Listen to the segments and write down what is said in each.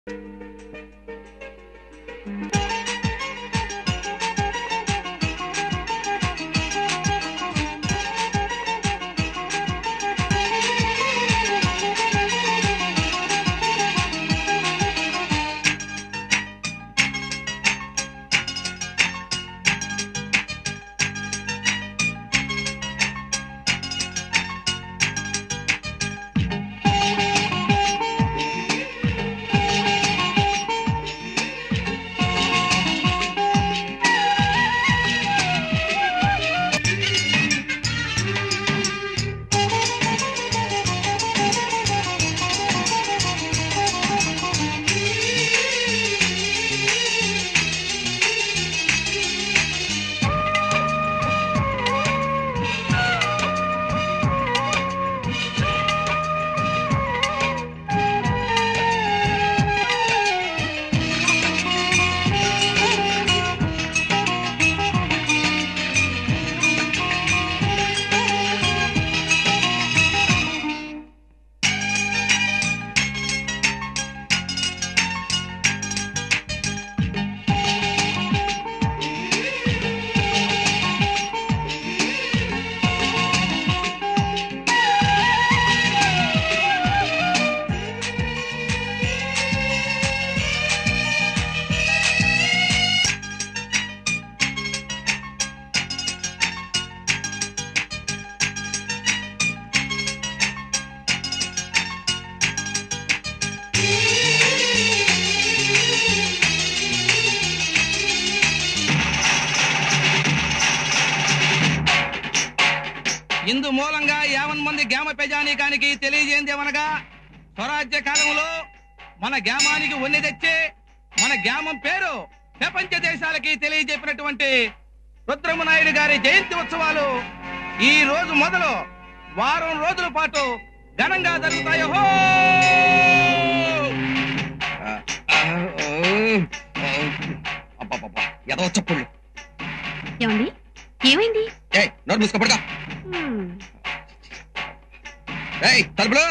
ఇందు మూలంగా యావన్ మంది గ్రామ ప్రజానీకానికి తెలియజేయదేమనగా స్వరాజ్య కాలంలో మన గ్రామానికి వన్నె తెచ్చి మన గ్రామం పేరు ప్రపంచ దేశాలకి తెలియజెప్పినటువంటి రుద్రమనాయుడు గారి జయంతి ఉత్సవాలు ఈ రోజు మొదలు వారం రోజుల పాటు ఘనంగా జరుగుతాయి హో! అబ్బబ్బబ్బా, ఎదవ చప్పుళ్ళు ఏమండి ఏమైంది ఏయ్ నోరు మూసుకోపడగా ఏయ్ తలుపులు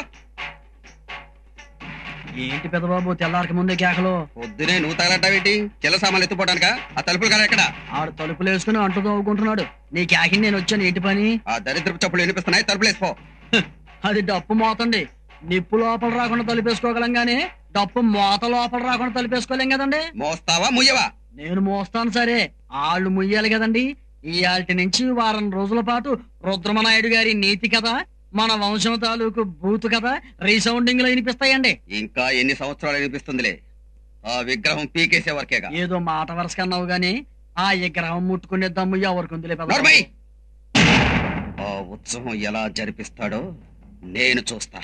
ఏంటి పెద్దబాబు తెల్లారికి ముందే కేకలు పొద్దునే నువ్వు తగలడ్డావేంటి చిల్ల సామాన్లు ఎత్తుపోవడానిక ఆ తలుపులు కదా ఎక్కడ ఆడు తలుపులు వేసుకుని అంటు తవ్వుకుంటున్నాడు నీ కేకిని నేను వచ్చాను ఏంటి పని ఆ దరిద్రపు చప్పులు వినిపిస్తున్నాయి తలుపులు వేసుకో అది డప్పు మోతండి నిప్పు లోపల రాకుండా తలుపేసుకోగలం గానీ డప్పు మోత లోపల రాకుండా తలుపేసుకోలేం కదండి మోస్తావా ముయ్యవా నేను మోస్తాను సరే ఆళ్ళు ముయ్యాలి కదండి ఇయాల్టి నుంచి వారం రోజుల పాటు రుద్రమనాయుడు గారి నీతి కథ మన వంశం తాలూకు బూతు కథ రీసౌండింగ్ లో వినిపిస్తాయండి ఇంకా ఎన్ని సంవత్సరాలు వినిపిస్తుందిలే ఆ విగ్రహం పీకేసే వరకేగా ఏదో మాట వరుస కన్నావు గానీ ఆ విగ్రహం ముట్టుకునే దమ్ము ఎవరికి ఉందిలే పెద్దబాబు. నోర్మై! ఆ ఉత్సవం ఎలా జరిపిస్తాడో నేను చూస్తా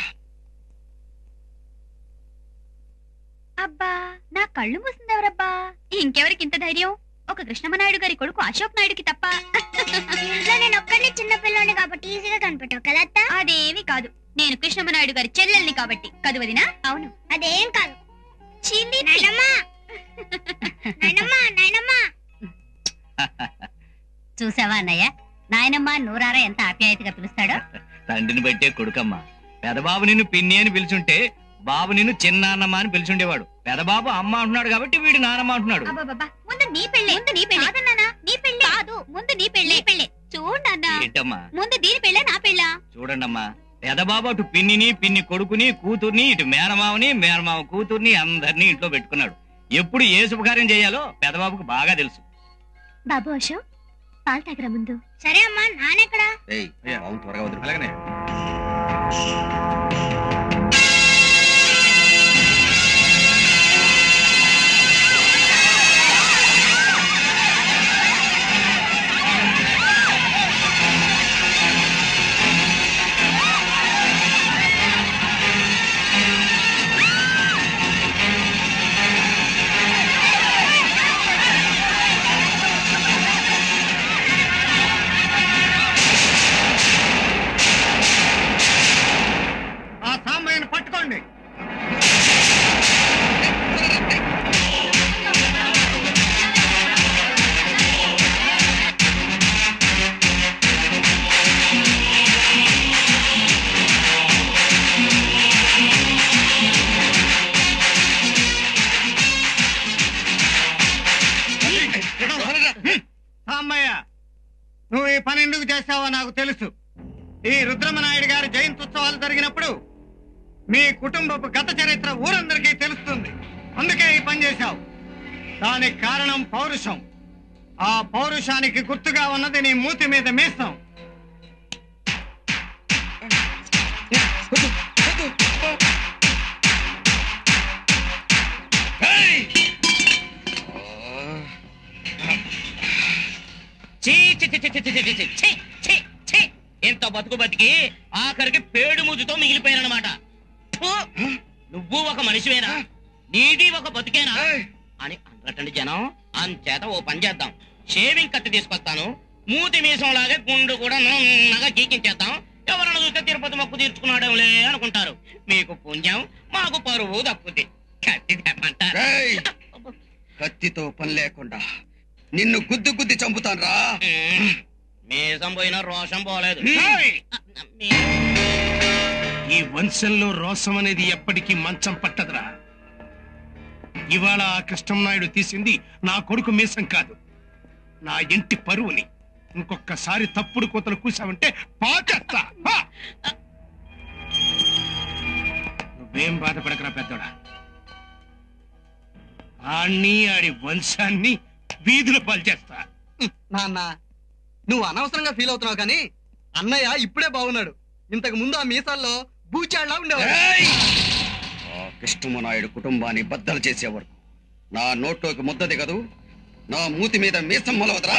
అబ్బా నా కళ్ళు మూసింది ఎవరబ్బా ఇంకెవరికి ఇంత ధైర్యం ఒక కృష్ణమనాయుడు గారి కొడుకు అశోక్ నాయుడుకి తప్ప ఇంట్లో నేను ఒక్కడిని చిన్న పిల్లని కాబట్టి ఈజీగా కనిపెట్టావు కదా అత్త? అదేమి కాదు నేను కృష్ణమనాయుడు గారి చెల్లెల్ని కాబట్టి కదువదినా అవును అదేం కాదు చిల్లి నాయనమ్మా నాయనమ్మా నాయనమ్మా చూసావా అన్నయ్య నాయనమ్మ నూరారా ఎంత ఆప్యాయతగా పిలుస్తాడో తండ్రిని బట్టే కొడుకమ్మ పెదబాబు నిన్ను పిన్ని అని పిలుచుంటే బాబు నిన్ను చిన్నాన్నమ్మ అని పిలుచుండేవాడు పెదబాబు అమ్మ అంటున్నాడు కాబట్టి వీడు నానమ్మ అంటున్నాడు అబ్బబ్బబ్బా, ముందు నీ పెళ్ళే ముందు నీ పెళ్ళే కాదన్నానా నీ పెళ్ళే కాదు ముందు నీ పెళ్ళే పెళ్ళే చూడన్నా ఏంటమ్మా ముందు దీని పెళ్ళే నా పెళ్ళా చూడండమ్మా పెదబాబు అటు పిన్నిని పిన్ని కొడుకుని కూతుర్ని ఇటు మేనమావని మేనమావ కూతుర్ని అందరినీ ఇంట్లో పెట్టుకున్నాడు ఎప్పుడు ఏ శుభకార్యం చేయాలో పెదబాబుకు బాగా తెలుసు బాబు అశోక్ పాలు తాగరా ముందు సరే అమ్మా నానెక్కడా ఏయ్ అవును త్వరగా వదిలి అలాగనే నాకు తెలుసు ఈ రుద్రమనాయుడు గారి జయంత్యుత్సవాలు జరిగినప్పుడు మీ కుటుంబపు గత చరిత్ర ఊరందరికీ తెలుస్తుంది అందుకే ఈ పని చేశావు దానికి కారణం పౌరుషం ఆ పౌరుషానికి గుర్తుగా ఉన్నది నీ మూతి మీద మీసం ఛీ, ఛీ, ఛీ, ఛీ, ఛీ, ఛీ, ఛీ, ఛీ, ఛీ, ఛీ, ఛీ. ఇంత బతుకు బతికి ఆఖరికి పేడు ముజుతో మిగిలిపోయానమాట ఫు! నువ్వు ఒక మనిషివేనా నీది ఒక బతుకేనా అని అనరటండి జనం అంచేత ఓ పని చేద్దాం షేవింగ్ కత్తి తీసుకొస్తాను మూతి మీసం లాగే గుండు కూడా నున్నగా గీకించేద్దాం ఎవరైనా చూస్తే తిరుపతి మొక్కు తీర్చుకున్నాడంలే అనుకుంటారు మీకు పుణ్యం మాకు పరువు దక్కుద్ది కత్తి తెమ్మంటారు ఏయ్! కత్తితో పని లేకుండా నిన్ను గుద్దు గుద్ది చంపుతాను రా మ్మ్. మీసం పోయినా రోషం పోలేదు ఈ వంశంలో రోసం అనేది ఎప్పటికీ మంచం పట్టదురా ఇవాళ ఆ కృష్ణంనాయుడు తీసింది నా కొడుకు మీసం కాదు నా ఇంటి పరువుని ఇంకొకసారి తప్పుడు కోతలు కూసావంటే పాచేస్తా హా! నువ్వేం బాధపడకరా పెద్దోడా ఆణ్ణి ఆడి వంశాన్ని వీధుల పాలు చేస్తా నాన్న నువ్వు అనవసరంగా ఫీల్ అవుతున్నావు కానీ అన్నయ్య ఇప్పుడే బాగున్నాడు ఇంతకు ముందు ఆ మీసాల్లో బూచాళ్ళ ఉండేవాడు ఏయ్! ఆ కృష్ణమనాయుడు కుటుంబాన్ని బద్దలు చేసే వరకు నా నోట్లోకి ముద్ద దిగదు నా మూతి మీద మీసం మొలవదరా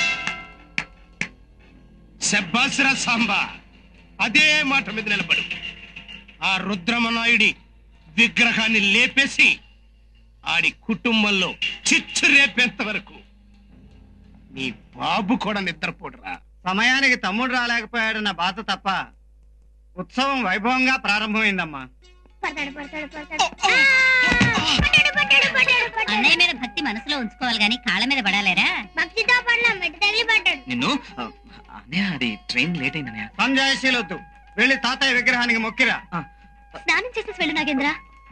శబ్బాసురా సాంబా అదే మాట మీద నిలబడు ఆ రుద్రమనాయుడి విగ్రహాన్ని లేపేసి ఆడి కుటుంబంలో చిచ్చు రేపేంత వరకు నీ బాబు కూడా నిద్రపోడురా సమయానికి తమ్ముడు రాలేకపోయాడన్న బాధ తప్ప ఉత్సవం వైభవంగా ప్రారంభమైందమ్మా పడతాడు పడతాడు పడతాడు ఆ! పడ్డాడు పడ్డాడు పడ్డాడు పడ్డాడు అన్నయ్య మీద భక్తి మనసులో ఉంచుకోవాలి గాని కాళ్ళ మీద పడాలేరా భక్తితో పడలా మెట్టు తగిలి పడ్డాడు నిన్ను అన్నయ్య అది ట్రైన్ లేట్ అయిందన్నయ్య సంజయశీలొద్దు వెళ్ళి తాతయ్య విగ్రహానికి మొక్కిరా స్నానం చేసేసి వెళ్ళు నాగేంద్ర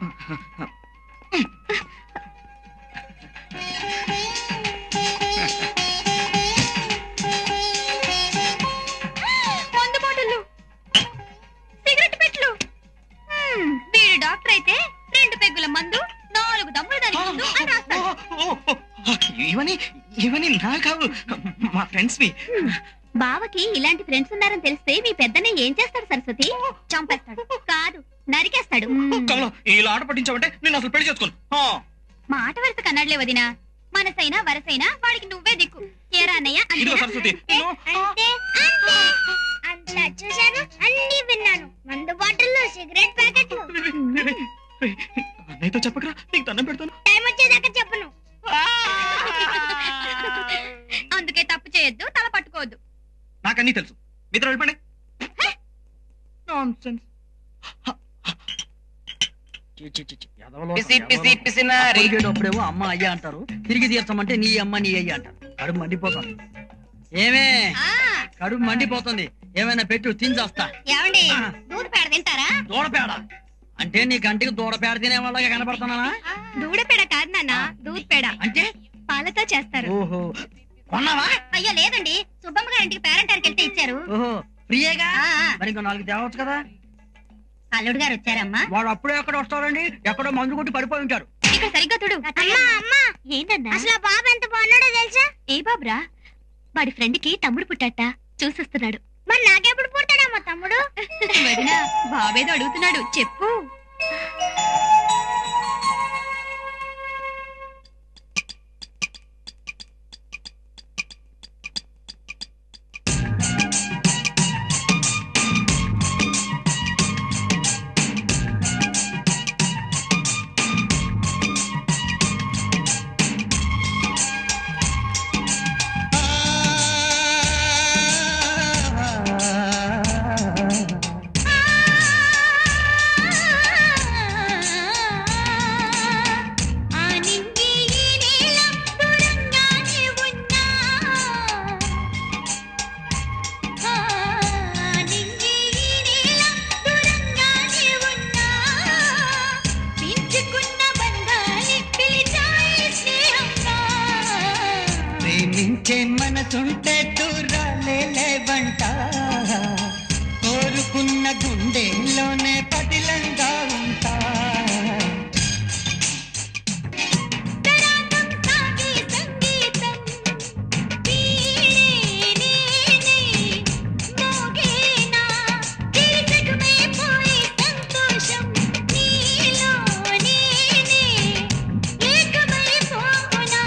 మందు బాటిల్లు సిగరెట్ పెట్లు హ్మ్, వీడు డాక్టర్ అయితే రెండు పెగ్గుల మందు నాలుగు దమ్ములు దానికి ముందు అని రాస్తాడు ఇవన్నీ ఇవన్నీ నా కావు మా ఫ్రెండ్స్ వి బావకి ఇలాంటి ఫ్రెండ్స్ ఉన్నారని తెలిస్తే మీ పెద్దనే ఏం చేస్తాడు సరస్వతి చంపేస్తాడు కాదు నరికేస్తాడు కమలం ఇలా ఆట పట్టించావంటే నేను అసలు పెళ్లి చేసుకోను ఆ. మాట వరుస కన్నడలే వదినా మనసైనా వరసైనా వాడికి నువ్వే దిక్కు ఏరా అన్నయ్య ఇదిగో అంతేనా? సరస్వతి నేను అంటే అంతే అంతా చూశాను అన్ని విన్నాను మందు బాటిల్లు సిగరెట్ ప్యాకెట్లు అన్నయ్యతో చెప్పకరా నీకు దండం పెడతాను టైం వచ్చేదాకా చెప్పను అందుకే తప్పు చేయొద్దు తల పట్టుకోవద్దు నాకన్నీ తెలుసు మీతో వెళ్ళిపోండి Nonsense. పిసి పిసి పిసినారి అప్పుడేమో అమ్మ అయ్యా అంటారు తిరిగి తీర్చమంటే నీ అమ్మ నీ అయ్యా అంటారు కడుపు మండిపోతుంది ఏమే కడుపు మండిపోతుంది ఏమైనా పెట్టు తించేస్తా ఏమండి దూడ పేడ తింటారా దూడపేడ అంటే నీ కంటికి దూడపేడ తినే వాళ్ళగా కనపడుతున్నానా దూడ పేడ కాదు నాన్న దూద్ పేడ అంటే పాలతో చేస్తారు ఓహో కొన్నావా అయ్యో లేదండి సుబ్బమ్మ గారి ఇంటికి పేరంటానికి వెళ్తే ఇచ్చారు ఓహో ఫ్రీయేగా ఆ, ఆ. మరి ఇంకో నాలుగు తేవచ్చు కదా అల్లుడు గారు వచ్చారమ్మా వాడు అప్పుడే ఎక్కడ వస్తారండి ఎక్కడో మందు కొట్టి పడిపోయి ఉంటారు ఇక్కడ సరిగ్గా చూడు అమ్మా అమ్మా ఏంటన్నా అసలు ఆ బాబు ఎంత బాగున్నాడో తెలుసా ఏ బాబ్రా వాడి ఫ్రెండ్ కి తమ్ముడు పుట్టట చూసొస్తున్నాడు మరి నాకెప్పుడు పుడతాడమ్మా తమ్ముడు వదినా బాబేదో అడుగుతున్నాడు చెప్పు వచ్చే మనసుంటే దూరాలే లేవంట కోరుకున్న గుండెల్లోనే పదిలంగా ఉంటా తరాగం సాగే సంగీతం వీణే నేనే మోగేనా తిరిగటమే పోయే సంతోషం నీలో నేనే ఏకమై పోనా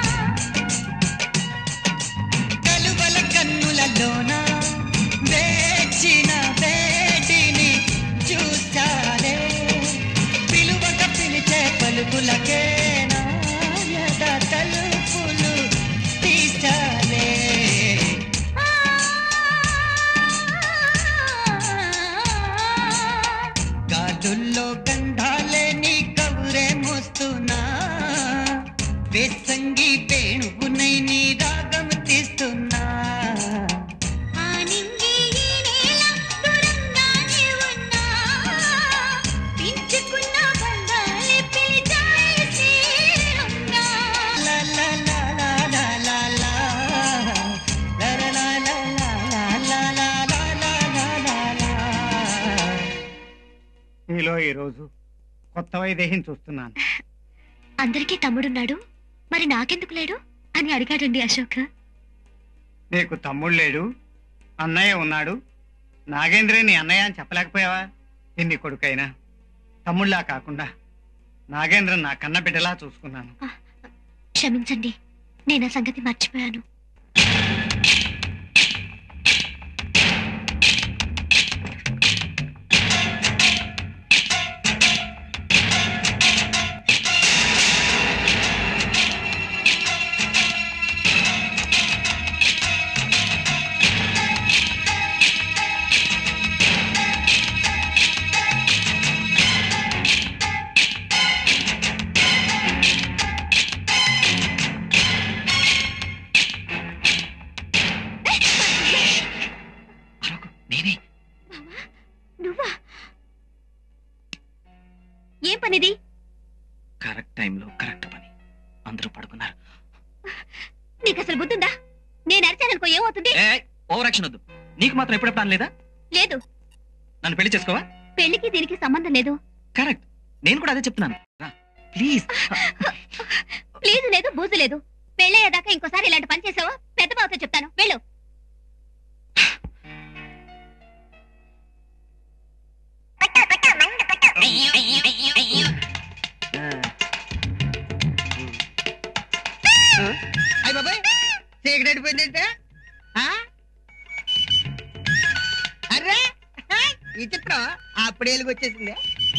కలువల కన్నులలోన వేచిన వేడిని చూచాలే పిలువక పిలిచే పలుకులకే నాయద తలుపులు తీసాలే గాలుల్లో గంధాలే నీ కవురే మోస్తున్నా వేసంగి వేణువునై నీ రాగం తీస్తున్నా ఆనింగి ఈ నేల దూరంగానే ఉన్నా పెంచుకున్న బంధాలే పిలిచాయేసి ఉన్నా లా లా లా లా లా లా లా. లా లా లా లా లా లా లా లా లా లా లా లా. నీలో ఈరోజు కొత్త వైదేహిని చూస్తున్నాను అందరికీ తమ్ముడున్నాడు మరి నాకెందుకు లేడు అని అడిగాడండి అశోక్ నీకు తమ్ముడు లేడు అన్నయ్య ఉన్నాడు నాగేంద్రే నీ అన్నయ్య అని చెప్పలేకపోయావా ఎన్ని కొడుకైనా తమ్ముళ్ళా కాకుండా నాగేంద్ర నా కన్న బిడ్డలా చూసుకున్నాను క్షమించండి నేను ఆ సంగతి మర్చిపోయాను నేనే నువ్వా ఏం పనిది కరెక్ట్ టైంలో కరెక్ట్ పని అందరూ పడుకున్నారు నీకు అసలు బుద్ధుందా నేను అరిచాననుకో ఏమవుతుంది ఏ ఓవర్ యాక్షన్ వద్దు నీకు మాత్రం ఎప్పుడు ప్లాన్ లేదా లేదు నన్ను పెళ్లి చేసుకోవా పెళ్లికి దీనికి సంబంధం లేదు కరెక్ట్ నేను కూడా అదే చెప్తున్నాను ప్లీజ్ ప్లీజ్ లేదు బూజు లేదు పెళ్ళయ్యేదాకా ఇంకోసారి ఇలాంటి పని చేసావో పెద్ద బావతో చెప్తాను వెళ్ళు అయ్య బాబాయ్ సిగరెట్ పోయిందంటే అర్రే ఈ చిత్రం అప్పుడే వెలుగు వచ్చేసింది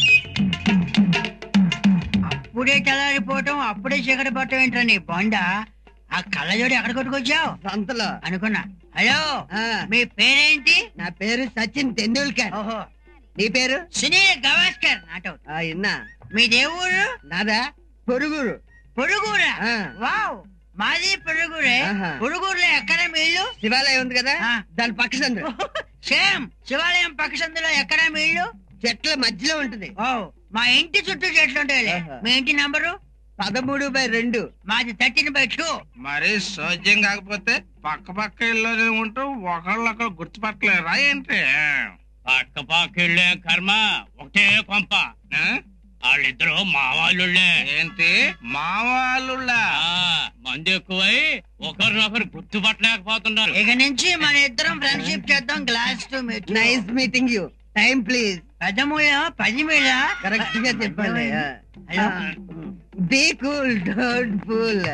అప్పుడే తెల్లారిపోవటం అప్పుడే చీకటి పట్టం ఏంట్రా నీ బొండ ఆ కళ్ళజోడి ఎక్కడ కొట్టుకొచ్చావు సంతలో అనుకున్నా హలో ఆ, మీ పేరేంటి నా పేరు సచిన్ తెండూల్కర్ ఓహో నీ పేరు సునీల్ గవాస్కర్ నాటౌట్ ఆ, ఇన్నా మీ దేవుడు నాదా పొరుగురు పొరుగురా ఆ, వావ్ మాది పొరుగురే ఆహా. పొరుగురులో ఎక్కడ మీ ఇల్లు శివాలయం ఉంది కదా ఆ. దాని పక్క సందు సేమ్ శివాలయం పక్క సందులో ఎక్కడ మీ ఇల్లు చెట్ల మధ్యలో ఉంటది ఓ మా ఇంటి చుట్టూ చెట్లు ఉంటాయి ఆహా. మీ ఇంటి నంబరు పదమూడు బై రెండు మాది థర్టీన్ బై టూ మరి సోద్యం కాకపోతే పక్క పక్క ఇల్లు ఉంటూ ఒకళ్ళొకళ్ళు గుర్తుపట్టలేరా ఏంటి పక్క పక్కిళ్ళే కర్మ ఒకటే కొంప ఆ? వాళ్ళిద్దరూ మా వాళ్ళుళ్ళే ఏంటి మావాళ్ళుళ్ళా ఆ, మందు ఎక్కువై ఒకరినొకరు గుర్తుపట్టలేకపోతున్నారు ఇక నుంచి మన ఇద్దరం ఫ్రెండ్షిప్ చేద్దాం glass to meet nice meeting you time please పెద్దమూల పది మీద కరెక్ట్ గా చెప్పండి hello be cool don't fool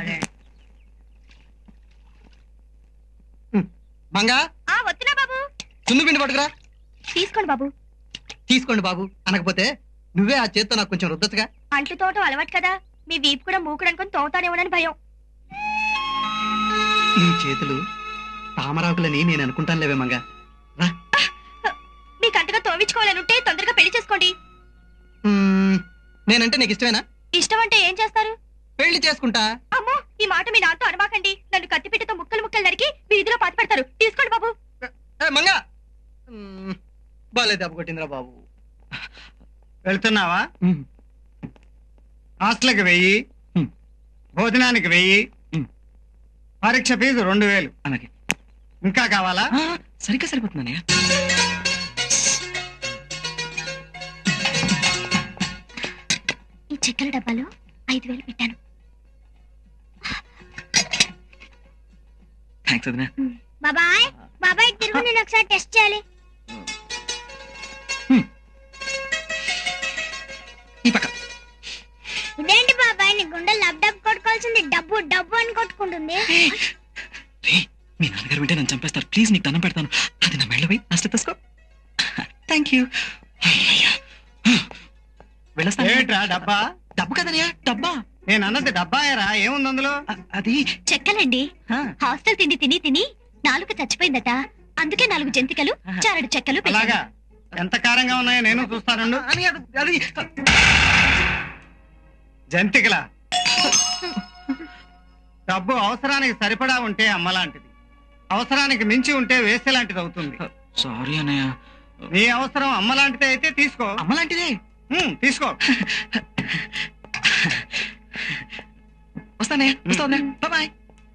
మంగా ఆ వస్తున్నా బాబు చున్ను పిండి పట్టుకురా తీసుకోండి బాబు తీసుకోండి బాబు అనకపోతే నువ్వే ఆ చేత్తో నాకు కొంచెం రుద్దచ్చుగా అంట్లు తోట అలవాటు కదా మీ వీపు కూడా మూకుడు అనుకుని తోతానేమోనని భయం నీ చేతులు తామరాకులని నేను అనుకుంటాను లేవే మంగా మీకు అంతగా తోవించుకోవాలనుంటే తొందరగా పెళ్లి చేసుకోండి మ్మ్, నేనంటే నీకు ఇష్టమేనా ఇష్టం అంటే ఏం చేస్తారు పెళ్లి చేసుకుంటా అమ్మో ఈ మాట మీ నాతో అనమాకండి నన్ను కత్తిపీటతో ముక్కలు ముక్కలు నరికి వీధిలో పాతి పెడతారు తీసుకోండి బాబు ఏ, మంగా మ్మ్, బాలే దెబ్బ కొట్టిందిరా బాబు వెళ్తున్నావా మ్మ్. హాస్టల్కి వెయ్యి హ్మ్. భోజనానికి వెయ్యి హ్మ్. పరీక్ష ఫీజు రెండు వేలు అలాగే ఇంకా కావాలా ఆ, సరిగ్గా సరిపోతుందన్నయ్య ఈ చెక్కల డబ్బాలో ఐదు వేలు పెట్టాను థ్యాంక్స్ వదినా బాబాయ్ బాబాయ్ తిరుగు నేను ఒకసారి టెస్ట్ చేయాలి ఈ పక్క ఇదేంటి బాబాయ్ నీ గుండె లబ్ డబ్ కొట్టుకోవాల్సింది డబ్బు డబ్బు అని కొట్టుకుంటుంది రే మీ నాన్నగారు వింటే నన్ను చంపేస్తారు ప్లీజ్ నీకు దండం పెడతాను అది నా మెళ్ళపై నా స్టెతస్కోప్ థ్యాంక్ యూ వెళ్ళొస్తాను ఏమిట్రా డబ్బా డబ్బు కదనయ్యా డబ్బా నేను అన్నది డబ్బాయరా ఏముంది అందులో అ- అది చెక్కలండి ఆ, హాస్టల్ తిండి తిని తిని నాలుగు చచ్చిపోయిందట అందుకే నాలుగు జంతికలు చారడు చెక్కలు పెట్టాను. అలాగా ఎంత కారంగా ఉన్నాయో నేను చూస్తానుండు అని అది అది జంతికల డబ్బు అవసరానికి సరిపడా ఉంటే అమ్మలాంటిది అవసరానికి మించి ఉంటే వేసే లాంటిది అవుతుంది సారీ అన్నయ్య నీ అవసరం అమ్మలాంటిది అయితే తీసుకో అమ్మలాంటిదే ఉమ్, తీసుకో వస్తానే వస్తా బాయ్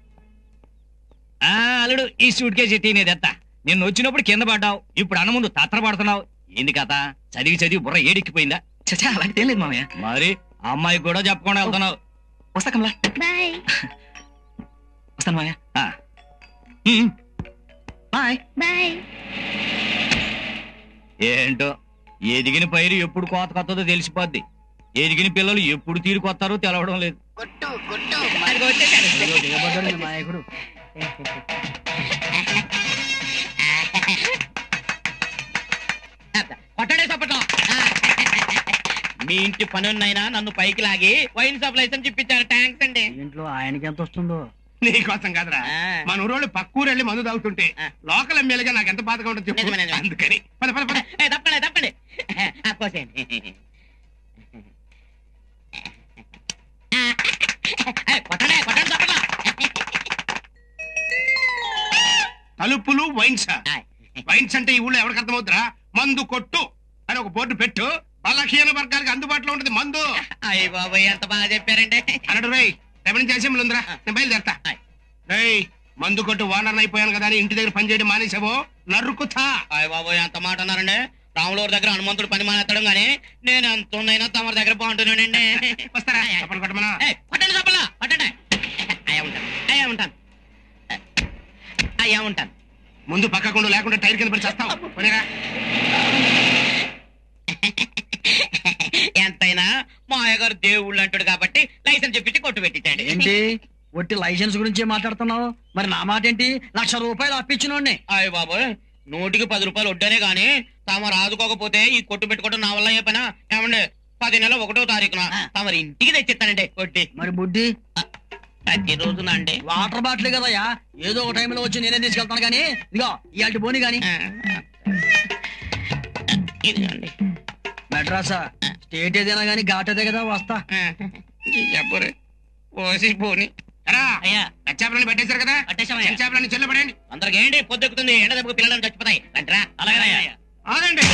ఆ అల్లుడు ఈ సూట్ కేసు ఎత్తి నేను ఎత్తా నిన్న వచ్చినప్పుడు కింద పడ్డావు ఇప్పుడు అన్న ముందు తత్ర పడుతున్నావు ఏంది కథ చదివి చదివి బుర్ర ఏడెక్కిపోయిందా చచ్చా అలాంటిది ఏం లేదు మామయ్య మరి ఆ అమ్మాయికి కూడా చెప్పకుండా వెళ్తున్నావు వస్తా కమలా బాయ్ వస్తాను మామయ్య ఆ. ఉమ్. బాయ్ బాయ్ ఏంటో ఎదిగిన పైరు ఎప్పుడు కోత కొత్తదో తెలిసిపోద్ది ఎదిగిన పిల్లలు ఎప్పుడు తీరుకొస్తారో తెలవడం లేదు అదిగో వచ్చేసాడు. ఇదిగో దిగబడ్డాడు మీ నాయకుడు కొట్టడే చప్పటం మీ ఇంటి పనున్నైనా నన్ను పైకి లాగి వైన్ షాప్ లైసెన్స్ ఇప్పించారు థ్యాంక్స్ అండి ఇంట్లో ఆయనకి ఎంత వస్తుందో నీకోసం కాదురా ఆ. మన ఊరోళ్ళు పక్కూరు వెళ్ళి మందు తాగుతుంటే ఆ. లోకల్ ఎమ్మెల్యేగా నాకు ఎంత బాధగా ఉంటుంది చెప్పు నిజమే, నిజమే. అందుకని పద పద పద ఏ, తప్పండి తప్పండి ఆ, కోసేయండి ఏ, కొట్టండి కొట్టండి చప్పటం తలుపులు వైన్స్ ఆయ్. వైన్స్ అంటే ఈ ఊళ్ళో ఎవరికి అర్థమవుతురా మందు కొట్టు అని ఒక బోర్డు పెట్టు బలహీన వర్గానికి అందుబాటులో ఉంటుంది మందు అయ్య బాబాయ్ ఎంత బాగా చెప్పారండి అన్నాడు రై రెవెన్యూ చేసే ఉందిరా నేను బయలుదేరతా ఆయ్. రేయ్ మందు కొట్టు వానర్ అయిపోయాను కదా అని ఇంటి దగ్గర పని చేయడం మానేసావో నరుకుతా అయ్య బాబాయ్ ఎంత మాట అన్నారండి రాములూరు దగ్గర హనుమంతుడు పని మానేస్తాడు గానీ నేను ఎంత ఉందైనా తమరి దగ్గర బాగుంటున్నానండి వస్తారా చప్పలు కొట్టమనా ఏయ్, కొట్టండి చప్పలా కొట్టండి అయ్యా ఉంటాను అయ్యా ఉంటాను అయ్యా ఉంటాను ముందు పక్కకుండా లేకుండా టైర్ కింద పడి చేస్తావు పోనీరా. ఎంతైనా మా అయ్యగారు దేవుళ్ళు అంటాడు కాబట్టి లైసెన్స్ చెప్పించి కొట్టు పెట్టించండి ఏంటి ఒట్టి లైసెన్స్ గురించి మాట్లాడుతున్నావు మరి నా మాట ఏంటి లక్ష రూపాయలు అప్పించినోడిని అయ్య బాబోయ్ నూటికి పది రూపాయలు వడ్డానే గానీ తమ రాదుకోకపోతే ఈ కొట్టు పెట్టుకోవడం నా వల్ల ఏ పనా ఏమండి పది నెలల ఒకటో తారీఖున తమరి ఇంటికి తెచ్చిస్తానండి వడ్డీ మరి బుడ్డి ప్రతి రోజున అండి వాటర్ బాటిల్ కదయ్యా ఏదో ఒక టైంలో వచ్చి నేనే తీసుకెళ్తాను కానీ ఇదిగో ఇలాంటి బోని గాని ఇదిగోండి మెడ్రాసా స్టేట్ ఏదైనా గానీ ఘాట్ అదే కదా వస్తా చెప్పరు పోసి పోని ఎరా అయ్యా చేపలను పెట్టేశారు కదా పట్టేశామయ్యా. చేపలని చెల్లబడండి అందరికి ఏంటి పొద్దుకుతుంది ఎండ దెబ్బకు పిల్లలు చచ్చిపోతాయి అంటారా అలాగే ఆగండి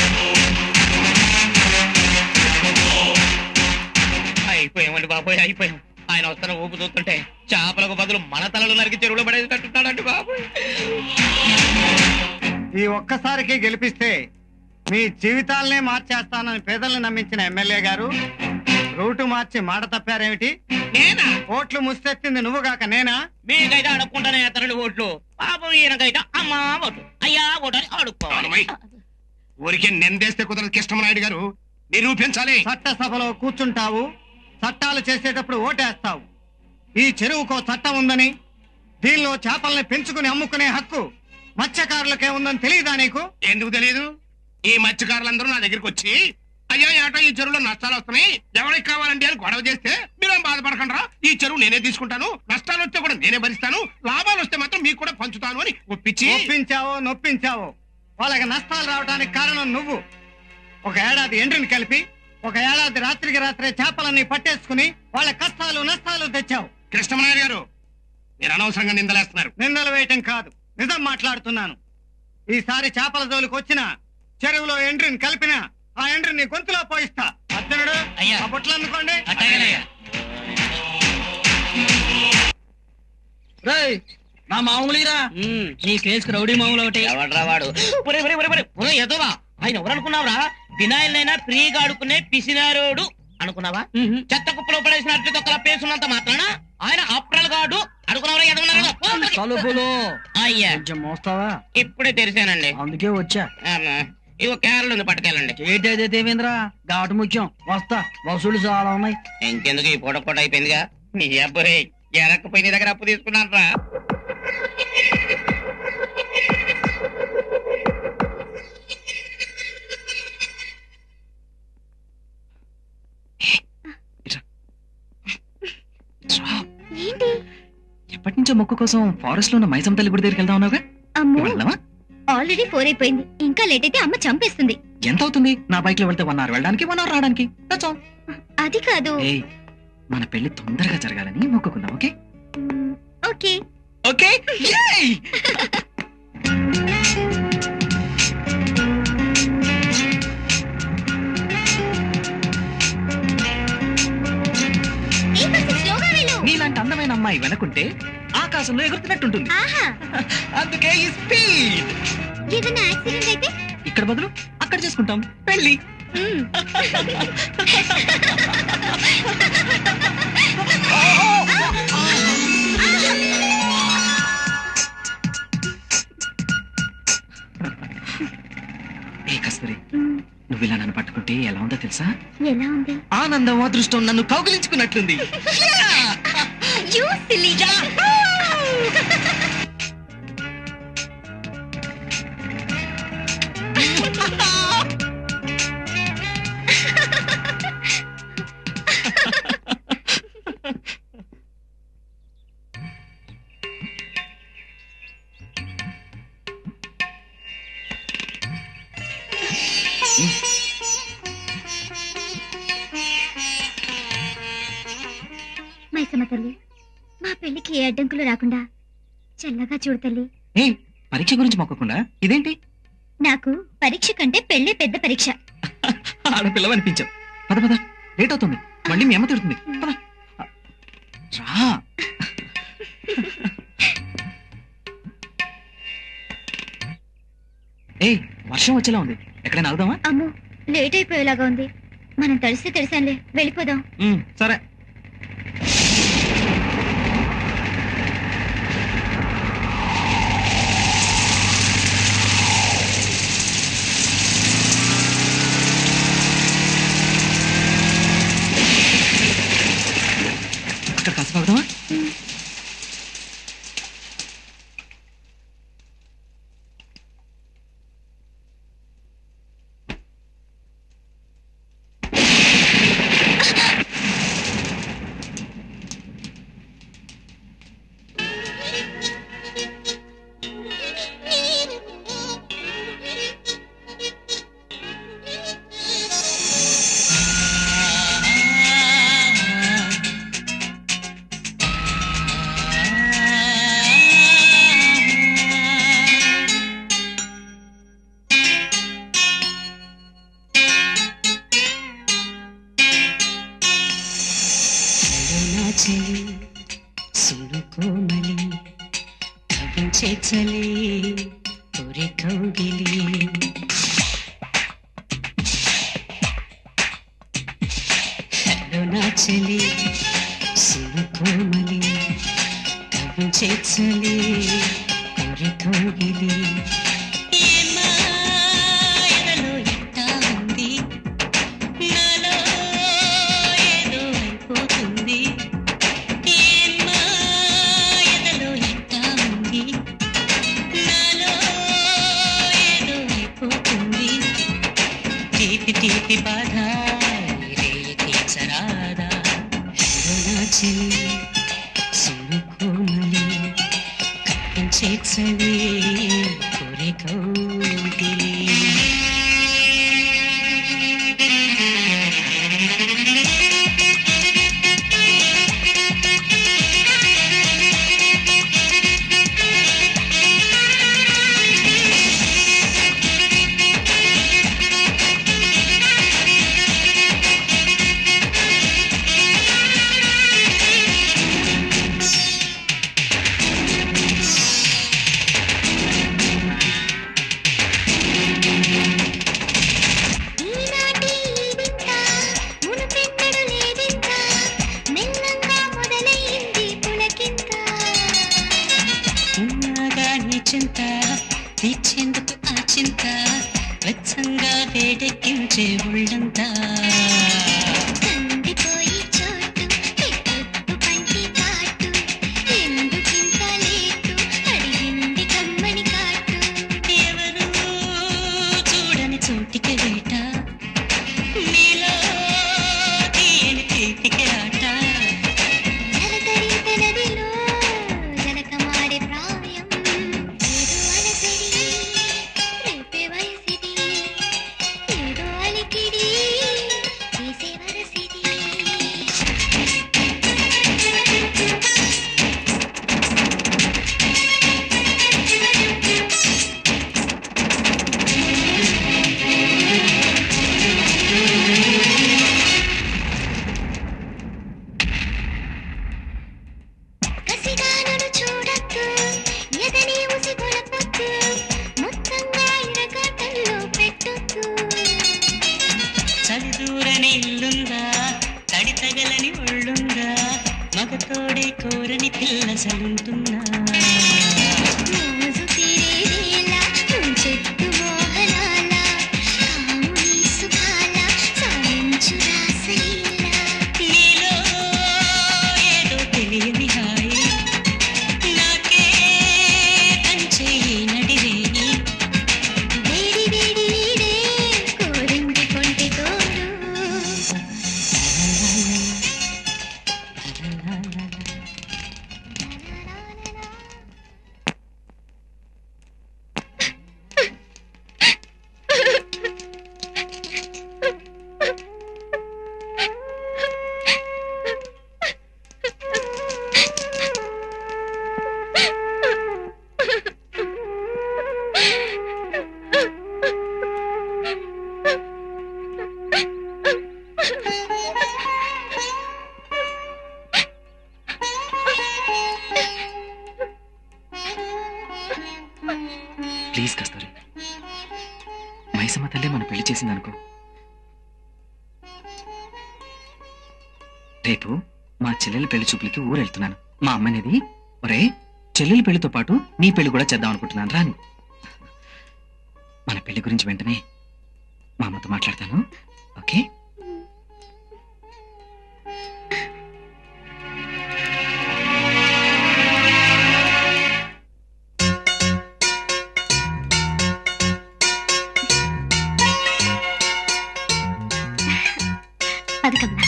అయిపోయామండి బాబోయ్ అయిపోయాం ఆయన వస్తున్న ఊపు చూస్తుంటే చేపలకు బదులు మన తలలు నరికి చెరువులో పడేటట్టున్నాడండి బాబోయ్ ఈ ఒక్కసారికి గెలిపిస్తే మీ జీవితాలనే మార్చేస్తానని పేదల్ని నమ్మించిన ఎమ్మెల్యే గారు రూటు మార్చి మాట తప్పారేమిటి నేనా ఓట్లు ముస్తెత్తింది నువ్వుగాక నేనా మీకైతే అడుక్కుంటానే ఎత్తరండి ఓట్లు పాపం ఈయనకైతే అమ్మా ఓటు అయ్యా ఓటు అని అడుక్కోవాలి అవునమ్మాయి. ఊరికే నిందేస్తే కుదరదు కృష్ణమనాయుడు గారు నిరూపించాలి చట్టసభలో కూర్చుంటావు చట్టాలు చేసేటప్పుడు ఓటేస్తావు ఈ చెరువుకో చట్టం ఉందని దీనిలో చేపల్ని పెంచుకుని అమ్ముకునే హక్కు మత్స్యకారులకే ఉందని తెలియదా నీకు ఎందుకు తెలియదు ఈ మత్స్యకారులందరూ నా దగ్గరికి వచ్చి అయ్యా ఏటో ఈ చెరువులో నష్టాలు వస్తున్నాయి ఎవరికి కావాలండి అని గొడవ చేస్తే మీరేం బాధపడకండి ఈ చెరువు నేనే తీసుకుంటాను నష్టాలు వస్తే కూడా నేనే భరిస్తాను లాభాలు వస్తే మాత్రం మీకు కూడా పంచుతాను అని ఒప్పించి ఒప్పించావో నొప్పించావో వాళ్ళకి నష్టాలు రావడానికి కారణం నువ్వు ఒక ఏడాది ఎండ్రిని కలిపి ఒక ఏడాది రాత్రికి రాత్రే చేపలన్నీ పట్టేసుకుని వాళ్ళ కష్టాలు నష్టాలు తెచ్చావు కృష్ణమనాయుడు గారు మీరు అనవసరంగా నిందలేస్తున్నారు నిందలు వేయటం కాదు నిజం మాట్లాడుతున్నాను ఈసారి చేపల జోలికి వచ్చిన చెరువులో ఎండ్రిని కలిపిన ఆ ఎండ్రిని గొంతులో పోయిస్తా అర్జునుడు అయ్యా. ఆ బుట్టలు అందుకోండి అట్టాగేనయ్యా రే ఏయ్, నా మామూలురా నీ కేసుకు రౌడీ మామూలు ఒకటి ఎవడ్రా వాడు ఒరే ఒరే ఒరే ఒరే ఒరే ఎదవా ఆయన ఎవరు అనుకున్నావురా వినాయలైనా ఫ్రీగా ఆడుకునే పిసినారోడు అనుకున్నావా చెత్త కుప్పలో పడేసిన అట్టి తొక్కల పేసున్నంత మాత్రాన ఆయన అప్రల్ గాడు అనుకున్నావరా ఎదవన్నారా పో అక్కడికి. తలుపులు అయ్యా కొంచెం మోస్తావా ఇప్పుడే తెరిచానండి అందుకే వచ్చా ఆమా. ఇగో క్యారెల్ ఉంది పట్టుకెళ్ళండి ఏంటైతే దేవేంద్ర ఘాటు ముఖ్యం వస్తా వసూలు చాలా ఉన్నాయి ఇంకెందుకు ఈ పూట పూట అయిపోయిందిగా నీ అబ్బాయి ఎరకపోయి నీ దగ్గర అప్పు తీసుకున్నాను రా ఏంటి ఎప్పటి నుంచో మొక్కు కోసం ఫారెస్ట్ లో ఉన్న మైసమ్మ తల్లి గుడి దగ్గరికి వెళ్దాం ఉన్నావుగా అమ్మో వెళ్దామా ఆల్రెడీ ఫోర్ అయిపోయింది ఇంకా లేట్ అయితే అమ్మ చంపేస్తుంది ఎంత అవుతుంది నా బైక్ లో వెళ్తే వన్ అవర్ వెళ్ళడానికి వన్ అవర్ రావడానికి That's all. అది కాదు ఏయ్ మన పెళ్లి తొందరగా జరగాలని మొక్కుకుందాం ఓకే మ్, ఓకే ఓకే ఏ కొంచెం స్లోగా వెళ్ళు నీలాంటి అందమైన అమ్మాయి వెనకుంటే ఆకాశంలో ఎగురుతున్నట్టుంటుంది ఆహా అందుకే ఈ స్పీడ్ ఏదైనా యాక్సిడెంట్ అయితే ఇక్కడ బదులు అక్కడ చేసుకుంటాం పెళ్లి మ్, ఏ కస్తూరి మ్, నువ్వు ఇలా నన్ను పట్టుకుంటే ఎలా ఉందో తెలుసా ఎలా ఉంది ఆనందం అదృష్టం నన్ను కౌగిలించుకున్నట్లుంది You silly. మైసమ్మ తల్లి మా పెళ్లికి ఏ అడ్డంకులు రాకుండా చల్లగా చూడు తల్లి ఏ పరీక్ష గురించి మొక్కకుండా ఇదేంటి నాకు పరీక్ష కంటే పెళ్లే పెద్ద పరీక్ష ఆడపిల్లవ అనిపించావు పద పద లేట్ అవుతుంది మళ్ళీ మీ అమ్మ తిడుతుంది పద రా ఏ వర్షం వచ్చేలా ఉంది ఎక్కడైనా ఆగుదామా అమ్మో లేట్ అయిపోయేలాగా ఉంది మనం తడిసి తెలిసానులే వెళ్ళిపోదాం ఉమ్, సరే అక్కడ కాసేపు ఆగుదామా చెలి సుడు కోమలి కవించే చలి ఒరే కౌగిలి హలో నా చెలి సుడు కోమలి కవించే చలి ఒరే కౌగిలి ఏమా ఎదలో ఇట్టా ఉంది నాలో ఏదో అయిపోతుంది ఏమ్మా ఎదలో ఇట్టా ఉంది నాలో ఏదో అయిపోతుంది తీపి తీపి బాధ రేయి తీర్చరాదా నా చెలి సును కోమలి కప్పించే చలి కొరే కౌగిలి పంచే ఒళ్ళంతా కందిపోయి చోటు పెట్టొద్దు పంటి కాటు ఎందుకింత లేటు అడిగింది కమ్మని కాటు ఎవరు చూడని చోటికి వేట నీలో తీయని తీపికి ఆట జలకరింత నదిలో జలకమాడే ప్రాయం ఏదో అలసడి రేపే వయసిది ఏదో అలికిడి చేసే వరసిది కసిగానను చూడద్దు ఎదని ఉసి కొలపొద్దు మొత్తంగా ఇరగటల్లో పెట్టొద్దు చలి దూరని ఇల్లుందా తడి తగలని ఒళ్ళుందా మగతోడే కోరని పిల్ల సలుంటున్నా మోజు తీరేదేలా చెట్టు మోహనాల కాముని సుఖాల సాధించు రాసలీలా నీలో ఏదో తెలియని హాయి నాకే పంచే ఈ నడిరేయి వేడి వేడి వీడే కోరింది కొంటి తోడు ప్లీజ్ కస్తూరి మైసమ్మ తల్లి మన పెళ్లి చేసింది అనుకో రేపు మా చెల్లెల పెళ్లి చూపులకి ఊరు వెళ్తున్నాను మా అమ్మనేది ఒరే చెల్లెల పెళ్లితో పాటు నీ పెళ్లి కూడా చేద్దాం అనుకుంటున్నాను రాని మన పెళ్లి గురించి వెంటనే మా అమ్మతో మాట్లాడతాను ఓకే అది కమలా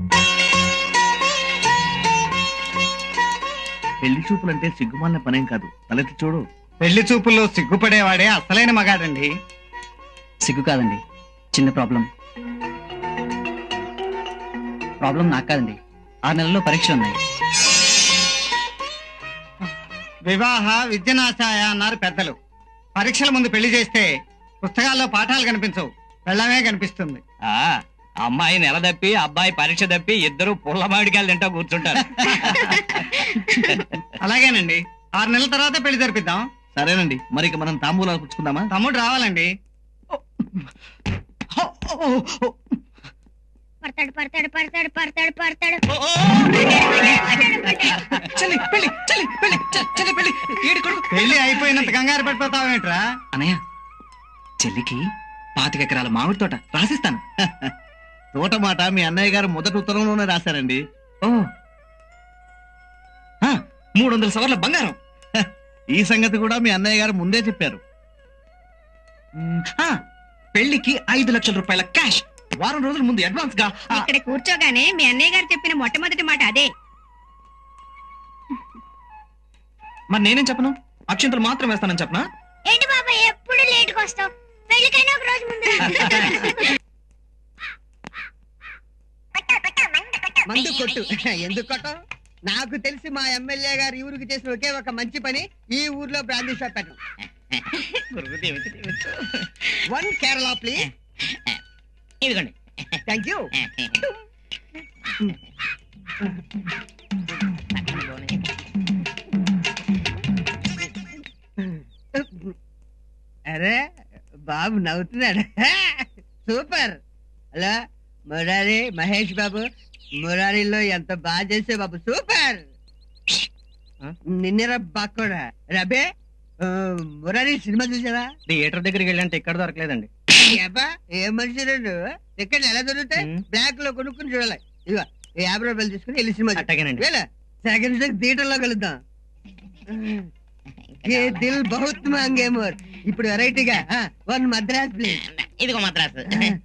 పెళ్లి చూపులంటే సిగ్గుమాలిన పనేం కాదు తలెత్తి చూడు పెళ్లి చూపుల్లో సిగ్గుపడేవాడే అసలైన మగాడండి సిగ్గు కాదండి చిన్న ప్రాబ్లం ప్రాబ్లం నాకు కాదండి ఆరు నెలల్లో పరీక్షలు ఉన్నాయి వివాహ విద్యనాశాయ అన్నారు పెద్దలు పరీక్షల ముందు పెళ్లి చేస్తే పుస్తకాల్లో పాఠాలు కనిపించవు వెళ్ళమే కనిపిస్తుంది ఆ అమ్మాయి నెల తప్పి అబ్బాయి పరీక్ష తప్పి ఇద్దరు పుల్ల మామిడికాయలు తింటా కూర్చుంటారు అలాగేనండి ఆరు నెలల తర్వాత పెళ్లి జరిపిద్దాం సరేనండి మరి ఇక మనం తాంబూలాలు పుచ్చుకుందామా తమ్ముడు రావాలండి పడతాడు పడతాడు పడతాడు పడతాడు పడతాడు చెల్లి పెళ్లి చెల్లి పెళ్లి చె- చెల్లి పెళ్లి ఏడు కొడుకు పెళ్లి అయిపోయినంత కంగారు పడిపోతావేంట్రా అనయ్య చెల్లికి పాతిక ఎకరాల మామిడి తోట రాసిస్తాను తోట మాట మీ అన్నయ్య గారు మొదటి ఉత్తరంలోనే రాశారండి ఓ ఆ, మూడు వందల సవర్ల బంగారం ఈ సంగతి కూడా మీ అన్నయ్య గారు ముందే చెప్పారు ఆ, పెళ్లికి ఐదు లక్షల రూపాయల క్యాష్ వారం రోజుల ముందు అడ్వాన్స్ గా ఆ, ఇక్కడ కూర్చోగానే మీ అన్నయ్య గారు చెప్పిన మొట్టమొదటి మాట అదే మరి నేనేం చెప్పను అక్షంతలు మాత్రం వేస్తానని చెప్పనా ఏంటి బాబా ఎప్పుడు లేట్కి వస్తావు పెళ్ళికైనా ఒక రోజు ముందు రా. మందు కొట్టు ఎందుకు కొట్టం నాకు తెలిసి మా ఎమ్మెల్యే గారు ఈ ఊరికి చేసిన ఒకే ఒక మంచి పని ఈ ఊర్లో బ్రాందీ షాప్ పెట్టడం వన్ కేరళ ప్లీజ్ ఇదిగోండి థ్యాంక్ యూ అరే బాబు నవ్వుతున్నాడు సూపర్ హలో మురారి మహేష్ బాబు మురారిలో ఎంత బాగా చేసే బాబు సూపర్ నిన్నెరా బాక్కూడా రబే ఆ, మురారి సినిమా చూసారా థియేటర్ దగ్గరికి వెళ్ళంటే ఇక్కడ దొరకలేదండి అబ్బా ఏం మనిషి నువ్వు ఇక్కడ ఎలా దొరుకుతాయి బ్లాక్ లో కొనుక్కుని చూడాలి ఇదిగో ఈ యాభై రూపాయలు తీసుకుని వెళ్ళి సినిమా అట్టగేనండి. వేళ సెకండ్ షో థియేటర్ లో కలుద్దాం ఏ దిల్ బహుత్ మాంగే మోర్ ఇప్పుడు వెరైటీగా వన్ మద్రాస్ ప్లీజ్ ఇదిగో మద్రాసు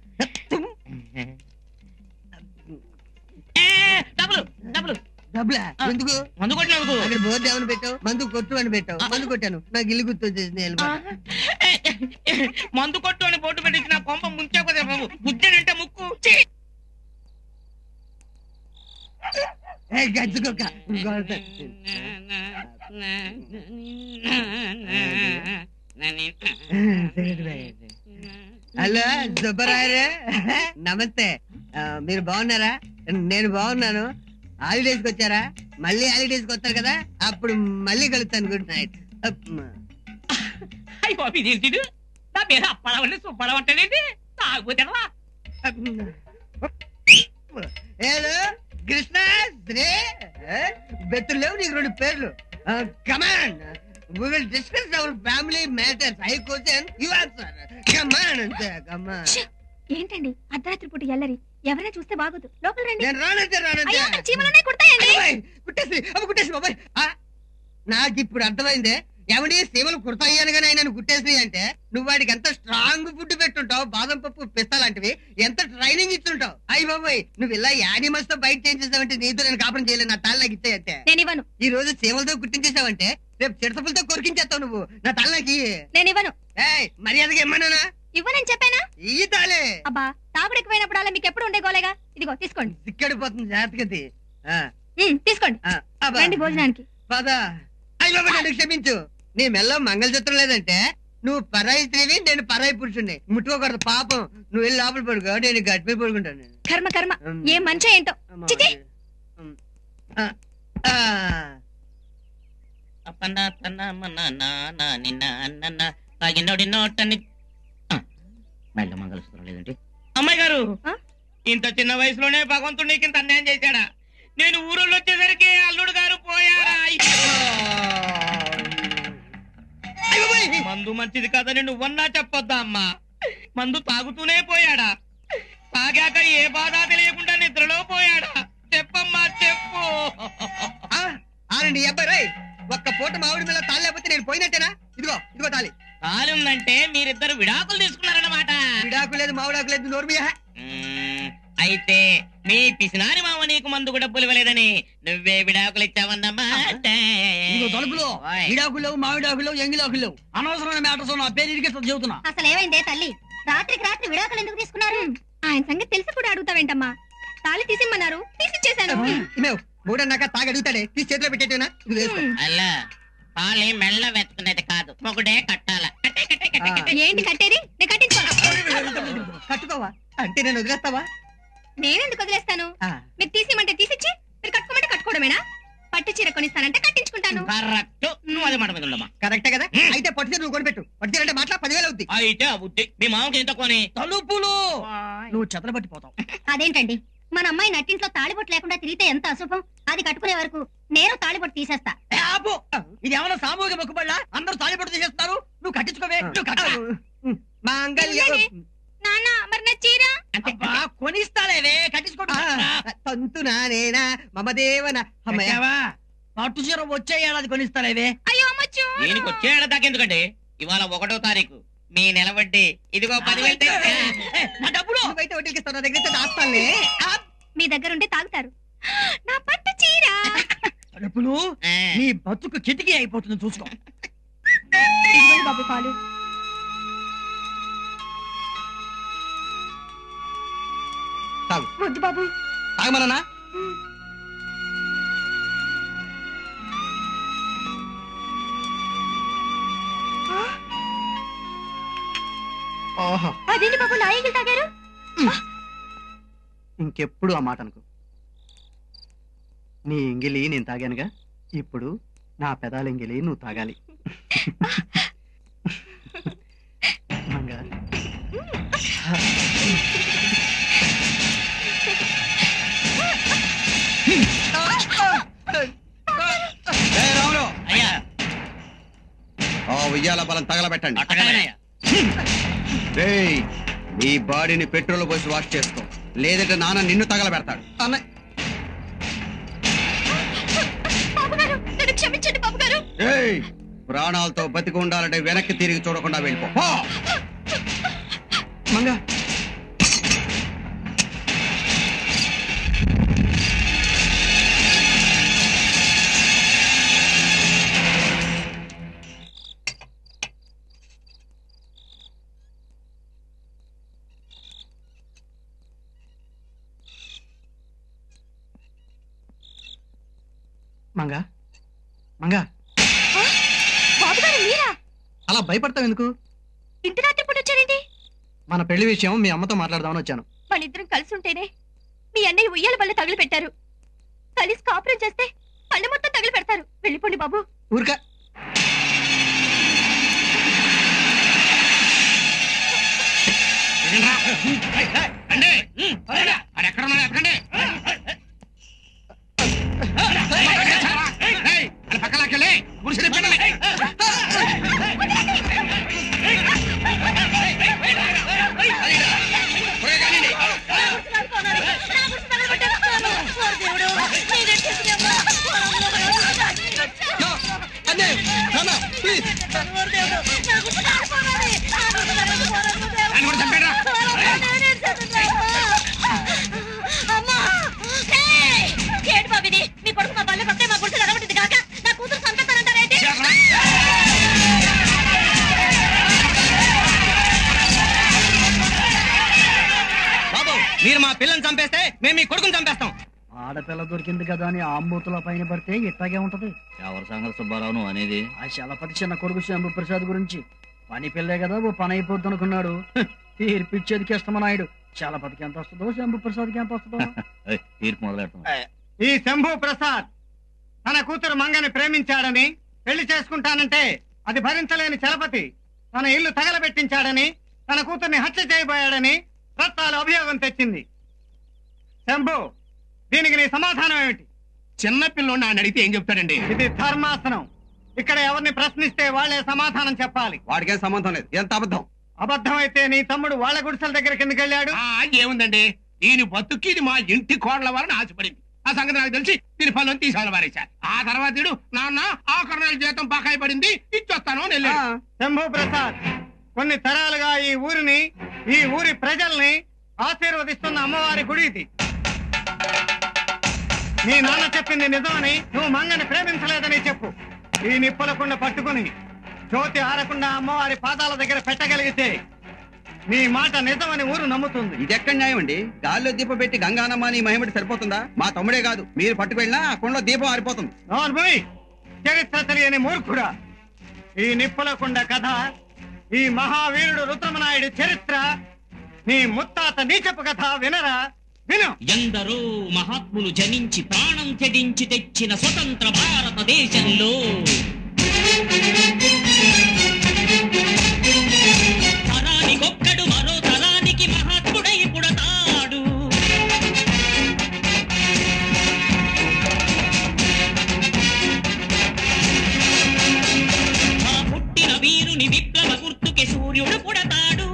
డబ్బులు డబ్బులు డబ్బులా ఎందుకు మందు కొట్టినందుకు అక్కడ బోర్డు ఏమని పెట్టావు మందు కొట్టు అని పెట్టావు మందు కొట్టాను నాకు ఇల్లు గుర్తు వచ్చేసింది వెళ్ళిపో. మందు కొట్టు అని బోర్డు పెట్టించి నా కొంప ముంచాకపోతే బాబు బుద్ధుడంటే ముక్కు ఛీ! ఏ గజ్జుకోక ఇంకొకటి. హలో సుబ్బరాయరు నమస్తే ఆ, మీరు బాగున్నారా నేను బాగున్నాను హాలిడేస్ కి వచ్చారా మళ్ళీ హాలిడేస్ కి వస్తారు కదా అప్పుడు మళ్ళీ కలుస్తాను గుడ్ నైట్ అయ్యి బాబు ఇదేంటిడు నా పేరు అప్పడవండి సుబ్బడం అంటేనేంటి తాగుతావా హలో కృష్ణ శ్రీ బెత్తులు లేవు నీకు రెండు పేర్లు కమాన్ we will discuss our family matters i question you answer come on అంతే come on ఏంటండి అర్ధరాత్రి పూట ఎల్లరి ఎవరైనా చూస్తే బాగోదు లోపల రండి నేను రానంటే రానంటే అయ్యో, అక్కడ చీమలున్నాయి, కుడతాయండి. అబ్బాయి, కుట్టేసి అమ్మ కుట్టేసి బాబాయ్ ఆ, నాకు ఇప్పుడు అర్థమైందే ఎవడి సీమలు కుడతాయి అనగానే ఆయన కుట్టేసి అంటే నువ్వు వాడికి ఎంత స్ట్రాంగ్ ఫుడ్ పెట్టుంటావు బాదం పప్పు పిస్తా లాంటివి ఎంత ట్రైనింగ్ ఇచ్చుంటావు అయ్యి బాబాయ్ నువ్వు ఇలా యానిమల్స్ తో బయట చేసేసావంటే నీతో నేను కాపురం చేయలేదు నా తల నాకు ఇచ్చే అంతే నేను ఇవ్వను ఈ రోజు సీమలతో కుట్టించేసావంటే రేపు చిడతపులతో కొరికించేస్తావు నువ్వు నా తల నాకు ఇయ్యి. నేను ఇవ్వను ఏయ్ మర్యాదగా ఇమ్మన్నానా ఇవ్వనని చెప్పానా ఈ తాలే అబ్బా తాగుడు ఎక్కువైనప్పుడు అలా మీకు ఎప్పుడు ఉండే గోలేగా ఇదిగో తీసుకోండి సిక్కడిపోతుంది జాతకది ఆ, ఉమ్, తీసుకోండి ఆ, అబ్బా. రండి భోజనానికి పద అయ్యో నన్ను క్షమించు నీ మెల్ల మంగళసూత్రం లేదంటే నువ్వు పరాయి స్త్రీవి నేను పరాయి పురుషుణ్ణి ముట్టుకోకూడదు పాపం నువ్వు వెళ్ళి లోపల పడుకో నేను గట్టి మీద పడుకుంటాను నేను. కర్మ కర్మ ఉమ్. ఏం మంచో ఏంటో అమ్మా. చిచి ఉమ్. ఆ, ఆ. అప్పన్న తన్న మన నాన్న నిన్న అన్న తాగినోడి నోటని మళ్ళీ మంగళసూత్రం లేదండి అమ్మాయి గారు ఆ? ఇంత చిన్న వయసులోనే భగవంతుడు నీకు ఇంత అన్యాయం చేశాడా నేను ఊరోళ్ళు వచ్చేసరికి అల్లుడు గారు పోయారా అయ్యో బాయ్. మందు మంచిది కాదని నువ్వన్నా చెప్పొద్దా అమ్మా మందు తాగుతూనే పోయాడా తాగాక ఏ బాధ తెలియకుండా నిద్రలో పోయాడా చెప్పమ్మా చెప్పు ఆ, ఆనండి ఈ అబ్బాయి రాయ్ ఒక్క పూట మామిడి మీద తాళి లేకపోతే నేను పోయినట్టేనా ఇదిగో ఇదిగో తాళి తాలి ఉందంటే మీరిద్దరు విడాకులు తీసుకున్నారన్నమాట విడాకు లేదు మామిడాకు లేదు నోరు మీయా మ్మ్. అయితే మీ పిసినారి మామ నీకు మందుకు డబ్బులు ఇవ్వలేదని నువ్వే విడాకులు ఇచ్చావన్నమ్మా ఇదిగో తలుపులో ఓయ్. ఈడాకులు లేవు మామిడాకులు లేవు ఎంగిలాకులు లేవు అనవసరమైన మ్యాటర్స్ నా పేరు ఇరిగిస్తుంది చెబుతున్నా అసలు ఏమైందే తల్లి రాత్రికి రాత్రి విడాకులు ఎందుకు తీసుకున్నారు ఆయన సంగతి తెలిసి కూడా అడుగుతావేంటమ్మా తాళి తీసిమ్మన్నారు తీసిచ్చేశాను ఇమేవ్ మూడన్నాక తాగి అడుగుతాడే తీసి చేతిలో పెట్టేటేనా ఇది వేసుకో అల్లా తాళి మెల్ల వెతుకునేది కాదు మొగుడే కట్టాల కట్టే, కట్టే, కట్టే, కట్టే. ఏంటి కట్టేది నేను కట్టించుకోను కట్టుకోవా అంటే నేను వదిలేస్తావా నేనెందుకు వదిలేస్తాను ఆ. మీరు తీసిమంటే తీసిచ్చి మీరు కట్టుకోమంటే కట్టుకోవడమేనా పట్టు చీర కొనిస్తానంటే కట్టించుకుంటాను కరెక్ట్ నువ్వు అదే మాట మీద ఉండమ్మా కరెక్టే కదా అయితే పట్టు చీర నువ్వు కొనిపెట్టు పట్టు చీర అంటే మాట్లా పదివేలు అవుద్ది అయితే ఆ బుద్ధి మీ మామకి ఎంత కొని తలుపులు నువ్వు చెతలబట్టిపోతావు అదేంటండి మన అమ్మాయి నట్టింట్లో తాళిబొట్టు లేకుండా తిరిగితే ఎంత అశుభం అది కట్టుకునే వరకు నేను తాళిబొట్టు తీసేస్తా ఏ, ఆపు ఇది ఏమన్నా సామూహిక మొక్కుబళ్ళ అందరూ తాలిపట్టు తీసేస్తున్నారు నువ్వు కట్టించుకోవే నువ్వు కట్టా మాంగళ్యం నాన్న మరి నా చీర అబ్బా, కొనిస్తాలేవే కట్టించుకోండి తంతునా నేనా మమ దేవన అమ్మయ్య కట్టావా? పట్టు చీర వచ్చే ఏడాది కొనిస్తాలేవే అయ్యో అమ్మచ్చు దీనికి వచ్చే ఏడాది ఎందుకండి ఇవాళ ఒకటో తారీఖు మీ నిలబడ్డి ఇదిగో పదివేలు తెచ్చా. ఏ, నా డబ్బులు నువ్వైతే వడ్డీలకి ఇస్తావు నా దగ్గర అయితే దాస్తానులే ఆ, మీ దగ్గర ఉంటే తాగుతారు నా పట్టు చీర తలుపులు ఆ. నీ బతుకు కిటికీ అయిపోతుంది చూసుకో ఇదిగోండి బాబు పాలు తాగు వద్దు బాబు తాగమన్నా ఓహో అదేంటి బాబు నా ఎంగిల్ తాగారు ఇంకెప్పుడు ఆ మాట అనుకో నీ ఎంగిలి నేను తాగానుగా ఇప్పుడు నా పెదాల ఎంగిలి నువ్వు తాగాలి మంగా ఏ రాములు అయ్యా ఆ ఉయ్యాల బలం తగలబెట్టండి అట్టగానయ్యా రేయ్ నీ బాడీని పెట్రోల్ పోసి వాష్ చేసుకో లేదంటే నాన్న నిన్ను తగలబెడతాడు అన్నయ్య బాబుగారు నన్ను క్షమించండి బాబుగారు ఏయ్ ప్రాణాలతో బతికి ఉండాలంటే వెనక్కి తిరిగి చూడకుండా వెళ్ళిపో పో. మంగ మంగ మంగ బాబుగారు మీరా అలా భయపడతావు ఎందుకు ఇంటి రాత్రి పూట వచ్చారేంటి మన పెళ్లి విషయం మీ అమ్మతో మాట్లాడదామని వచ్చాను మన ఇద్దరం కలిసి ఉంటేనే మీ అన్నయ్య ఉయ్యాల బల్ల తగిలి పెట్టారు కలిసి కాపురం చేస్తే పళ్ళు మొత్తం తగిలి పెడతారు వెళ్ళిపోండి బాబు ఊరిక అండి అది ఎక్కడ ఉన్నాడు ఎక్కడండి అది పక్కలాకెళ్ళి గుడిసెలు పెట్టండి దాన్ని కూడా చంపేరా అమ్మా! ఏయ్! ఏంటి బాబు ఇది? మీ కొడుకు మా బల్ల కొడితే మా గుడిసెలు అడగొట్టింది కాక నా కూతురు సంపేస్తానంటారేంటి బాబు మీరు మా పిల్లని చంపేస్తే మేము మీ కొడుకుని చంపేస్తాం ఆడపిల్ల దొరికింది కదా అని ఆంబూతుల పైన పడితే ఇట్లాగే ఉంటది ఎవరి సంగతి సుబ్బారావు అనేది ఆ శలపతి చిన్న కొడుకు శంభు ప్రసాద్ గురించి పని పిల్లే కదా ఓ పని అయిపోద్ది అనుకున్నాడు హ్, తీర్పిచ్చేది కృష్ణమనాయుడు చలపతికి ఎంత వస్తుందో శంభు ప్రసాద్కి ఎంత వస్తుందో తీర్పు మొదలెడతాం ఈ శంభు ప్రసాద్ తన కూతురు మంగని ప్రేమించాడని పెళ్లి చేసుకుంటానంటే అది భరించలేని చలపతి తన ఇల్లు తగలబెట్టించాడని తన కూతుర్ని హత్య చేయబోయాడని రత్తాలు అభియోగం తెచ్చింది శంభు దీనికి నీ సమాధానం ఏమిటి చిన్న పిల్లోని ఆయన అడిగితే ఏం చెప్తాడండి ఇది ధర్మాసనం ఇక్కడ ఎవరిని ప్రశ్నిస్తే వాళ్ళే సమాధానం చెప్పాలి వాడికేం సంబంధం లేదు ఎంత అబద్ధం అబద్ధం అయితే నీ తమ్ముడు వాళ్ళ గుడిసెల దగ్గరికి ఎందుకు వెళ్ళాడు ఆ, ఏముందండి దీని బతుక్కి ఇది మా ఇంటి కోడల వలన ఆశపడింది ఆ సంగతి నాకు తెలిసి దీని పనులను తీసాలి పారేశారు ఆ తర్వాత వీడు నాన్న ఆ కర్ణాల జీతం బకాయి పడింది ఇచ్చొస్తాను అని వెళ్ళాడు శంభు ప్రసాద్ కొన్ని తరాలుగా ఈ ఊరిని ఈ ఊరి ప్రజల్ని ఆశీర్వదిస్తున్న అమ్మవారి గుడి ఇది నీ నాన్న చెప్పింది నిజమని నువ్వు మంగని ప్రేమించలేదని చెప్పు ఈ నిప్పులకుండ పట్టుకుని జ్యోతి ఆరకుండా అమ్మవారి పాదాల దగ్గర పెట్టగలిగితే నీ మాట నిజమని ఊరు నమ్ముతుంది ఇది ఎక్కడ న్యాయం అండి గాల్లో దీపం పెట్టి గంగానమ్మ నీ మహిమటి సరిపోతుందా మా తమ్ముడే కాదు మీరు పట్టుకెళ్ళినా ఆ కుండలో దీపం ఆరిపోతుంది నోర్మోయ్ చరిత్ర తెలియని మూర్ఖుడా ఈ నిప్పులకుండ కథ ఈ మహావీరుడు రుద్రమనాయుడి చరిత్ర నీ ముత్తాత నీచపు కథ వినరా విను ఎందరో మహాత్ములు జనించి ప్రాణం త్యజించి తెచ్చిన స్వతంత్ర భారతదేశంలో తరానికొక్కడు మరో తరానికి మహాత్ముడై పుడతాడు ఆ పుట్టిన వీరుని విప్లవ గుర్తుకి సూర్యుడు పుడతాడు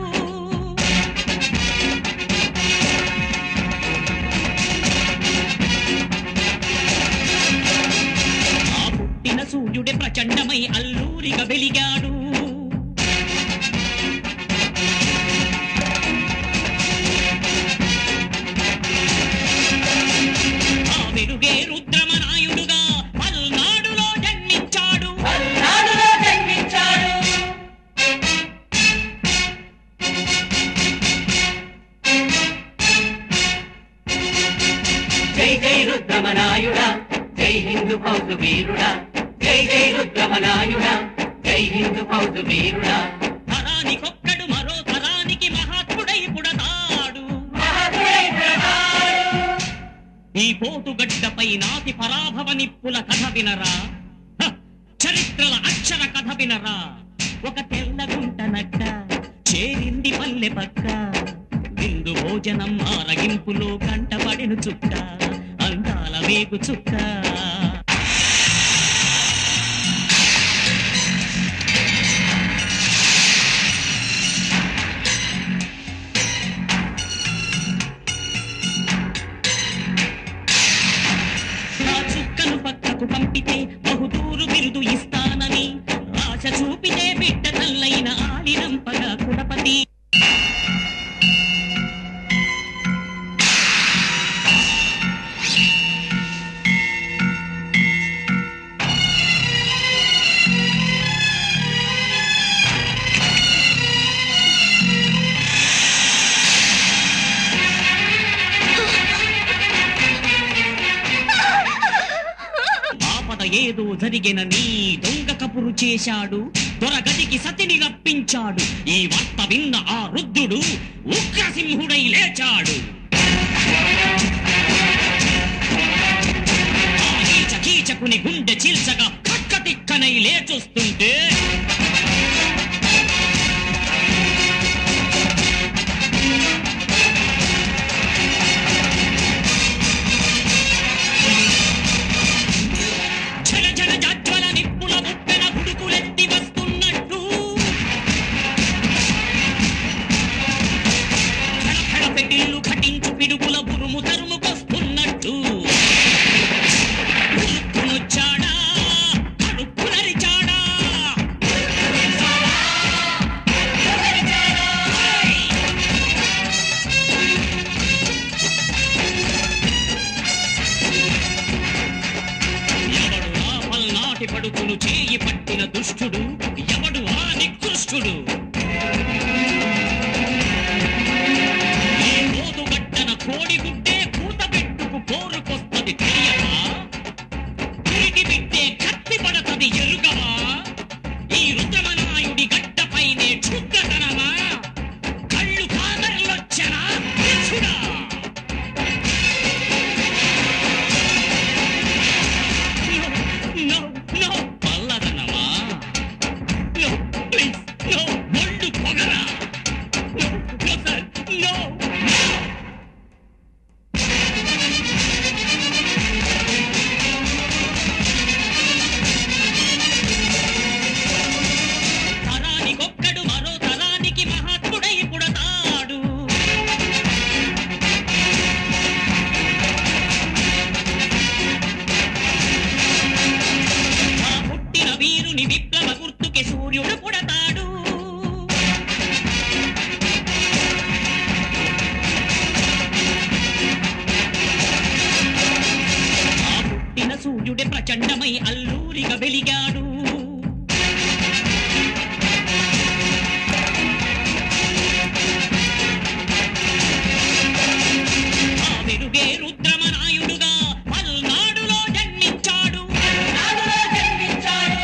ఆ పుట్టిన సూర్యుడే ప్రచండమై అల్లూరిగా వెలిగాడు ఆ వెలుగే రుద్రమనాయుడుగా పల్నాడులో జన్మించాడు పల్నాడులో జన్మించాడు జై జై రుద్రమనాయుడా జై హిందూ ఫౌజు వీరుడా జై జై రుద్రమనాయుడా జై హిందూ ఫౌజు వీరుడా తరానికొక్కడు మరో తరానికి మహాత్ముడై పుడతాడు ఈ పోటుగడ్డపై నాటి పరాభవ నిప్పుల కథ వినరా హ! చరిత్రల అక్షర కథ వినరా ఒక తెల్ల గుంట నట్ట చేరింది పల్లె పక్క విందు భోజనం ఆరగింపులో కంటపడిన చుక్క అందాల వేగు చుక్క ఏదో జరిగినని దొంగ కపురు చేశాడు త్వరగతికి సతిని రప్పించాడు ఈ వార్త విన్న ఆ రుద్రుడు ఉగ్రసింహుడై లేచాడు ఆ నీచ కీచకుని గుండె చీల్చగా కక్కతిక్కనై లేచొస్తుంటే జల జల జాజ్వల నిప్పుల ముప్పెన గుడుకులెత్తి వస్తున్నట్టు ఖడఖడ పెటిల్లు ఖటించు పిడుగుల బురుము తరుముకొస్తున్నట్టు ఉరుక్కునొచ్చాడా కడుపు నరిచాడా ఎవడు ఆ పల్నాటి పడుకును చేయి పట్టిన దుష్టుడు ఎవడు ఆ నికృష్టుడు ఈ రోజు గట్టన కోడి గుడ్డే కూత పెట్టుకు పోరుకొస్తది తెలియవా తిరిగి బిడ్డే కత్తి పడతది ఎరుగవా ఈ రుద్రమనాయుడి గడ్డపైనే క్షుద్రతనమా కళ్ళు కాదర్లొచ్చనా పిచ్చుడా no, no, పల్లదనమా no, please, no, ఒళ్ళు పొగరా no, no, sir, no, no. తరానికొక్కడు మరో తరానికి మహాత్ముడై పుడతాడు ఆ పుట్టిన వీరుని విప్లవ గుర్తుకి సూర్యుడు పుడతాడు ఆ పుట్టిన సూర్యుడే ప్రచండమై అల్లూరిగా వెలిగాడు ఆ వెలుగే రుద్రమనాయుడుగా పల్నాడులో జన్మించాడు పల్నాడులో జన్మించాడు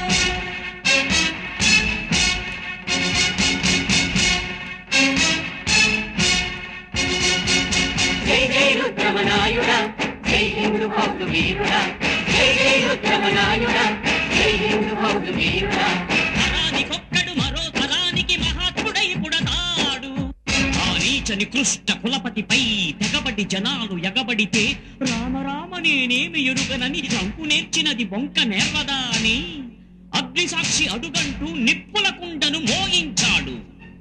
జై జై రుద్రమనాయుడ జై హిందూ బౌద్ధ వీరుడ జై జై రుద్రమనాయుడ జై హిందూ బౌద్ధ వీరుడ తరానికొక్కడు మరో తరానికి మహాత్ముడై పుడతాడు ఆ నీచ నికృష్ట కులపతిపై తెగబడి జనాలు ఎగబడితే రామ రామ నేనేమి ఎరుగనని రంకు నేర్చినది బొంక నేర్వదా అని అగ్నిసాక్షి అడుగంటూ నిప్పుల కుండను మోగించాడు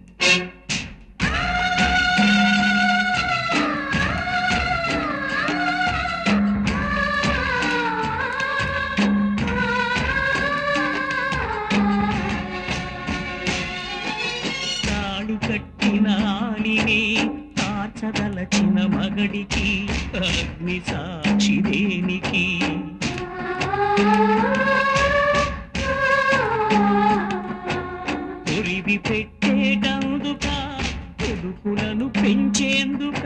తాళి కట్టిన ఆలినే తాచదలచిన మగడికి అగ్ని సాక్షి దేనికి కొరివి పెట్టేటందుక కొడుకులను పెంచేందుక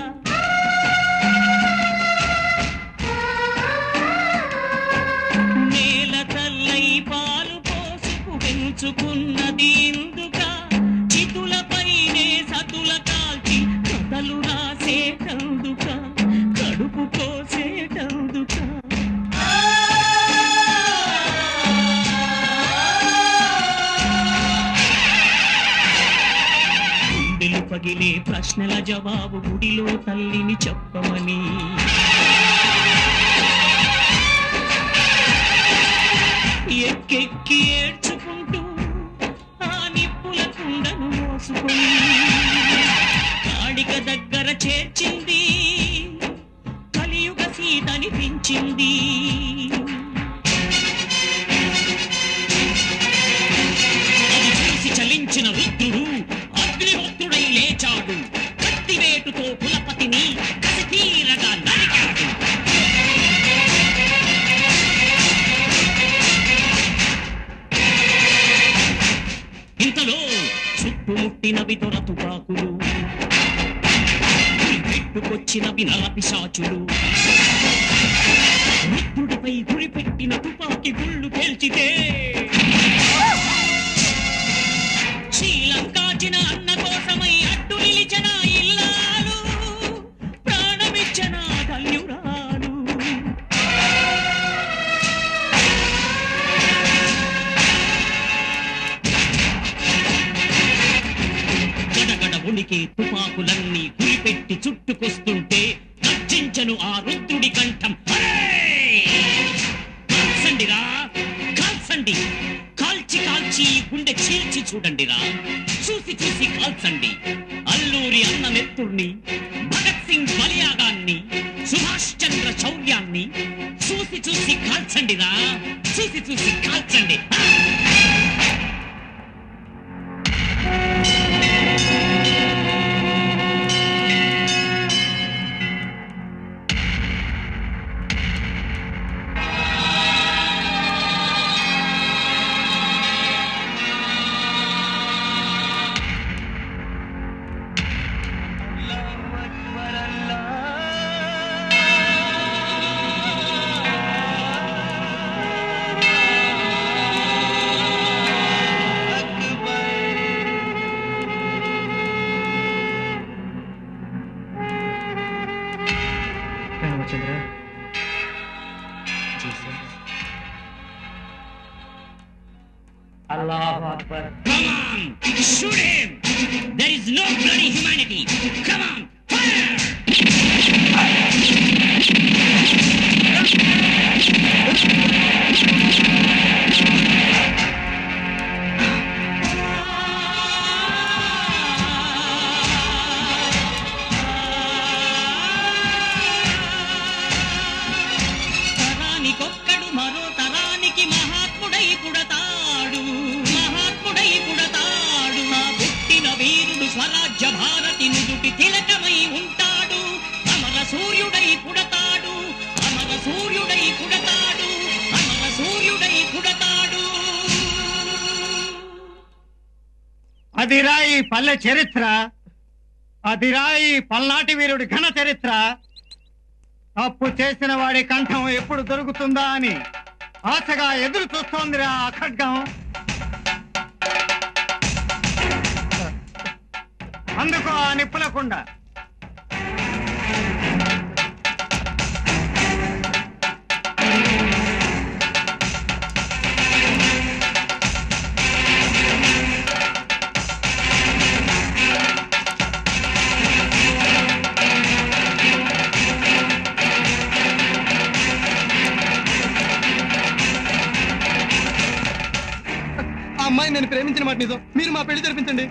నేల తల్లై పాలు పోసుకు పెంచుకున్నది ఇందుక చితులపైనే సతుల కాల్చి కథలు రాసేటందుక కడుపు కోసేటందుక గుండెలు పగిలే ప్రశ్నల జవాబు గుడిలో తల్లిని చెప్పమని ఎక్కెక్కి ఏడ్చుకుంటూ ఆ నిప్పుల కుండను మోసుకొని కాడిక దగ్గర చేర్చింది కలియుగ సీతనిపించింది అది చూసి చలించిన రుద్రుడు అగ్నిహోత్రుడై లేచాడు కత్తివేటుతో కులపతిని కసితీరగా నరికాడు ఇంతలో చుట్టుముట్టినవి దొర తుపాకులు పెట్టుకొచ్చినవి నల పిశాచులు వృద్ధుడిపై గురిపెట్టిన పేల్చిన తుపాకి గుళ్ళు పేల్చితే శ్రీలంకాచిన అన్న కోసమై అడ్డు నిలిచిన ఇల్లాలు ప్రాణమిచ్చిన ధన్యురాలు గడగడ ఉనికి తుపాకులన్నీ గురిపెట్టి చుట్టుకొస్తుంటే గర్జించను ఆ రుద్రుడి కంఠం "హరే!" కాల్చండిరా కాల్చండి కాల్చి కాల్చి ఈ గుండె చీల్చి చూడండిరా చూసి చూసి కాల్చండి అల్లూరి అన్న నెత్తుర్ని భగత్ సింగ్ బలియాగాన్ని సుభాష్ చంద్ర శౌర్యాన్ని చూసి చూసి కాల్చండిరా చూసి చూసి కాల్చండి ఆ! Ramachandra Come on, shoot him! There is no bloody humanity. Come on, fire! తరానికొక్కడు మరో తరానికి మహాత్ముడై పుడతాడు మహాత్ముడై పుడతాడు ఆ పుట్టిన వీరుడు స్వరాజ్య భారతి నుదుటి తిలకమై ఉంటాడు అమర సూర్యుడై పుడతాడు అమర సూర్యుడై పుడతాడు అమర సూర్యుడై పుడతాడు అదిరా ఈ పల్లె చరిత్ర అదిరా ఈ పల్నాటి వీరుడి ఘన చరిత్ర తప్పు చేసిన వాడి కంఠం ఎప్పుడు దొరుకుతుందా అని ఆశగా ఎదురు చూస్తోందిరా ఆ ఖడ్గం అందుకో ఆ నిప్పులకుండా ఆ అమ్మాయి నేను ప్రేమించిన మాట నిజం మీరు మా పెళ్లి జరిపించండి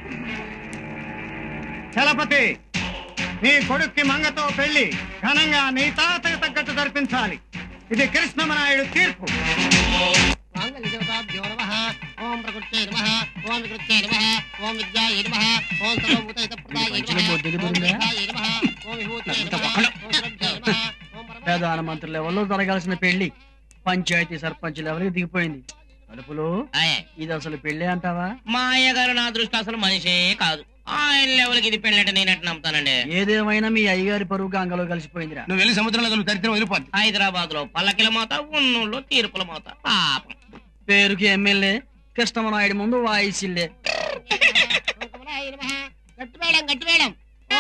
చలపతి నీ కొడుక్కి మంగతో పెళ్లి ఘనంగా నీ తాతకు తగ్గట్టు జరిపించాలి ఇది కృష్ణమనాయుడు తీర్పు మాంగళ్యదేవతాభ్యో నమః ఓం ప్రకృత్యై నమః ఓం వికృత్యై నమః ఓం విద్యాయై నమః ఓం సర్వభూతహితప్రదాయై నమః ఓం దేహాయై నమః ఓం విభూతయై నమః ఓం సురభ్యై నమః ప్రధానమంత్రి లెవెల్లో జరగాల్సిన పెళ్లి పంచాయతీ సర్పంచ్ లెవెల్కి దిగిపోయింది కడుపులో ఇది అసలు పెళ్లి అంటావా మా అయ్యగారు నా దృష్టి అసలు మనిషే కాదు ఆయన లెవెల్కి ఇది పెళ్ళంటే నేనట్టు నమ్ముతానండి ఏదేమైనా మీ అయ్యగారి పరువు గంగలో కలిసిపోయిందిరా నువ్వు వెళ్ళి సముద్రంలో నువ్వు దరిద్రం వదిలిపోద్ది హైదరాబాద్ లో పల్లకిల మోత ఉన్నోళ్ళు తీర్పుల మోత పాపం పేరుకి ఎమ్మెల్యే కృష్ణమనాయుడు ముందు వాయిసిల్లే గట్టి మేడం గట్టి మేడం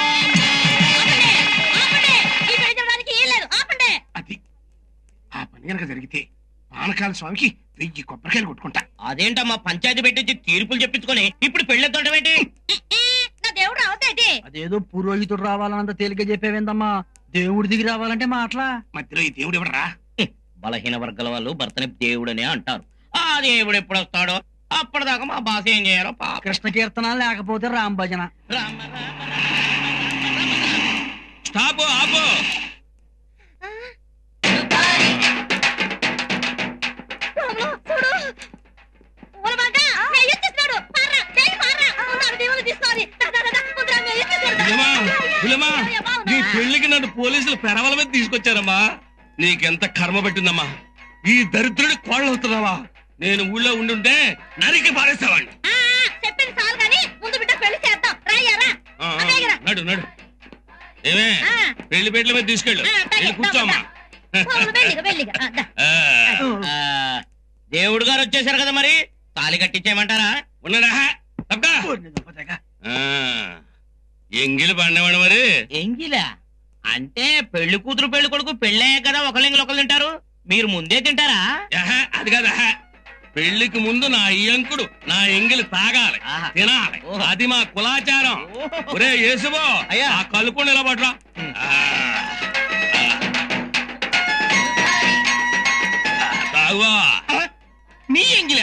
ఈ పెళ్లి చూడడానికి ఏం లేదు ఆపండి ఆ పని కనుక జరిగితే పానకాల స్వామికి వెయ్యి కొబ్బరికాయలు కొట్టుకుంటా అదేంటమ్మా పంచాయతీ పెట్టించి తీర్పులు చెప్పించుకొని ఇప్పుడు పెళ్ళెత్తుంటాం ఏంటి నా దేవుడు అవుతాయి అదేదో పురోహితుడు రావాలన్నంత తేలిక చెప్పేవేందమ్మా దేవుడి దిగి రావాలంటే మాటలా మధ్యలో ఈ దేవుడు ఎవడరా బలహీన వర్గాల వాళ్ళు భర్తని దేవుడనే అంటారు ఆ దేవుడు ఎప్పుడు వస్తాడో అప్పటిదాకా మా బాస ఏం చేయాలో పాప కృష్ణ కీర్తన లేకపోతే రామ్ భజన స్టాప్ ఆపు చూడు ఊరబాగా నేను ఎత్తిస్తున్నాడు పార్రా చేయి పార్రా ముందు దేవుడు తీసుకోవాలి దా, దా, దా, దా, ముందు రా, నేను ఎత్తిస్తున్నాడు. పులమా పులమా అయ్యో, బావునా? నీ పెళ్లికి నన్ను పోలీసులు పెరవల మీద తీసుకొచ్చారమ్మా నీకెంత కర్మ పెట్టిందమ్మా ఈ దరిద్రుడి కోళ్ళవుతున్నావా నేను ఊళ్ళో ఉండుంటే నరికి పారేసేవాడిని ఆ, చెప్పింది చాలు కానీ ముందు బిడ్డ పెళ్లి చేద్దాం రాయ్యారా ఆ, ఆ, నడు నడు ఏమే ఆ. పెళ్లి పెట్ల మీద తీసుకెళ్ళు ఆ, అట్టాగే, వెళ్ళి కూర్చోమ్మా పోమ్మ, మెల్లిగా మెల్లిగా ఆ, దా. ఆ, దేవుడు గారు వచ్చేసారు కదా మరి తాలి కట్టించేయమంటారా ఉన్నడా ఎంగిలి పండేవాడు మరి ఎంగిలా అంటే పెళ్లి కూతురు పెళ్లి కొడుకు పెళ్ళయ్యాక కదా ఒకళ్ళెంగిలి ఒకళ్ళు తింటారు మీరు ముందే తింటారా ఆహా, అది కదా పెళ్లికి ముందు నా ఇయంకుడు నా ఎంగిలి తాగాలి తినాలి అది మా కులాచారం ఒరే యేసుబో ఆ కలుపు నిలబడరా తాగువా నీ ఎంగిలా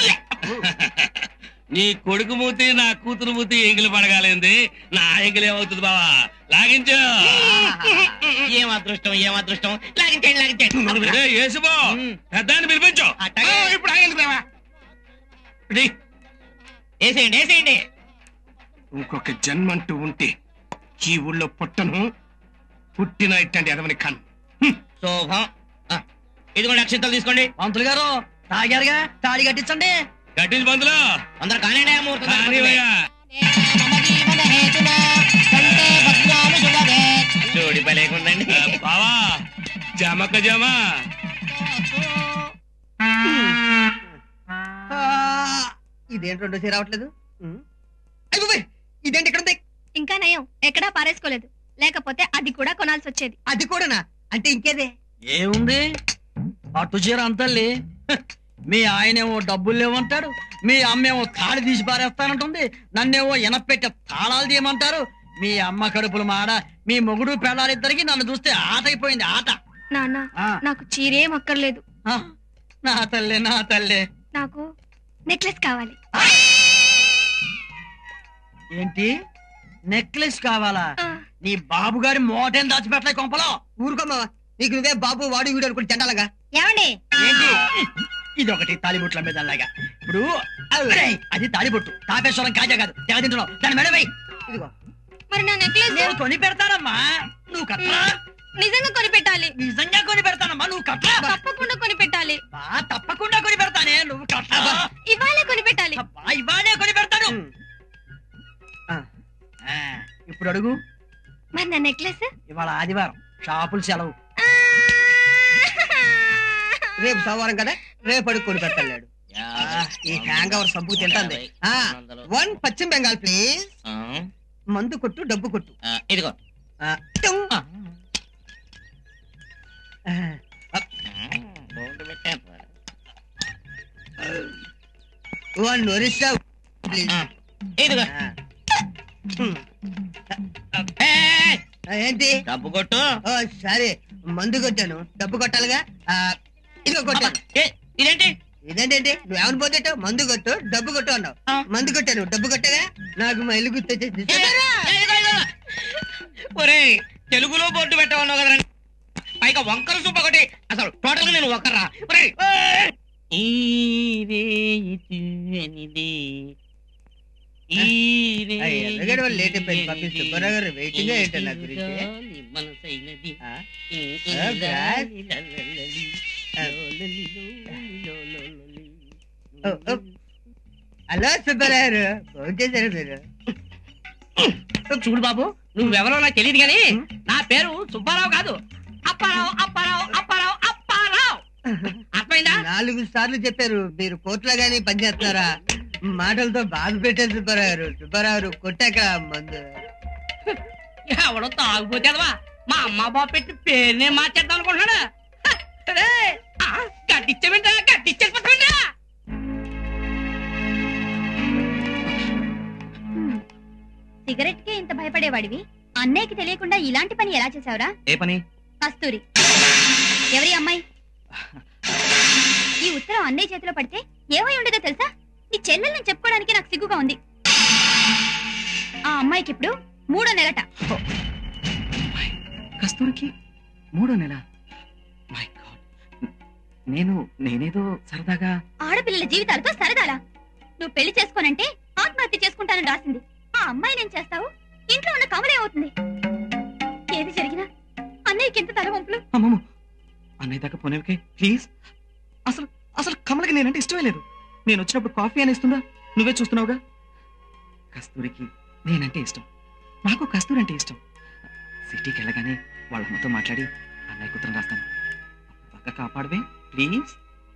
నీ కొడుకు మూతి నా కూతురు మూతి ఎంగిలి పడగాలింది నా ఎంగిలి ఏమవుతుంది బావా లాగించు ఏం అదృష్టం ఏం అదృష్టం లాగించండి లాగించండి ఒరే యేసుబో పెద్దాన్ని పిలిపించు అట్టగే. ఆ, ఇప్పుడు ఆగింది బావా వేసేయండి వేసేయండి ఇంకొక జన్మంటూ ఉంటే ఈ ఊళ్ళో పుట్టను పుట్టిన ఇట్టండి ఎదవని కన్ శోభం ఆ, ఇదిగోండి అక్షింతలు తీసుకోండి పంతులు గారు తాగారుగా తాళి కట్టించండి కట్టించి పంతులు అందరు కానివ్వండి ఆ ముహూర్తం కానివయ్యా. జోడి పలేకుందండి బావా జమక జమ ఇదేంటి రెండోసారి రావట్లేదు ఉమ్. అయ్ బాబోయ్, ఇదేంటి ఇక్కడ ఉంది ఇంకా నయం ఎక్కడా పారేసుకోలేదు లేకపోతే అది కూడా కొనాల్సి వచ్చేది అది కూడానా అంటే ఇంకేదే ఏముంది పట్టు చీర అంతల్లి హ, మీ ఆయనేమో డబ్బులు లేవంటాడు మీ అమ్మేమో తాళి తీసి పారేస్తానంటుంది నన్నేమో ఎనపెట్టే తాళాలు తీయమంటారు మీ అమ్మ కడుపులు మాడ మీ మొగుడు పెళ్ళాలిద్దరికి నన్ను చూస్తే ఆట అయిపోయింది ఆట నాన్న ఆ. నాకు చీరేం అక్కర్లేదు ఆ, నా తల్లి నా తల్లి నాకు నెక్లెస్ కావాలి ఏంటి నెక్లెస్ కావాలా నీ బాబు గారి మోటేం దాచిపెట్టలే కొంపలో ఊరుకోమావా నీకు నువ్వే బాబు వాడు వీడు అనుకుని చెండాలగా ఏమండి ఏంటి ఇదొకటి తాలిబొట్ల మీద అలాగా ఇప్పుడు అరేయ్, అది తాలిబొట్టు తాపేశ్వరం కాజా కాదు తెగ తింటున్నావు దాని మెడ వేయ్ ఇదిగో మరి నా నెక్లెస్ నేను కొని పెడతానమ్మా నువ్వు కట్టరా నిజంగా కొని పెట్టాలి నిజంగా కొని పెడతానమ్మా నువ్వు కట్టరా తప్పకుండా కొని పెట్టాలి బా, తప్పకుండా కొని పెడతానే నువ్వు కట్టరా ఇవాళే కొని పెట్టాలి బా, ఇవాళే కొని పెడతాను ఆ, ఇప్పుడు అడుగు మరి నా నెక్లెస్ ఇవాళ ఆదివారం షాపులు సెలవు రేపు సోమవారం కదా రేపు అడుగు కొని పెడతాడు ఈ హ్యాంగ్ ఓవర్ సబ్బు తింటుంది ఆ, వన్ పశ్చిమ బెంగాల్ ప్లీజ్ ఆ, మందు కొట్టు డబ్బు కొట్టు ఆ, ఇదిగో ఆ, టుంగ్. ఆ, బోర్డు పెట్టాను. వన్ ఒరిస్సా ప్లీజ్ ఆ, ఇదిగో ఆ. ఏయ్, ఆ, ఏంటి డబ్బు కొట్టు ఓ సరే మందు కొట్టాను డబ్బు కొట్టాలిగా ఆ, ఇదిగో కొట్టాను ఏ, ఇదేంటి ఇదేంటంటే నువ్వేమని పోతేటావు మందు కొట్టు డబ్బు కొట్టు అన్నావు ఆ. మందు కొట్టాను డబ్బు కొట్టగా నాకు మా ఇల్లు గుర్తొచ్చేసి ఏ, ఏ, ఇదిగో, ఇదిగో. ఒరేయ్ తెలుగులో బోర్డు పెట్టమన్నావు కదరా పైగా వంకర సూప ఒకటి అసలు టోటల్ గా నేను ఒక్కరా ఒరేయ్, ఏయ్. ఈ రేయి తీయనిది. ఈ ఆ, రేయి ఎర్రగడ్డ వాళ్ళు లేట్ అయిపోయింది. పాపం తీయనిది. సుబ్బారావు గారు waiting ఏ ఏంటో నా గురించి. గాలి మనసైనది. ఆ? ఈ ఈ ఆ, బ్రాస్. లాలి లలలలి, ఆ. లోలలి లోలలి ఓ, ఓ. హలో సుబ్బారావు గారు ఫోన్ చేశారు మీరు చూడు బాబు నువ్వెవరో నాకు తెలియదు కానీ నా పేరు సుబ్బారావు కాదు అప్పారావు అప్పారావు అప్పారావు అప్పారావు అర్థమైందా నాలుగు సార్లు చెప్పారు మీరు కోర్టులో గానీ పనిచేస్తున్నారా మాటలతో బాధ పెట్టారు సుబ్బారావు గారు సుబ్బారావు గారు కొట్టాక మందు ఎవడో తాగుపోతేదవా మా అమ్మ బాబు పెట్టి పేరునే మార్చేద్దాం అనుకుంటున్నాడా హ, రే, ఆ, గడ్డిచ్చేమింటా గడ్డిచ్చేసిపోతామింటా సిగరెట్ కి ఇంత భయపడేవాడివి అన్నయ్యకి తెలియకుండా ఇలాంటి పని ఎలా చేసావురా ఏ పని కస్తూరి ఎవరి అమ్మాయి ఈ ఉత్తరం అన్నయ్య చేతిలో పడితే ఏమై ఉండేదో తెలుసా నీ చెల్లెల్ని చెప్పుకోవడానికి నాకు సిగ్గుగా ఉంది ఆ అమ్మాయికి ఇప్పుడు మూడో నెలట కస్తూరికి మూడో నెల మై గాడ్ నేను నేనేదో సరదాగా ఆడపిల్లల జీవితాలతో సరదాలా నువ్వు పెళ్లి చేసుకోనంటే ఆత్మహత్య చేసుకుంటానని రాసింది ఆ అమ్మాయి నేను చేస్తావు ఇంట్లో ఉన్న కమలే అవుతుంది ఏది జరిగినా అన్నయ్యకి ఎంత తలవంపులు అమ్మమ్మ అన్నయ్య దాకా పోనేవికే ప్లీజ్ అసలు అసలు కమలకి నేనంటే ఇష్టమే లేదు నేను వచ్చినప్పుడు కాఫీ అని ఇస్తుందా నువ్వే చూస్తున్నావుగా కస్తూరికి నేనంటే ఇష్టం నాకు కస్తూరి అంటే ఇష్టం సిటీకి వెళ్ళగానే వాళ్ళ అమ్మతో మాట్లాడి అన్నయ్య కుత్రం రాస్తాను బాగా కాపాడవే ప్లీజ్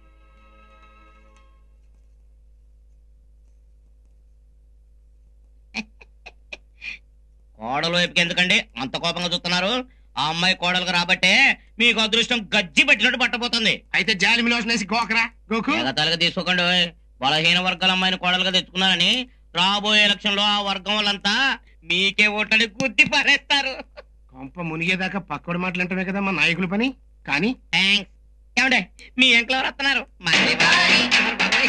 కోడలు వైపుకి ఎందుకండి అంత కోపంగా చూస్తున్నారు ఆ అమ్మాయి కోడలుగా రాబట్టే మీకు అదృష్టం గజ్జి పెట్టినట్టు పట్టబోతుంది అయితే జాలిమి లోషన్ వేసి గోకరా గోకు ఎగతాళిగా తీసుకోకండి ఓయ్. బలహీన వర్గాల అమ్మాయిని కోడలుగా తెచ్చుకున్నారని రాబోయే ఎలక్షన్ లో ఆ వర్గం వాళ్ళంతా మీకే ఓట్లని గుద్ది పారేస్తారు కొంప మునిగేదాకా పక్కడు మాటలంటమే కదా మా నాయకుల పని కానీ థ్యాంక్స్ ఏమండే మీ ఎంట్లో ఎవరు వస్తున్నారు మళ్ళీ బాయ్. బాయ్.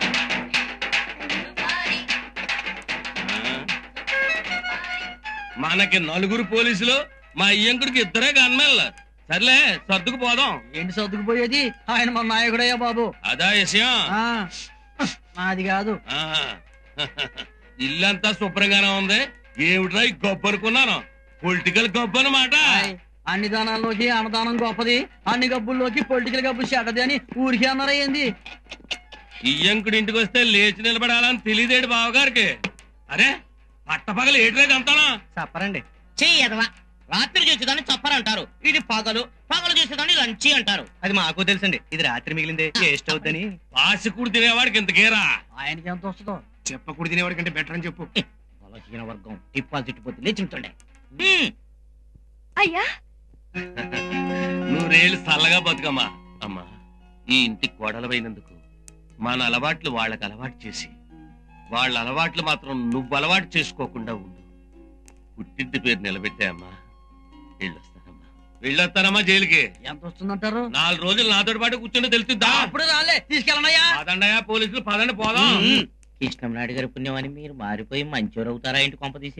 మనకి నలుగురు పోలీసులు మా అయ్యంకుడికి ఇద్దరే గన్మెన్లు సర్లే సర్దుకు పోదాం ఏంటి సర్దుకుపోయేది ఆయన మన నాయకుడయ్యా బాబు అదా విషయం ఆ, నాది కాదు ఆహా. ఇల్లంతా శుభ్రంగానే ఉంది ఏమిట్రా ఈ గొప్ప అనుకున్నాను పొలిటికల్ గొప్ప అనమాట ఆయ్, అన్ని దానాల్లోకి అన్నదానం గొప్పది అన్ని గబ్బుల్లోకి పొలిటికల్ గబ్బు చెడ్డది అని ఊరికే అన్నారా ఏంది ఇయ్యంకుడి ఇంటికి వస్తే లేచి నిలబడాలని తెలియదేడు బావగారికి అరే పట్టపగలు ఏట్లేదు అంతానా చెప్పరండి చెయ్యదవా రాత్రి చూసేదాన్ని చప్పరంటారు ఇది పగలు పగలు చూసేదాన్ని లంచి అంటారు అది మాకు తెలుసండి ఇది రాత్రి మిగిలిందే వేస్ట్ అవుద్దని పాసికుడు తినేవాడికి ఇంతకేరా ఆయనకి ఎంత వస్తుందో చెప్పకూడదు తినేవాడి కంటే బెటర్ అని చెప్పు బలహీన వర్గం డిపాజిట్ పోతే లేచి ఉంటుండే అయ్యా నూరేళ్ళు చల్లగా బతుకమ్మా అమ్మా ఈ ఇంటికి కోడలవైనందుకు మన అలవాట్లు వాళ్ళకి అలవాటు చేసి వాళ్ళ అలవాట్లు మాత్రం నువ్వు అలవాటు చేసుకోకుండా ఉండు పుట్టింటి పేరు నిలబెట్టాయమ్మా వెళ్ళొస్తానమ్మా వెళ్ళొస్తానమ్మా జైలుకి ఎంత వస్తుందంటారు నాలుగు రోజులు నాతో పాటు కూర్చుంటే తెలుస్తుందా అప్పుడు రాలే తీసుకెళ్ళనయ్యా పదండయా పోలీసులు పదండి పోదాం కృష్ణం నాయుడు గారి పుణ్యం అని మీరు మారిపోయి మంచోరు అవుతారా ఇంటి కొంప తీసి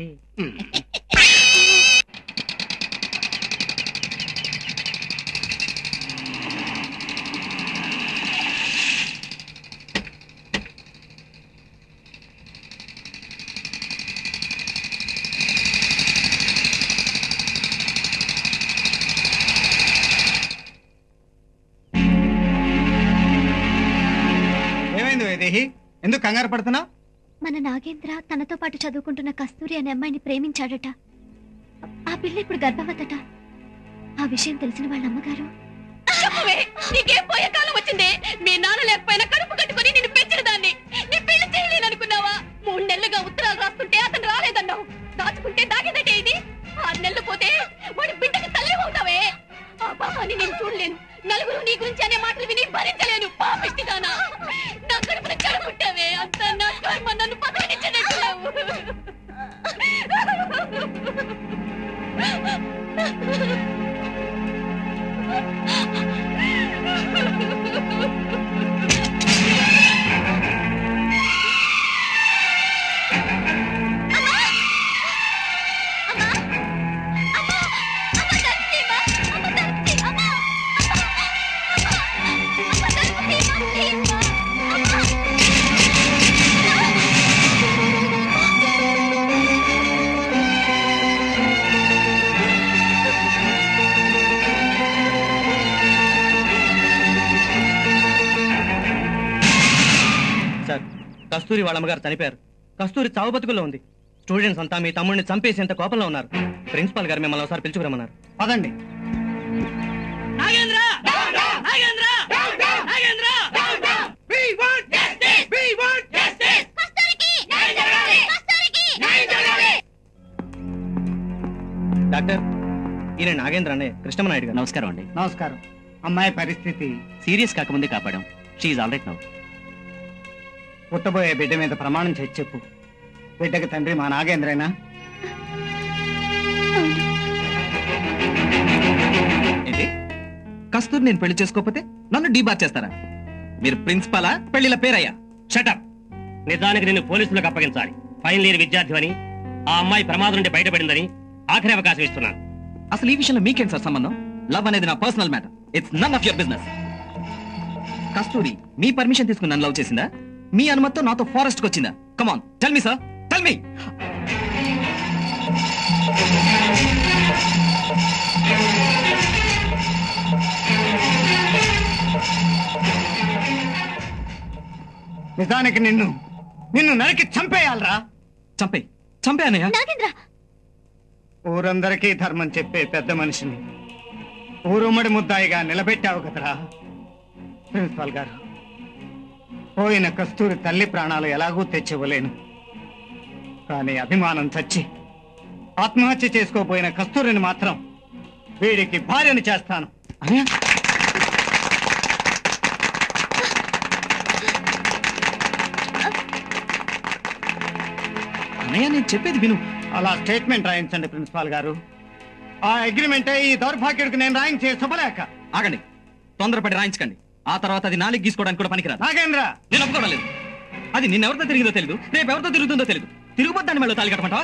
ఏమైంది వైదేహి ఎందుకు కంగారు పడుతున్నావు మన నాగేంద్ర తనతో పాటు చదువుకుంటున్న కస్తూరి అనే అమ్మాయిని ప్రేమించాడట ఆ పిల్ల ఇప్పుడు గర్భవతట ఆ విషయం తెలిసిన వాళ్ళ అమ్మగారు నీకేం పోయే కాలం వచ్చింది మీ నాన్న లేకపోయినా కడుపు కట్టుకొని నిన్ను పెంచిన దాన్ని నీ పెళ్లి చేయలేననుకున్నావా మూడు నెలలుగా ఉత్తరాలు రాస్తుంటే అతను రాలేదన్నావు దాచుకుంటే దాగేదటే ఇది ఆరు నెలలు పోతే వాడి బిడ్డకి తల్లి అవుతావే ఆ పాపాన్ని నేను చూడలేను నలుగురు నీ గురించి అనే మాటలు విని భరించలేను పాపిష్టిదానా నా కడుపున చెడగొట్టావే అంత నా కర్మ నన్ను సార్ కస్తూరి వాళ్ళ అమ్మగారు చనిపోయారు కస్తూరి చావు బతుకుల్లో ఉంది స్టూడెంట్స్ అంతా మీ తమ్ముడిని చంపేసేంత కోపంలో ఉన్నారు ప్రిన్సిపాల్ గారు మిమ్మల్ని ఒకసారి పిలుచుకురమ్మన్నారు పదండి నాగేంద్ర నాగేంద్ర నాగేంద్ర డాక్టర్ ఈయన నాగేంద్ర అనే కృష్ణమనాయుడు గారు నమస్కారం అండి నమస్కారం అమ్మాయి పరిస్థితి సీరియస్ కాకముందే కాపాడాం షీఈ్ ఆల్ రైట్ నౌ పుట్టబోయే బిడ్డ మీద ప్రమాణం చేసి చెప్పు బిడ్డకి తండ్రి మా నాగేంద్రేనా ఏంటి కస్తూరి నేను పెళ్లి చేసుకోకపోతే నన్ను డీబార్ చేస్తారా మీరు ప్రిన్సిపాలా పెళ్లిల పేరయ్యా షటప్ నిజానికి నిన్ను పోలీసులకు అప్పగించాలి ఫైనల్ ఇయర్ విద్యార్థివని ఆ అమ్మాయి ప్రమాదం నుండి బయటపడిందని ఆఖరి అవకాశం ఇస్తున్నాను అసలు ఈ విషయంలో మీకేం సార్ సంబంధం లవ్ అనేది నా personal matter it's none of your business Kasturi మీ పర్మిషన్ తీసుకుని నన్ను లవ్ చేసిందా మీ అనుమతితో నాతో ఫారెస్ట్ కి వచ్చిందా come on tell me sir tell me నిజానికి నిన్ను నిన్ను నరికి చంపేయాలరా చంపే చంపే అన్నయ్య నాగేంద్ర ఊరందరికీ ధర్మం చెప్పే పెద్ద మనిషిని ఊరుమ్మడి ముద్దాయిగా నిలబెట్టావు కదరా ప్రిన్సిపాల్ గారు పోయిన కస్తూరి తల్లి ప్రాణాలు ఎలాగూ తెచ్చివ్వలేను కానీ అభిమానం చచ్చి ఆత్మహత్య చేసుకోపోయిన కస్తూరిని మాత్రం వీడికి భార్యను చేస్తాను అన్నయ్య నేను చెప్పేది విను అలా స్టేట్మెంట్ రాయించండి ప్రిన్సిపాల్ గారు ఆ అగ్రిమెంటే ఈ దౌర్భాగ్యుడికి నేను రాయించే శుభలేఖ ఆగండి తొందరపడి రాయించకండి ఆ తర్వాత అది నాలుగు గీసుకోవడానికి కూడా పనికిరాదు నాగేంద్ర నేను ఒప్పుకోవడం లేదు అది నిన్నెవరితో తిరిగిందో తెలియదు రేపు ఎవరితో తిరుగుతుందో తెలియదు తిరుగుబోద్దాన్ని మళ్ళీ తాలి కట్టమంటావా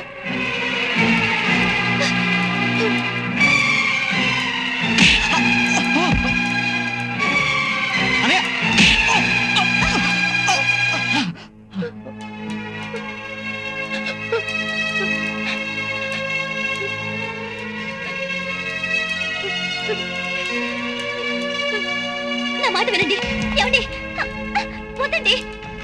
అన్నయ్య నా మాట వినండి ఏమండి వద్దండి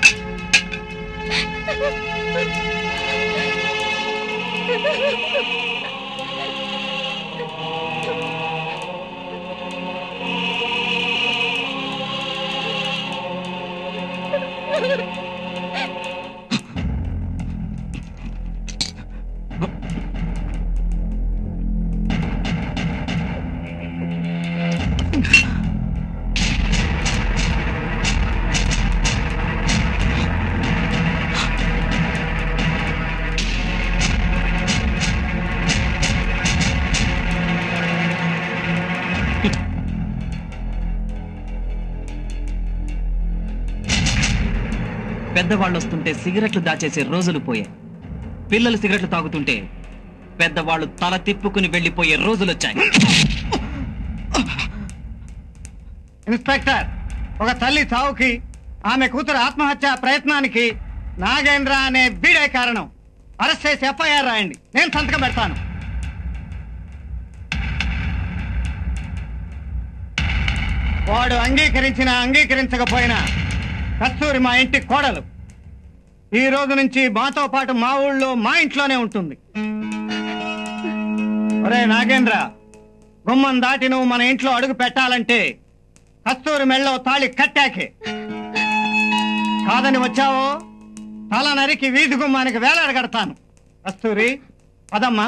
పెద్దవాళ్ళు వస్తుంటే సిగరెట్లు దాచేసే రోజులు పోయాయి పిల్లలు సిగరెట్లు తాగుతుంటే పెద్దవాళ్ళు తల తిప్పుకుని వెళ్ళిపోయే రోజులు వచ్చాయి ఇన్స్పెక్టర్ ఒక తల్లి చావుకి ఆమె కూతురు ఆత్మహత్య ప్రయత్నానికి నాగేంద్ర అనే బీడే కారణం అరెస్ట్ చేసి ఎఫ్ఐఆర్ రాయండి నేను సంతకం పెడతాను వాడు అంగీకరించినా అంగీకరించకపోయినా కస్తూరి మా ఇంటి కోడలు ఈ రోజు నుంచి మాతో పాటు మా ఊళ్ళో మా ఇంట్లోనే ఉంటుంది ఒరే నాగేంద్ర గుమ్మం దాటి నువ్వు మన ఇంట్లో అడుగు పెట్టాలంటే కస్తూరి మెళ్ళో తాళి కట్టాకే కాదని వచ్చావో తల నరికి వీధి గుమ్మానికి వేలాడగడతాను కస్తూరి పదమ్మా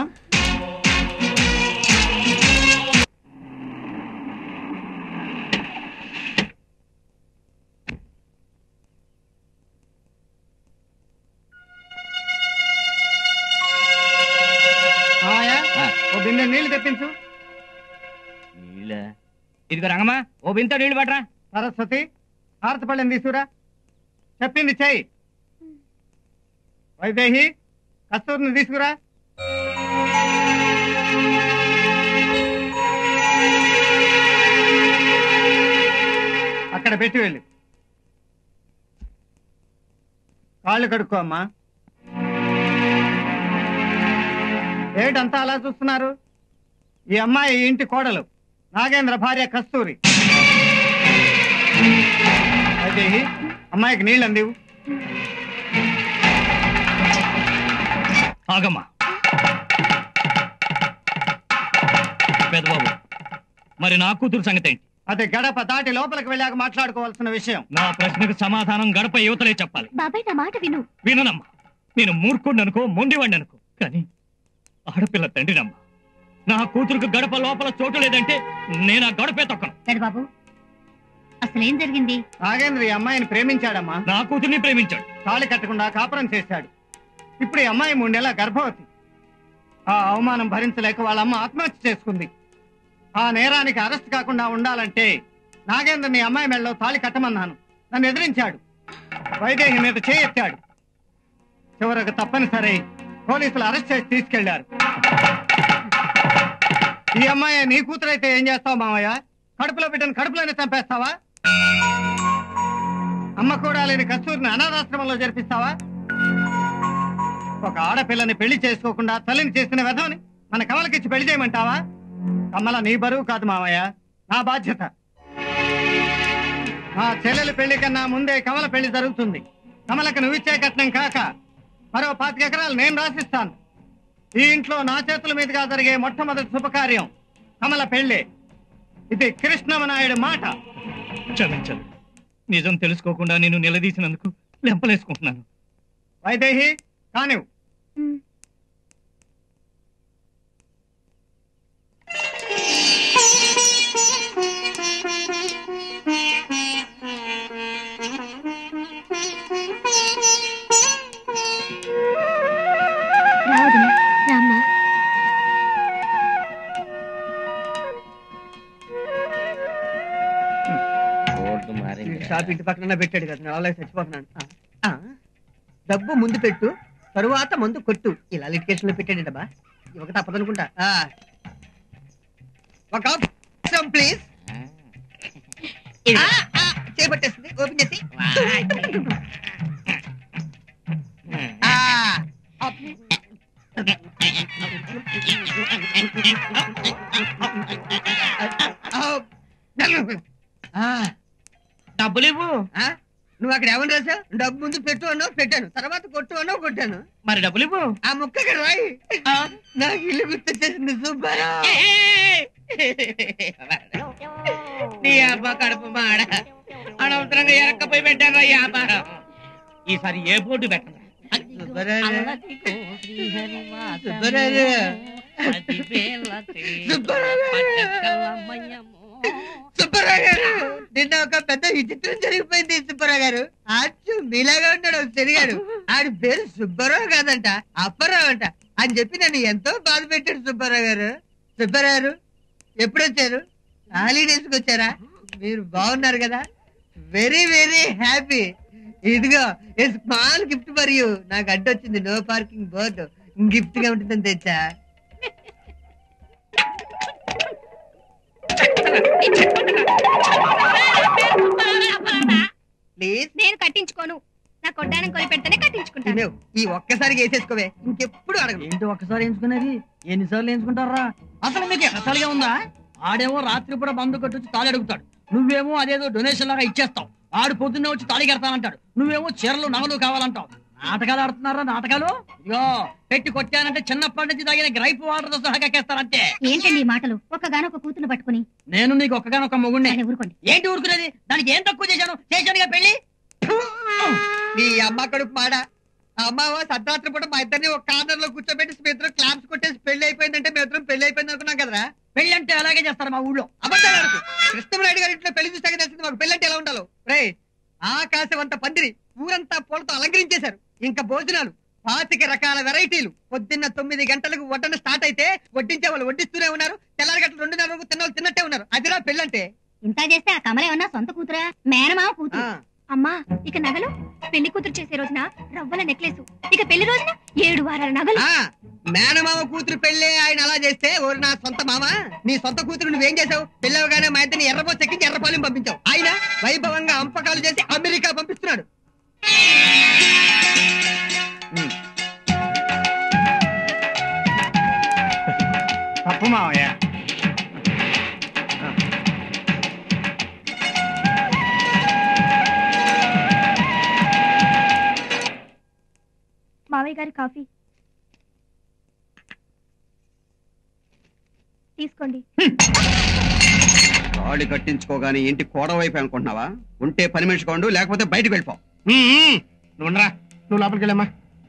మావయ్య, ఓ బిందె నీళ్లు తెప్పించు ఇదిగో రంగమ్మా ఓ బింత నీళ్లు పట్రా సరస్వతి హారతి పళ్ళెం తీసుకురా చెప్పింది చెయ్యి వైదేహి కస్తూరిని తీసుకురా అక్కడ పెట్టి వెళ్ళి కాళ్ళు కడుక్కో అమ్మా ఏమిటంతా అలా చూస్తున్నారు ఈ అమ్మాయి ఈ ఇంటి కోడలు నాగేంద్ర భార్య కస్తూరి వైదేహి అమ్మాయికి నీళ్ళు అందివు ఆగమ్మా పెద్దబాబు మరి నా కూతురు సంగతి ఏంటి అది గడప దాటి లోపలికి వెళ్ళాక మాట్లాడుకోవాల్సిన విషయం నా ప్రశ్నకు సమాధానం గడప యువతలే చెప్పాలి బాబాయ్ నా మాట విను విననమ్మా నేను మూర్ఖుడిని అనుకో మొండివాడిని అనుకో కానీ ఆడపిల్ల తండ్రినమ్మా నా కూతురుకు గడప లోపల చోటు లేదంటే నేను ఆ గడపే తొక్కను బాబు అసలు ఏం జరిగింది నాగేంద్ర ఈ అమ్మాయిని ప్రేమించాడమ్మా నా కూతుర్ని ప్రేమించాడు తాళి కట్టకుండా కాపురం చేశాడు ఇప్పుడు ఈ అమ్మాయి మూడు నెలల గర్భవతి ఆ అవమానం భరించలేక వాళ్ళ అమ్మ ఆత్మహత్య చేసుకుంది ఆ నేరానికి అరెస్ట్ కాకుండా ఉండాలంటే నాగేంద్ర నీ అమ్మాయి మెడలో తాళి కట్టమన్నాను నన్ను ఎదిరించాడు వైదేహి మీద చేయెత్తాడు చివరకు తప్పనిసరి పోలీసులు అరెస్ట్ చేసి తీసుకెళ్లారు ఈ అమ్మాయి నీ కూతురైతే ఏం చేస్తావు మామయ్య కడుపులో బిడ్డను కడుపులోనే చంపేస్తావా అమ్మ కూడా లేని కస్తూరిని అనాథాశ్రమంలో జరిపిస్తావా ఒక ఆడపిల్లని పెళ్లి చేసుకోకుండా తల్లిని చేసిన వెధవని మన కమలకిచ్చి పెళ్లి చేయమంటావా కమల నీ బరువు కాదు మామయ్య నా బాధ్యత నా చెల్లెలి పెళ్లి కన్నా ముందే కమల పెళ్లి జరుగుతుంది కమలకు నువ్విచ్చే కట్నం కాక మరో పాతిక ఎకరాలు నేను రాసిస్తాను ఈ ఇంట్లో నా చేతుల మీదుగా జరిగే మొట్టమొదటి శుభకార్యం కమల పెళ్లి ఇది కృష్ణమనాయుడు మాట క్షమించండి నిజం తెలుసుకోకుండా నేను నిలదీసినందుకు లెంపలేసుకుంటున్నాను వైదేహి కానివ్ రావదినా రామ్మా ఈ షాప్ ఇంటి పక్కన పెట్టాడు కదా నేను అలాగే చచ్చిపోతున్నాను ఆ, ఆ. డబ్బు ముందు పెట్టు తరువాత మందు కొట్టు ఇలా లిటికేషన్ లో పెట్టాడు డబ్బా ఇవ్వక తప్పదనుకుంటా ఆ. ఒక ప్లీజ్ చేపట్టేస్తుంది ఓపెన్ చేసి ఆ. ఆ. డబ్బులు ఇవ్వు ఆ? నువ్వు అక్కడ ఏమని రాసావు డబ్బు ముందు పెట్టు అన్నావు పెట్టాను తర్వాత కొట్టు అన్నావు కొట్టాను మరి డబ్బులు ఇవ్వు ఆ ముక్క ఇక్కడ రాయి నాకు ఇల్లు గుర్తొచ్చేసింది సుబ్బారా నీ అబ్బా కడుపు మాడ అనవసరంగా ఎరక్కపోయి పెట్టారా ఈ వ్యాపారం ఈసారి ఏ బోర్డు పెట్టరా సుబ్బరాజు సుబ్బరావు గారు నిన్న ఒక పెద్ద విచిత్రం జరిగిపోయింది సుబ్బరావు గారు అచ్చు మీలాగా ఉన్నాడు ఒక చెరిగాడు ఆడి పేరు సుబ్బారావు కాదంట అప్పారావు అంట అని చెప్పి నన్ను ఎంతో బాధ పెట్టాడు సుబ్బారావు గారు సుబ్బారావు గారు ఎప్పుడు వచ్చారు హాలిడేస్ కి వచ్చారా మీరు బాగున్నారు కదా వెరీ వెరీ హ్యాపీ ఇదిగో స్మాల్ గిఫ్ట్ ఫర్ యూ నాకు అడ్డొచ్చింది నో పార్కింగ్ బోర్డు గిఫ్ట్ గా ఉంటుందని తెచ్చా ప్లీజ్ నేను కట్టించుకోను నా కొట్టానం కొని పెడితేనే కట్టించుకుంటాను తినేవు ఈ ఒక్కసారికి వేసేసుకోవే ఇంకెప్పుడు అడగను ఏంటి ఒక్కసారి ఎంచుకునేది ఎన్నిసార్లు ఎంచుకుంటారా అసలు మీకు ఎక్కసారిగా ఉందా ఆడేమో రాత్రి పూట బంధు కొట్టి వచ్చి తాళి అడుగుతాడు నువ్వేమో అదేదో డొనేషన్ లాగా ఇచ్చేస్తావు ఆడు పొద్దున్నే వచ్చి తాళి కడతానంటాడు నువ్వేమో చీరలు నగలు కావాలంటావు నాటకాలు ఆడుతున్నారా నాటకాలు ఇగో పెట్టి కొట్టానంటే చిన్నప్పటి నుంచి తాగిన గ్రైప్ వాటర్ తో సహా కక్కేస్తారంతే ఏంటండి ఈ మాటలు ఒక్కగానొక్క కూతురు పట్టుకుని నేను నీకు ఒక్కగానొక్క మొగుడిని ఊరుకోండి ఏంటి ఊరుకునేది దానికి ఏం తక్కువ చేశాను చేశానుగా పెళ్లి నీ అమ్మ కడుపు మాడ ఆ అమ్మావ సర్దాత్రి పూట మా ఇద్దరిని ఒక కార్నర్ లో కూర్చోబెట్టి మీ ఇద్దరు క్లాప్స్ కొట్టేసి పెళ్లి అయిపోయిందంటే మీ ఇద్దరం పెళ్లి అయిపోయింది అనుకున్నాం కదరా పెళ్లి అంటే అలాగే చేస్తారు మా ఊళ్ళో అబద్ధాలు ఆడకు. కృష్ణమనాయుడు గారి ఇంట్లో పెళ్లి చూసాక తెలిసింది మాకు పెళ్లి అంటే ఎలా ఉండాలో రే ఆకాశవంత పందిరి ఊరంతా పూలతో అలంకరించేశారు ఇంకా భోజనాలు పాతిక రకాల వెరైటీలు పొద్దున్న తొమ్మిది గంటలకు వడ్డన స్టార్ట్ అయితే వడ్డించే వాళ్ళు వడ్డిస్తూనే ఉన్నారు తెల్లారి గంటలు రెండున్నర వరకు తిన్న వాళ్ళు తిన్నట్టే ఉన్నారు అదిరా పెళ్ళంటే ఇంత చేస్తే ఆ కమల ఏమన్నా సొంత కూతురా మేనమావ కూతురు అమ్మా ఇక నగలు పెళ్లి కూతురు చేసే రోజున రవ్వల నెక్లెస్ ఇక పెళ్లి రోజున ఏడు వారాల నగలు ఆ మేనమామ కూతురు పెళ్ళి ఆయన అలా చేస్తే ఓరు నా సొంత మామ నీ సొంత కూతురు నువ్వేం చేసావు పెళ్ళవగానే మా ఇద్దరిని ఎర్రబో చెక్కించి ఎర్రపాలెం పంపించావు ఆయన వైభవంగా అంపకాలు చేసి అమెరికా పంపిస్తున్నాడు తప్పు మావయ్య మావయ్య గారి కాఫీ తీసుకోండి తాళి కట్టించుకోగానే ఇంటి కోడ వైపు అనుకుంటున్నావా ఉంటే పని మనిషి కొండు లేకపోతే బయటకు వెళ్ళిపో నువ్వు ఉండరా నువ్వు లోపలికి వెళ్ళమ్మా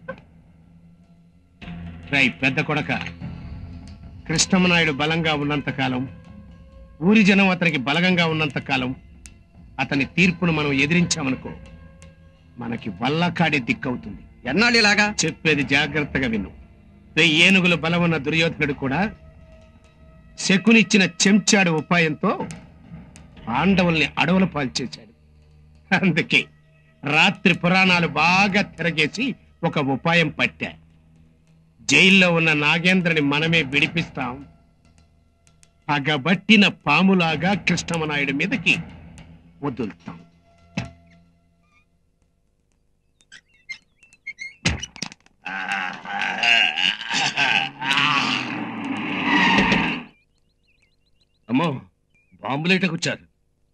రై పెద్ద కొడక కృష్ణమనాయుడు బలంగా ఉన్నంత కాలం ఊరి జనం అతనికి బలగంగా ఉన్నంత కాలం అతని తీర్పును మనం ఎదిరించామనుకో మనకి వల్లకాడే దిక్కవుతుంది ఎన్నాళ్ళు ఇలాగా చెప్పేది జాగ్రత్తగా విను వెయ్యి ఏనుగుల బలం ఉన్న దుర్యోధనుడు కూడా శకునిచ్చిన చెంచాడు ఉపాయంతో పాండవుల్ని అడవుల పాలు చేశాడు అందుకే రాత్రి పురాణాలు బాగా తిరగేసి ఒక ఉపాయం పట్టా జైల్లో ఉన్న నాగేంద్రని మనమే విడిపిస్తాం పగబట్టిన పాములాగా కృష్ణమనాయుడు మీదకి వదులుతాం అమ్మో బాంబులేటకు వచ్చారు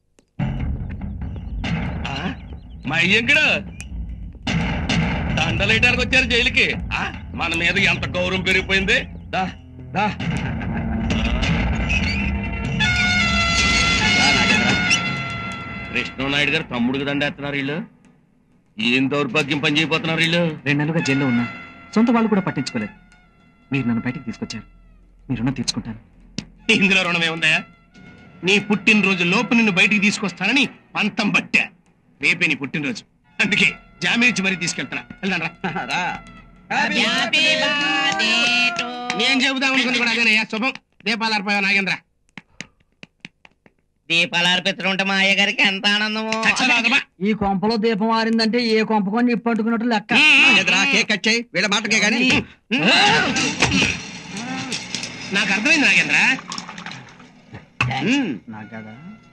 ఆ, మా అయ్యంకడు దండలేయడానికి వచ్చారు జైలుకి ఆ, మన మీద ఎంత గౌరవం పెరిగిపోయింది దా దా కృష్ణనాయుడు గారు తమ్ముడికి దండేస్తున్నారు వీళ్ళు ఏం దౌర్భాగ్యం పని చేయబోతున్నారు వీళ్ళు రెండు నెలలుగా జైల్లో ఉన్నా సొంత వాళ్ళు కూడా పట్టించుకోలేదు మీరు నన్ను బయటికి తీసుకొచ్చారు మీ రుణం తీర్చుకుంటాను ఇందులో రుణం ఏముందా నీ పుట్టినరోజు లోపు నిన్ను బయటికి తీసుకొస్తానని పంతం పట్టా రేపే నీ పుట్టినరోజు అందుకే జామీన్ ఇచ్చి మరీ తీసుకెళ్తున్నా వెళ్దాం రా నేను చెబుదాం అనుకుంది కూడా అదేనయ్యా శుభం దీపాలు అర్పగా నాగేంద్ర దీపాలు అర్పించడం ఉంటే మా అయ్యగారికి ఎంత ఆనందము ఈ కొంపలో దీపం ఆరిందంటే ఏ కొంపకొని నిప్పట్టుకున్నట్టు లెక్క ఎదురా కేక్ కట్ చేయి వీళ్ళ మాటకే గానీ నాకు అర్థమైంది నాగేంద్ర నాకు కదా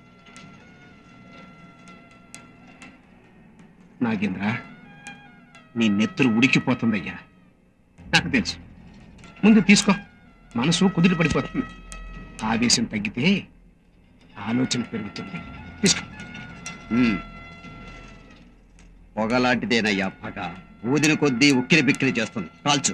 నాగేంద్ర నీ నెత్తురు ఉడికిపోతుందయ్యా నాకు తెలుసు ముందు తీసుకో మనసు కుదిరి పడిపోతుంది ఆవేశం తగ్గితే ఆలోచన పెరుగుతుంది తీసుకో ఉమ్. పొగలాంటిదేనయ్యా పగ ఊదిన కొద్దీ ఉక్కిరి బిక్కిరి చేస్తుంది కాల్చు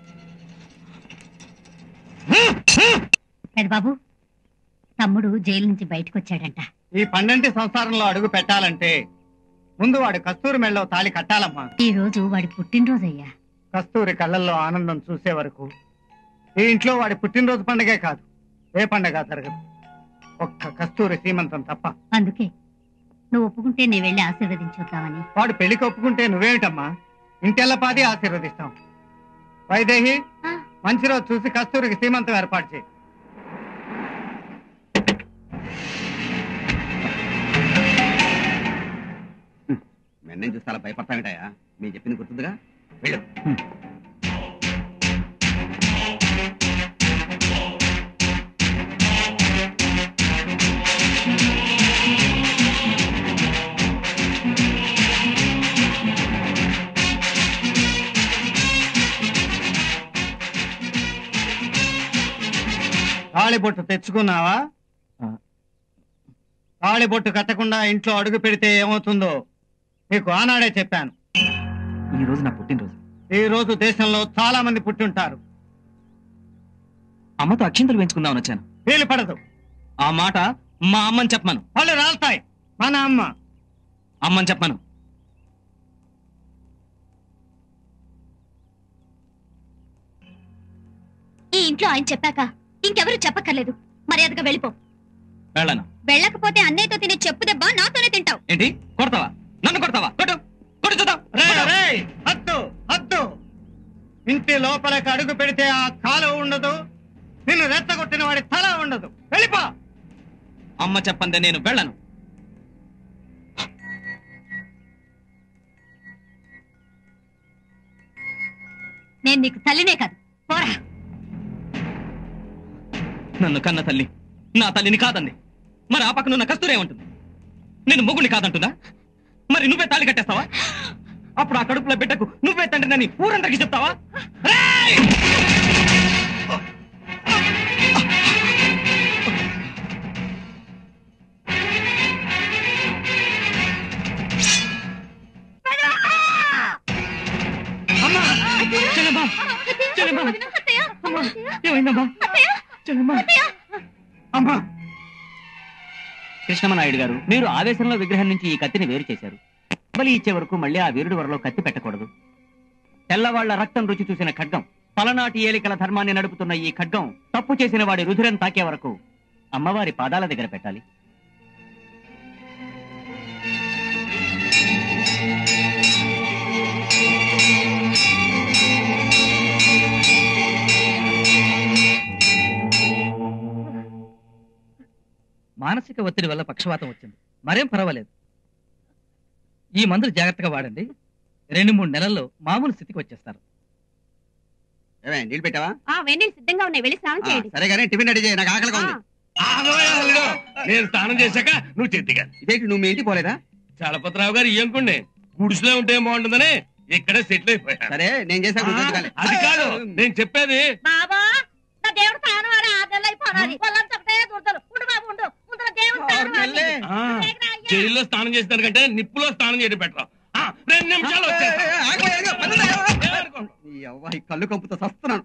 బాబు తమ్ముడు జైలు నుంచి బయటకు వచ్చాడంట ఈ పన్నెంటి సంసారంలో అడుగు పెట్టాలంటే ముందు వాడు కస్తూరి మెళ్ళలో తాళి కట్టాలమ్మా ఈ రోజు వాడి పుట్టినరోజయ్యా కస్తూరి కళ్ళల్లో ఆనందం చూసే వరకు ఈ ఇంట్లో వాడి పుట్టినరోజు పండగే కాదు ఏ పండగ జరగదు ఒక్క కస్తూరి సీమంతం తప్ప అందుకే నువ్వు ఒప్పుకుంటే నేను వెళ్ళి ఆశీర్వదించొద్దామని వాడు పెళ్లికి ఒప్పుకుంటే నువ్వేమిటమ్మా ఇంటెల్లపాది ఆశీర్వదిస్తాం వైదేహి మంచి రోజు చూసి కస్తూరికి సీమంతం ఏర్పాటు చేయి వెన్నం చూస్తే అలా భయపడతామిటాయా మీ చెప్పింది గుర్తుందిగా వెళ్ళు తాళిబొట్టు తెచ్చుకున్నావా తాళిబొట్టు కట్టకుండా ఇంట్లో అడుగు పెడితే ఏమవుతుందో నీకు ఆనాడే చెప్పాను ఈ రోజు నా పుట్టినరోజు ఈ రోజు దేశంలో చాలా మంది పుట్టుంటారు అమ్మతో అక్షింతలు పెంచుకుందామని వచ్చాను వీలు పడదు ఆ మాట మా అమ్మని చెప్పమను వాళ్ళు రాల్తాయి మన అమ్మ అమ్మని చెప్పమను ఈ ఇంట్లో ఆయన చెప్పాక ఇంకెవరు చెప్పక్కర్లేదు మర్యాదగా వెళ్ళిపో వెళ్ళను వెళ్ళకపోతే అన్నయ్యతో తినే చెప్పు దెబ్బ నాతోనే తింటావు ఏంటి కొడతావా నన్ను కొడతావా కొట్టు కొట్టు చూద్దాం రే, రే, హద్దు హద్దు ఇంటి లోపలికి అడుగు పెడితే ఆ కాలు ఉండదు నిన్ను రెచ్చగొట్టిన వాడి తల ఉండదు వెళ్ళిపో అమ్మ చెప్పందే నేను వెళ్ళను నేను నీకు తల్లినే కాదు పోరా నన్ను కన్న తల్లి నా తల్లిని కాదండి మరి ఆ పక్కన ఉన్న కస్తూరి ఏమంటుంది నేను మొగుడిని కాదంటుందా మరి నువ్వే తాళి కట్టేస్తావా అప్పుడు ఆ కడుపులో బిడ్డకు నువ్వే తండ్రినని ఊరందరికి చెప్తావా రేయ్! అమ్మా! చెల్లెమ్మా! చెల్లెమ్మా! అమ్మా! ఏమైందమ్మా చెల్లెమ్మా! అమ్మా కృష్ణమ్మ నాయుడు గారు మీరు ఆవేశంలో విగ్రహం నుంచి ఈ కత్తిని వేరు చేశారు బలి ఇచ్చే వరకు మళ్ళీ ఆ వీరుడి వరలో కత్తి పెట్టకూడదు తెల్లవాళ్ల రక్తం రుచి చూసిన ఖడ్గం పలనాటి ఏలికల ధర్మాన్ని నడుపుతున్న ఈ ఖడ్గం తప్పు చేసిన వాడి రుధిరం తాకే వరకు అమ్మవారి పాదాల దగ్గర పెట్టాలి మానసిక ఒత్తిడి వల్ల పక్షవాతం వచ్చింది మరేం పర్వాలేదు ఈ మందులు జాగ్రత్తగా వాడండి రెండు మూడు నెలల్లో మామూలు స్థితికి వచ్చేస్తారు ఏమే నీళ్ళు పెట్టావా ఆ వెన్నీళ్ళు సిద్ధంగా ఉన్నాయి వెళ్ళి స్నానం ఆ, చేయండి సరే కానీ టిఫిన్ రెడీ చేయి నాకు ఆకలిగా ఉంది నేను స్నానం చేశాక నువ్వు చెద్దిగా ఇదేంటి నువ్వు మీ ఇంటికి పోలేదా చలపతిరావు గారు ఇయ్యంకుండే గుడిసెలో ఉంటే ఏం బాగుంటుందని ఇక్కడే సెటిల్ అయిపోయా సరే నేను చేశాక నువ్వు తెచ్చుకోవాలి. అది కాదు నేను చెప్పేది బాబా నా దేవుడు స్థానం వాడే ఆరు నెలలు అయిపోనాది వాళ్ళంతా ఒకటే దూడతారు ఉండు బాబు ఉండు ముందర దేవుడు స్థానం వాడి. ఆ, జైల్లో స్నానం చేసిన కంటే నిప్పులో స్నానం చేయడం బెటర్ ఆ, రెండు నిమిషాలు ఈ అవ్వ ఈ కళ్ళు కంపుతో సస్తున్నాను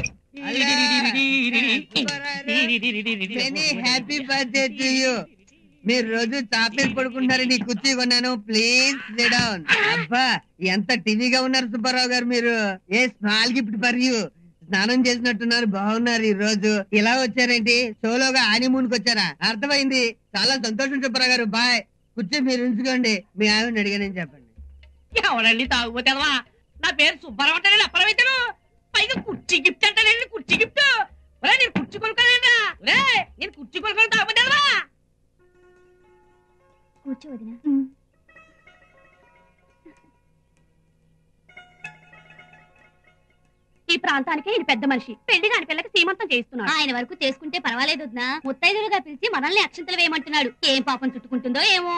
many happy birthday to you మీరు రోజు చాక్లెట్ పడుకుంటున్నారని ఈ కుర్చీ కొన్నాను ప్లీజ్ డౌన్ అబ్బా ఎంత టీవీగా ఉన్నారు సుబ్బారావు గారు మీరు a small gift for you స్నానం చేసినట్టున్నారు బాగున్నారు ఈ రోజు ఇలా వచ్చారేంటి సోలోగా ఆనిమూన్కి వచ్చారా అర్థమైంది చాలా సంతోషం సుబ్బారావు గారు బాయ్ కుర్చీ మీరు ఉంచుకోండి మీ ఆవిడని అడిగానని చెప్పండి ఎవడండి తాగుపోతావా నా పేరు సుబ్బారావు అంటానండి అప్పలమైతాను పైగా కుర్చీ గిఫ్ట్ అంటానండి కుర్చీ గిఫ్ట్ ఒరే నేను కుర్చీ కొనుక్కోలేదా ఒరే నేను కుర్చీ కొనుక్కొని తాగుపోతావా కూర్చో వదినా ఈ ప్రాంతానికి ఈయన పెద్ద మనిషి పెళ్లి కాని పిల్లకి సీమంతం చేస్తున్నాడు ఆయన వరకు చేసుకుంటే పర్వాలేదు వదినా ముత్తైదులుగా పిలిచి మనల్ని అక్షంతలు వేయమంటున్నాడు ఏం పాపం చుట్టుకుంటుందో ఏమో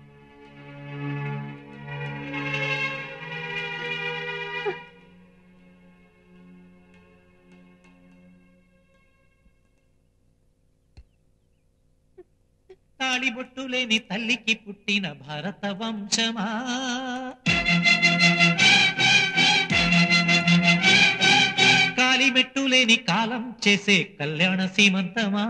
తాళిబొట్టు లేని తల్లికి పుట్టిన భారత వంశమా కాలిమెట్టు లేని కాలం చేసే కళ్యాణ సీమంతమా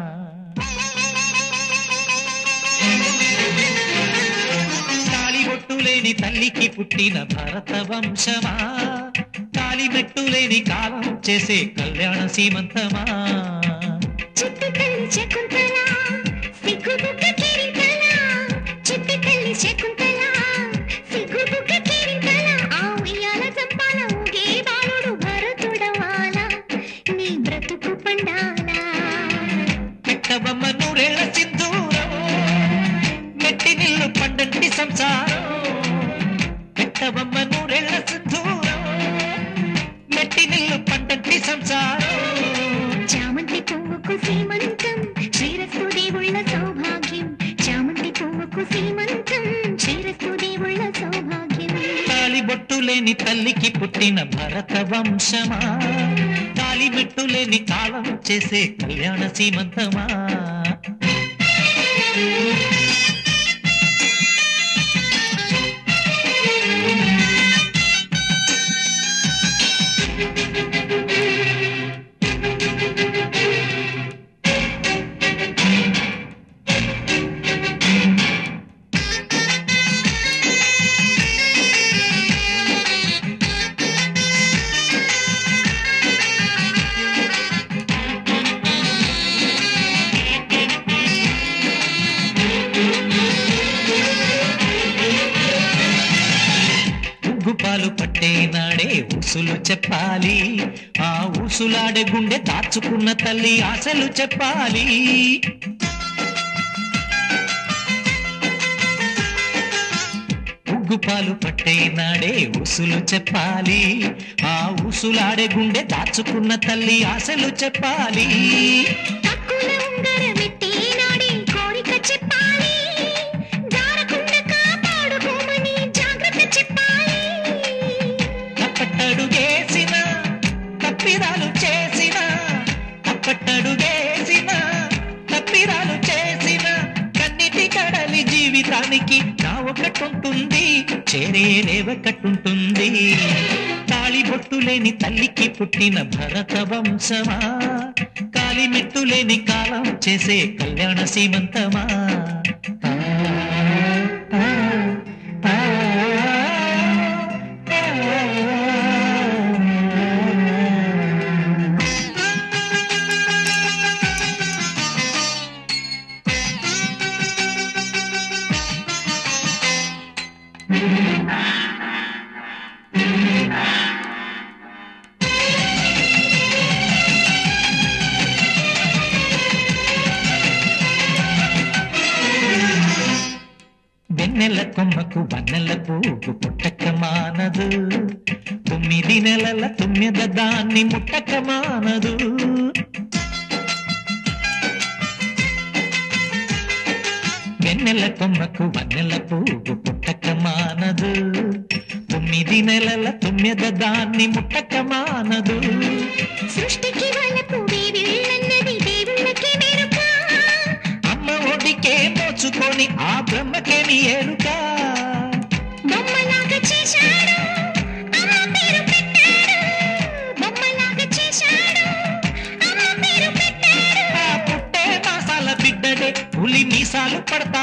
తాళిబొట్టు లేని తల్లికి పుట్టిన భారత వంశమా కాలిమెట్టు లేని కాలం చేసే కళ్యాణ సీమంతమా చిట్టి తల్లి శకుంతల సిగ్గుబుగ్గ కిరీటల చిట్టి తల్లి శకుంతల సిగ్గుబుగ్గ కిరీటల ఆ ఉయ్యాల జంపాల ఊగే బాలుడు భరతుడవాల నీ బ్రతుకు పండాల పెట్టబమ్మ నూరేళ్ల సింధూరం మెట్టి నిల్లు పండంటి సంసారం పెట్టబమ్మ నూరేళ్ల సింధూరం మెట్టి నిల్లు పండంటి సంసారం చామంతి పువ్వుకు సీమంతం శ్రీరస్తు దేవుళ్ళ సౌభాగ్యం చామంతి పువ్వుకు సీమంతం శ్రీరస్తు దేవుళ్ళ సౌభాగ్యం తాలిబొట్టు లేని తల్లికి పుట్టిన భరత వంశమా తాలిమెట్టు లేని కాలం చేసే కళ్యాణ సీమంతమా ఉగ్గుపాలు పట్టే నాడే ఊసులు చెప్పాలి ఆ ఊసులాడే గుండె దాచుకున్న తల్లి ఆశలు చెప్పాలి ఉగ్గుపాలు పట్టే నాడే ఊసులు చెప్పాలి ఆ ఊసులాడే గుండె దాచుకున్న తల్లి ఆశలు చెప్పాలి తక్కువ ఉంగరమెట్టి నాడి కోరిక చెప్పాలి జారకుండా కాపాడుకోమని జాగ్రత్త చెప్పాలి తప్పట్టడుగేసిన తప్పిదాలు చేసిన తప్పట్టడుగేసిన తప్పిదాలు చేసిన కన్నిటి కడలి జీవితానికి నా ఒకటుంటుంది చేరే ఒకటుంటుంది తాళిబొట్టు లేని తల్లికి పుట్టిన భరత వంశమా కాలిమెట్టు లేని కాలం చేసే కళ్యాణ సీమంతమా వెన్నెల కొమ్మకు వన్నెల పువ్వు పుట్టక మానదు తొమ్మిది నెలల తొమ్మిద దాన్ని ముట్టక మానదు వెన్నెల కొమ్మకు వన్నెల పువ్వు పుట్టక మానదు తొమ్మిది నెలల తొమ్మిద దాన్ని ముట్టక మానదు సృష్టికి వలపు వీళ్ళన్నది దేవుళ్ళకి మెరుక అమ్మ ఒడికే మోచుకొని ఆ బ్రహ్మకేమి ఎరుక బొమ్మలాగా చేశాడు అమ్మ పేరు పెట్టాడు బొమ్మలాగా చేశాడు అమ్మ పేరు పెట్టాడు ఆ పుట్టే మాసాల బిడ్డడే పులి మీసాలు పడతాడు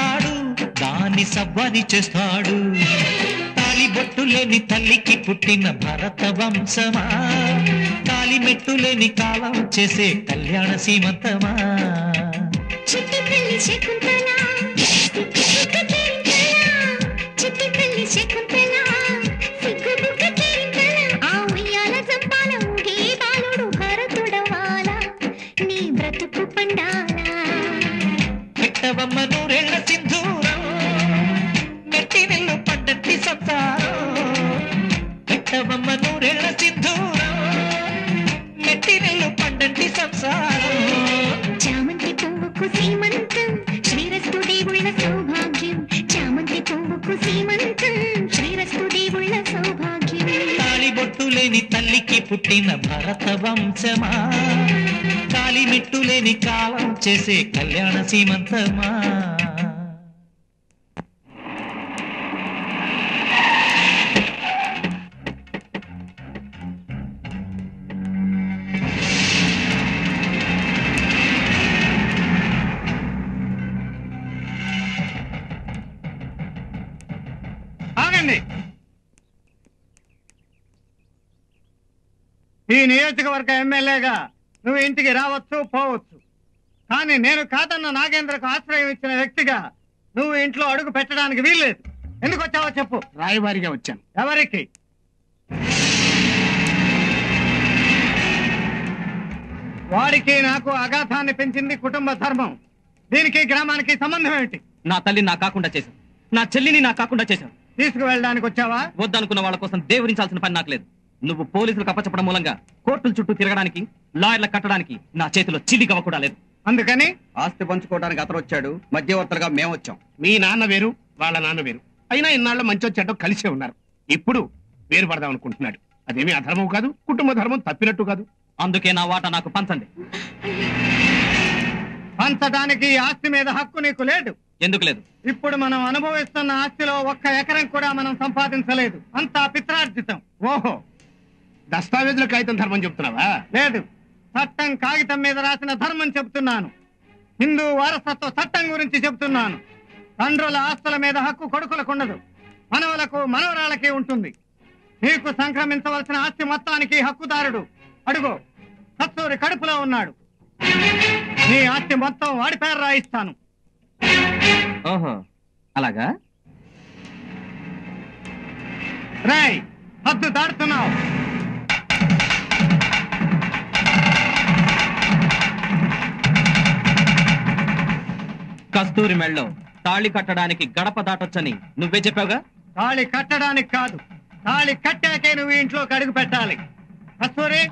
అవ్వని చేస్తాడు తాలి బొట్టు లేని తల్లికి పుట్టిన భరత వంశమా తాలి మెట్టు లేని కాలం చేసే కళ్యాణ సీమంతమా చిట్టి తల్లి శకుంతల సిగ్గుబుగ్గ కేరింతల చిట్టి తల్లి శకుంతల సిగ్గుబుగ్గ కేరింతల ఆ ఉయ్యాల జంపాల ఊగే బాలుడు భరతుడవాల నీ బ్రతుకు పండాలా పెట్టవమ్మ నూరేళ్ల సింధూరం మెట్టి నెల్లు పడ్డట్టి సంసారం పెట్టవమ్మ నూరేళ్ల సింధూరం మెట్టి నెల్లు పడ్డట్టి సంసారం చామంతి పువ్వుకు సీమంతం శ్రీరస్తు దేవుళ్ళ సౌభాగ్యం చామంతి పువ్వుకు సీమంతం శ్రీరస్తు దేవుళ్ళ సౌభాగ్యం తాళి బొట్టు లేని తల్లికి పుట్టిన భరత వంశమా తాళి మెట్టు లేని కాలం చేసే కళ్యాణ సీమంతమా ఆగండి ఈ నియోజకవర్గ ఎమ్మెల్యేగా నువ్వు ఇంటికి రావచ్చు పోవచ్చు కానీ నేను కాదన్న నాగేంద్రకు ఆశ్రయం ఇచ్చిన వ్యక్తిగా నువ్వు ఇంట్లో అడుగు పెట్టడానికి వీల్లేదు ఎందుకు వచ్చావో చెప్పు రాయవారిగా వచ్చాను ఎవరికి వాడికి నాకు అగాధాన్ని పెంచింది కుటుంబ ధర్మం దీనికి గ్రామానికి సంబంధం ఏమిటి నా తల్లిని నా కాకుండా చేశావు నా చెల్లిని నా కాకుండా చేశావు తీసుకువెళ్ళడానికి వచ్చావా వద్దనుకున్న వాళ్ళ కోసం దేవురించాల్సిన పని నాకు లేదు నువ్వు పోలీసులకు అప్పచెప్పడం మూలంగా కోర్టుల చుట్టూ తిరగడానికి లాయర్లకు కట్టడానికి నా చేతిలో చిల్లి గవ్వ కూడా లేదు అందుకని ఆస్తి పంచుకోవడానికి అతను వచ్చాడు మధ్యవర్తులుగా మేము వచ్చాం మీ నాన్న వేరు వాళ్ళ నాన్న వేరు అయినా ఇన్నాళ్ళు మంచి వచ్చాడో కలిసే ఉన్నారు ఇప్పుడు వేరు పడదాం అనుకుంటున్నాడు అదేమీ అధర్మం కాదు కుటుంబ ధర్మం తప్పినట్టు కాదు అందుకే నా వాటా నాకు పంచండి పంచడానికి ఈ ఆస్తి మీద హక్కు నీకు లేదు ఎందుకు లేదు ఇప్పుడు మనం అనుభవిస్తున్న ఆస్తిలో ఒక్క ఎకరం కూడా మనం సంపాదించలేదు అంతా పిత్రార్జితం ఓహో దస్తావేజుల కాగితం ధర్మం చెప్తున్నావా లేదు చట్టం కాగితం మీద రాసిన ధర్మం చెప్తున్నాను హిందూ వారసత్వ చట్టం గురించి చెప్తున్నాను తండ్రుల ఆస్తుల మీద హక్కు కొడుకులకు ఉండదు మనవలకు మనవరాళ్ళకి ఉంటుంది నీకు సంక్రమించవలసిన ఆస్తి మొత్తానికి హక్కుదారుడు అడుగు కస్తూరి కడుపులో ఉన్నాడు నీ ఆస్తి మొత్తం వాడి పేరు రాయిస్తాను ఓహో అలాగా రేయ్ హద్దు దాడుతున్నావు కస్తూరి మెళ్ళో తాళి కట్టడానికి గడప దాటొచ్చని నువ్వే చెప్పావుగా తాళి కట్టడానికి కాదు తాళి కట్టాకే నువ్వు ఇంట్లోకి అడుగు పెట్టాలి కస్తూరి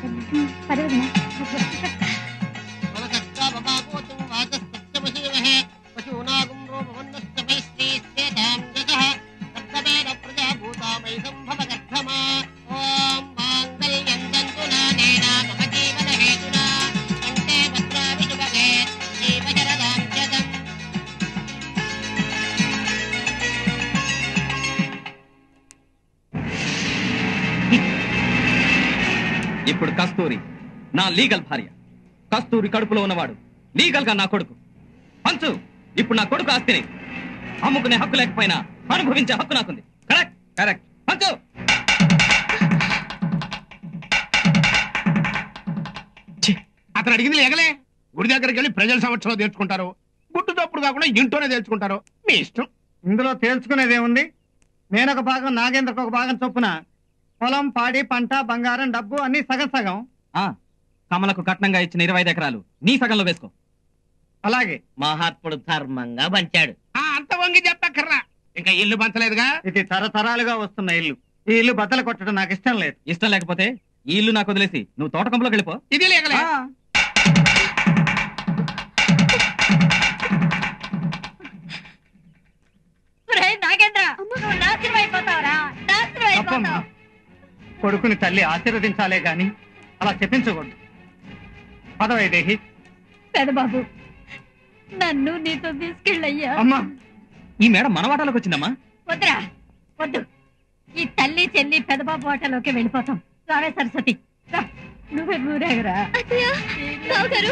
ఇప్పుడు కస్తూరి నా లీగల్ భార్య కస్తూరి కడుపులో ఉన్నవాడు లీగల్ గా నా కొడుకు పంచు ఇప్పుడు నా కొడుకు ఆస్తిని అమ్ముకునే హక్కు లేకపోయినా అనుభవించే హక్కు నాకుంది కరెక్ట్ కరెక్ట్ పంచు అతను అడిగింది లేగలే గుడి దగ్గరికి వెళ్ళి ప్రజల సమక్షంలో తెచ్చుకుంటారు గుట్టు తప్పుడు కాకుండా ఇంట్లోనే తెచ్చుకుంటారు మీ ఇష్టం ఇందులో తేల్చుకునేదేముంది నేనొక భాగం నాగేంద్రకు ఒక భాగం చొప్పున పొలం పాడి పంట బంగారం డబ్బు అన్ని సగం సగం ఆ కమలకు కట్నంగా ఇచ్చిన ఇరవై ఐదు ఎకరాలు నీ సగంలో వేసుకో అలాగే మహాత్ముడు ధర్మంగా పంచాడు ఆ, అంత వంగి చెప్పక్కర్రా ఇంకా ఇల్లు పంచలేదుగా ఇది తరతరాలుగా వస్తున్న ఇల్లు ఈ ఇల్లు బద్దలు కొట్టడం నాకు ఇష్టం లేదు ఇష్టం లేకపోతే ఈ ఇల్లు నాకు వదిలేసి నువ్వు తోట కంపలోకి వెళ్ళిపో ఇది లేగలే ఒరేయ్ నాగేంద్ర నువ్వు నాశనం అయిపోతావురా నాశనం తప్పమ్మా అయిపోతావు కొడుకుని తల్లి ఆశీర్వదించాలే గాని అలా చెప్పించకూడదు పదవైదేహి పెదబాబు నన్ను నీతో తీసుకెళ్ళయ్యా అమ్మా ఈ మేడం మన వాటాలోకి వచ్చిందమ్మా వద్దురా వద్దు ఈ తల్లి చెల్లి పెదబాబు హోటల్లోకి వెళ్ళిపోతాం రావే సరస్వతి రా నువ్వే ఊరేగరా బావగారు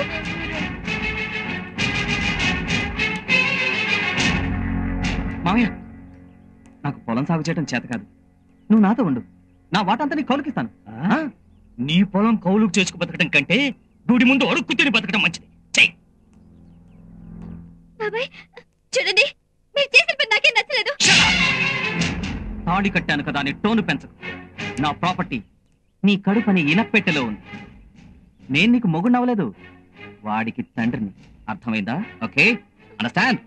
మామయ్య నాకు పొలం సాగు చేయడం చేత కాదు నువ్వు నాతో ఉండు నా వాటంతా నీకు కౌలుకిస్తాను ఆ? నీ పొలం కౌలుకు చేసుకు బతకడం కంటే గుడి ముందు అడుక్కు తిని బతకడం మంచిది చెయ్యి బాబాయ్ చూడండి మీరు చేసిన పని నాకేం నచ్చలేదు తాడి కట్టాను కదా అని టోను పెంచకు నా ప్రాపర్టీ నీ కడుపని ఇనపెట్టెలో ఉంది నేను నీకు మొగుడు అవ్వలేదు వాడికి తండ్రిని అర్థమైందా ఓకే అండర్స్టాండ్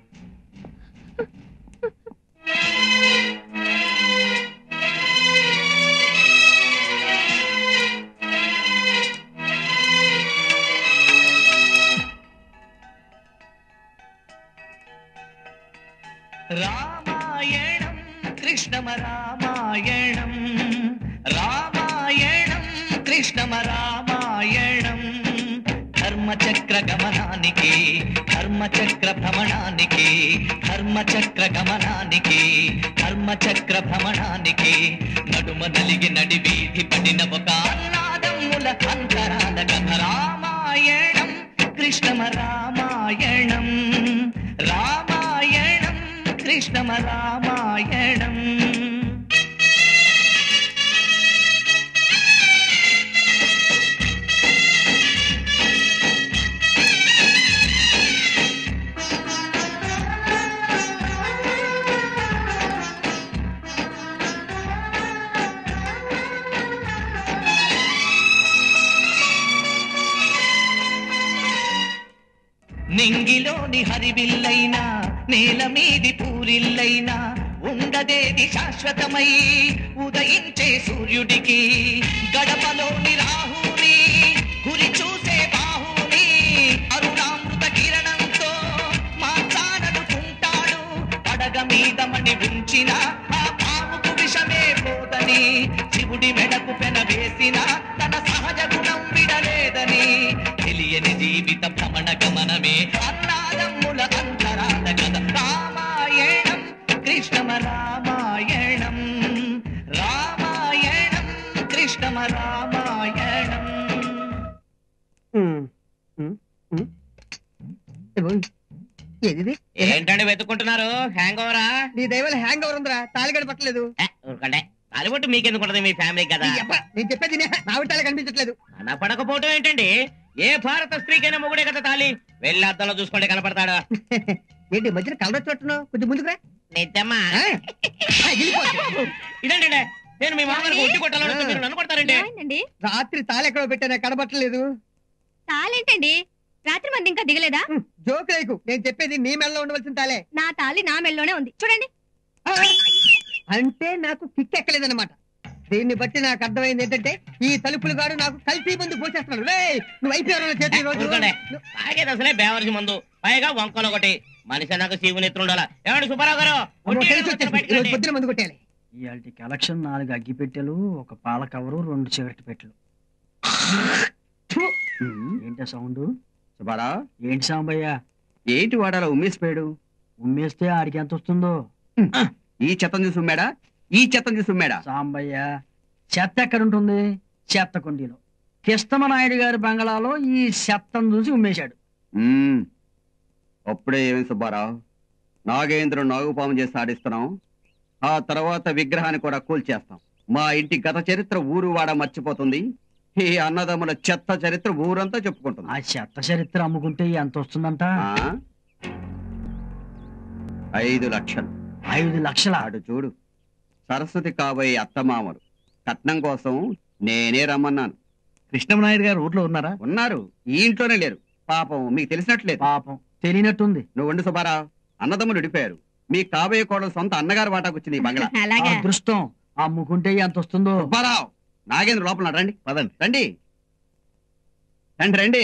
రామాయణం కృష్ణమ రామాయణం రామాయణం కృష్ణమ రామాయణం ధర్మచక్ర గమనానికి ధర్మచక్ర భ్రమణానికి ధర్మచక్ర గమనానికి ధర్మచక్ర భ్రమణానికి నడుమ నలిగి నడి వీధి పడిన ఒక అన్నాదమ్ముల అంతరాల కథ రామాయణం కృష్ణమ రామాయణం రామాయణం కృష్ణమ రామాయణం నింగిలోని హరివిల్లైనా నేల మీది పూరిల్లైనా ఉండదేది శాశ్వతమై ఉదయించే సూర్యుడికి గడపలోని రాహుని గురి చూసే బాహుని అరుణామృత కిరణంతో మాట్లాడనుకుంటాడు పడగ మీద మణి ఉంచిన ఆ పాముకు విషమే పోదని శివుడి మెడకు పెన వేసిన తన సహజ గుణం విడలేదని తెలియని జీవిత భ్రమణ గమనమే అన్నాదమ్ముల అంతరాల కథ రామాయణం కృష్ణమ రామాయణం రామాయణం కృష్ణమ రామాయణం ఏది ఏంటండి వెతుక్కుంటున్నారు హ్యాంగ్ ఓవరా నీ దైవాల హ్యాంగ్ ఓవర్ ఉందిరా తాళి గడపట్లేదు ఊరుకోండి తాలిబొట్టు మీకెందుకు ఉంటది మీ ఫ్యామిలీ కదా నేను చెప్పేది నే, నా తాళి కనిపించట్లేదు అలా పడకపోవటం ఏంటండి ఏ భారత స్త్రీకైనా మొగుడే కదా తాలి వెళ్ళి అద్దంలో చూసుకోండి కనపడతాడు ఏంటి మధ్యన కలర్ వచ్చినట్టున్నావు కొంచెం ముందుకురా నిజమా ఇదండి నేను మీ మామగారికి ఒట్టి కొట్టాలని మీరు నన్ను కొడతారండి ఏమైందండి రాత్రి తాళి ఎక్కడో పెట్టానా కనబట్టలేదు తాళేంటండి రాత్రి మంది ఇంకా దిగలేదా జోక్ లేకు నేను చెప్పేది నీ మెడలో ఉండవలసిన తాలే నా తాళి నా మెల్లోనే ఉంది చూడండి అంటే నాకు కిక్ ఎక్కలేదన్నమాట దీన్ని బట్టి నాకు అర్థమైంది ఏంటంటే ఈ తలుపులు గాడు నాకు కల్తీ ముందు పోసేస్తున్నాడు రేయ్, నువ్వు అయిపోయావు చేతి ఈ రోజు ఊరుకోండి. తాగేది అసలే బేవర్సి మందు పైగా వంకలు ఒకటి మనిషి నాకు శివుని ఎత్తుండాలా ఏమండి సుబ్బారావు గారు అమ్మో, ఒట్టి తెలిసి వచ్చేసింది. ఈ రోజు పొద్దున మందు కొట్టేయాలి ఇవాళ కలెక్షన్ నాలుగు అగ్గి పెట్టెలు ఒక పాల కవరు రెండు సిగరెట్ పెట్టెలు ఏంటా సౌండ్ సుబ్బారా ఏంటి సాంబయ్య ఏంటి వాడాల ఉమ్మేసిపోయాడు ఉమ్మేస్తే ఆడికి ఎంత వస్తుందో ఈ చెత్తం చూసి ఉమ్మాడా ఈ చెత్తం చూసి ఉమ్మాడా సాంబయ్య చెత్త ఎక్కడ ఉంటుంది చెత్త కుండీలో కిష్టమనాయుడు గారి బంగళాలో ఈ చెత్తను చూసి ఉమ్మేశాడు మ్మ్. అప్పుడే ఏమి సుబ్బారావు నాగేంద్ర నాగుపాము చేసి ఆడిస్తున్నాం ఆ తర్వాత విగ్రహాన్ని కూడా కూల్చేస్తాం మా ఇంటి గత చరిత్ర ఊరు వాడ మర్చిపోతుంది ఈ అన్నదమ్ముల చెత్త చరిత్ర ఊరంతా చెప్పుకుంటుంది ఆ చెత్త చరిత్ర అమ్ముకుంటే ఎంత వస్తుందంట ఆ? ఐదు లక్షలు ఐదు లక్షల ఆడు చూడు సరస్వతి కాబోయే అత్తమామలు కట్నం కోసం నేనే రమ్మన్నాను కృష్ణమనాయుడు గారు ఊర్లో ఉన్నారా ఉన్నారు ఈ ఇంట్లోనే లేరు పాపం మీకు తెలిసినట్లేదు పాపం తెలియనట్టుంది నువ్వు ఉండు సుబ్బారావు అన్నదమ్ములు విడిపోయారు మీ కాబోయే కోడలు సొంత అన్నగారు వాటాకు వచ్చింది ఈ బంగ్లా అలాగా అదృష్టం అమ్ముకుంటే ఎంత వస్తుందో సుబ్బారావు నాగేంద్ర లోపల ఉన్నాడు. రండి పదండి రండి రండి రండి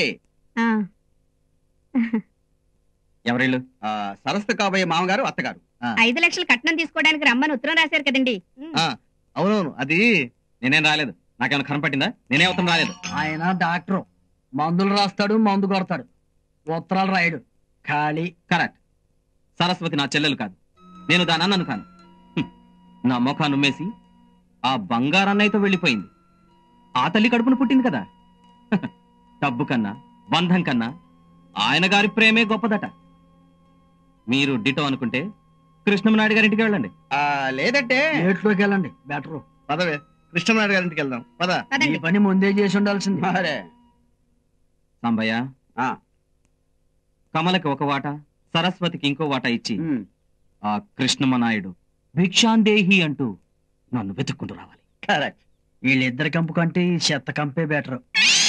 ఎవరిల్లు ఆ, సరస్వతి కాబోయే మామగారు అత్తగారు ఐదు లక్షలు కట్నం తీసుకోవడానికి రమ్మని ఉత్తరం రాశారు కదండి అవునవును అది నేనేం రాలేదు నాకేమైనా కనపట్టిందా నేనే ఉత్తరం రాలేదు ఆయన డాక్టర్ మందులు రాస్తాడు మందు కొడతాడు ఉత్తరాలు రాయడు ఖాళీ కరెక్ట్ సరస్వతి నా చెల్లెలు కాదు నేను దాని అన్నను కాను హ్మ్. నా ముఖాన్ని ఉమ్మేసి ఆ బంగారన్నయ్యతో వెళ్ళిపోయింది ఆ తల్లి కడుపును పుట్టింది కదా డబ్బు కన్నా బంధం కన్నా ఆయన గారి ప్రేమే గొప్పదట మీరు డిటో అనుకుంటే కృష్ణమనాయుడు గారింటికి వెళ్ళండి లేదంటే ఏట్లోకి వెళ్ళండి బెటర్ పదవే కృష్ణనాయుడు గారింటికి వెళ్దాం పద ఈ పని ముందే చేసి ఉండాల్సింది మరే సాంబయ్య కమలకి ఒక వాట సరస్వతికి ఇంకో వాట ఇచ్చి ఆ కృష్ణమనాయుడు భిక్షాందేహి అంటూ నన్ను వెతుక్కుంటూ రావాలి కరెక్ట్ వీళ్ళిద్దరి కంపు కంటే ఈ చెత్త కంపే బెటర్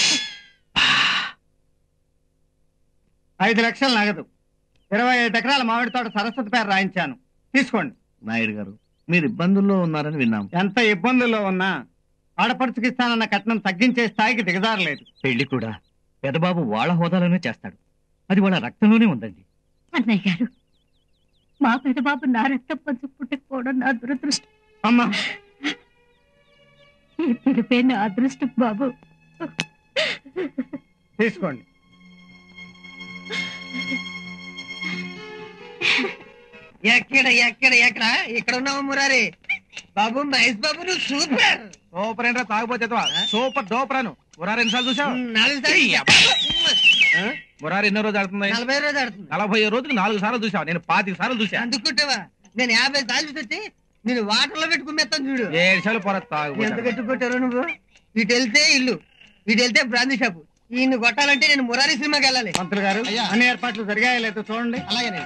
ఐదు లక్షలు నగదు ఇరవై ఐదు ఎకరాల మామిడి తోట సరస్వతి పేరు రాయించాను తీసుకోండి నాయుడు గారు మీరు ఇబ్బందుల్లో ఉన్నారని విన్నాం ఎంత ఇబ్బందుల్లో ఉన్నా ఆడపడుచుకి ఇస్తానన్న కట్నం తగ్గించే స్థాయికి దిగజారలేదు పెళ్లి కూడా పెదబాబు వాళ్ళ హోదాలోనే చేస్తాడు అది వాళ్ళ రక్తంలోనే ఉందండి అన్నయ్య గారు మా పెదబాబు నా రక్తం పంచు పుట్టకపోవడం నా దురదృష్టం అమ్మా ఈ పిలిపే నా అదృష్టం బాబు తీసుకోండి ఎక్కడ ఎక్కడ ఎక్కడ ఇక్కడ ఉన్నావు మురారి బాబు మహేష్ బాబు నువ్వు సూపర్ సూపర్ ఏంట్రా తాగిపోతే సూపర్ డోపర్ అను మురారి ఎన్నిసార్లు చూసావు నాలుగు సార్లు మురారి ఎన్నో రోజు ఆడుతుంది నలభై రోజు ఆడుతుంది నలభై రోజుకి నాలుగు సార్లు చూసావు నేను పాతిక సార్లు చూసా అందుకుంటావా నేను యాభై సార్లు చూసి వచ్చి నేను వాటర్ లో పెట్టుకునేస్తాను చూడు ఏడు సార్లు పొర ఎంత తాగు కట్టుకుంటారు నువ్వు ఇటు వెళ్తే ఇల్లు ఇటు వెళ్తే బ్రాందీ షాపు ఈయన కొట్టాలంటే నేను మురారి సినిమాకి వెళ్ళాలి మంత్రులు గారు అన్ని ఏర్పాట్లు జరిగాయో లేదో చూడండి అలాగే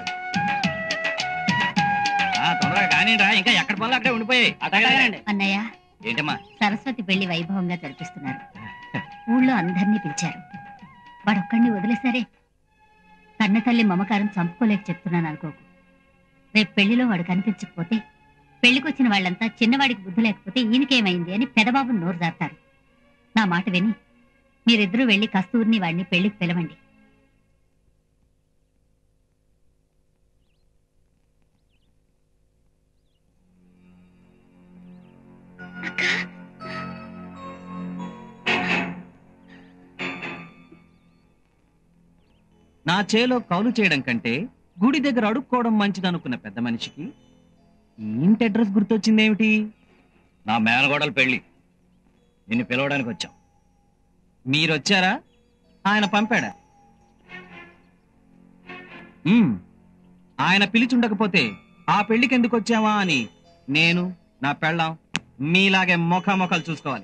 తొందరగా కానీ ఇంకా ఎక్కడ పనులు అక్కడే ఉండిపోయాయి అన్నయ్య ఏంటమ్మా సరస్వతి పెళ్లి వైభవంగా జరిపిస్తున్నారు ఊళ్ళో అందరినీ పిలిచారు వాడొక్కడిని వదిలేసరే కన్న తల్లి మమకారం చంపుకోలేక చెప్తున్నాను అనుకోకు రేపు పెళ్లిలో వాడు కనిపించకపోతే పెళ్లికొచ్చిన వాళ్ళంతా చిన్నవాడికి బుద్ధి లేకపోతే ఈయనకేమైంది అని పెదబాబు నోరు జారుతారు నా మాట విని మీరిద్దరూ వెళ్లి కస్తూరిని వాడిని పెళ్లికి పిలవండి నా చేలో కౌలు చేయడం కంటే గుడి దగ్గర అడుక్కోవడం మంచిదనుకున్న పెద్ద మనిషికి ఈ ఇంటి అడ్రస్ గుర్తొచ్చిందేమిటి నా మేనగోడల పెళ్లి నిన్ను పిలవడానికి వచ్చాం మీరొచ్చారా ఆయన పంపాడా ఉమ్, ఆయన పిలిచుండకపోతే ఆ పెళ్లికి ఎందుకు వచ్చావా అని నేను నా పెళ్ళాం మీలాగే మొఖ మొఖాలు చూసుకోవాలి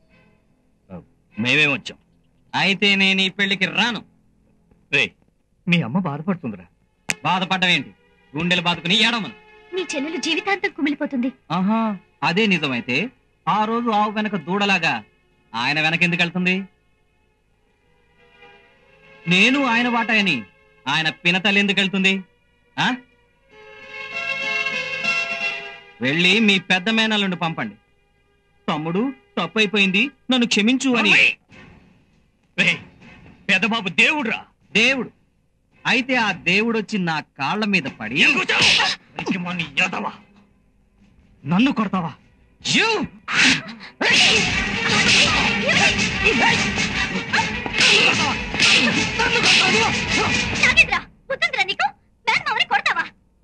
మేమే వచ్చాం అయితే నేను ఈ పెళ్లికి రాను రే మీ అమ్మ బాధపడుతుందిరా బాధపడ్డం ఏంటి గుండెలు బాదుకుని ఏడమను నీ చెల్లెలు జీవితాంతం కుమిలిపోతుంది ఆహా అదే నిజమైతే ఆ రోజు ఆవు వెనక దూడలాగా ఆయన వెనక ఎందుకు వెళ్తుంది నేను ఆయన వాటాయని ఆయన పినతల్లి ఎందుకు వెళ్తుంది ఆ వెళ్ళి మీ పెద్ద మేనల్లుండి పంపండి తమ్ముడు తప్పైపోయింది నన్ను క్షమించు అని పెద్దబాబు దేవుడురా దేవుడు అయితే ఆ దేవుడు వచ్చి నా కాళ్ళ మీద పడి నన్ను కొడతావా You! నాగేంద్ర బుద్ధుందిరా నీకు మేనమావని కొడతావా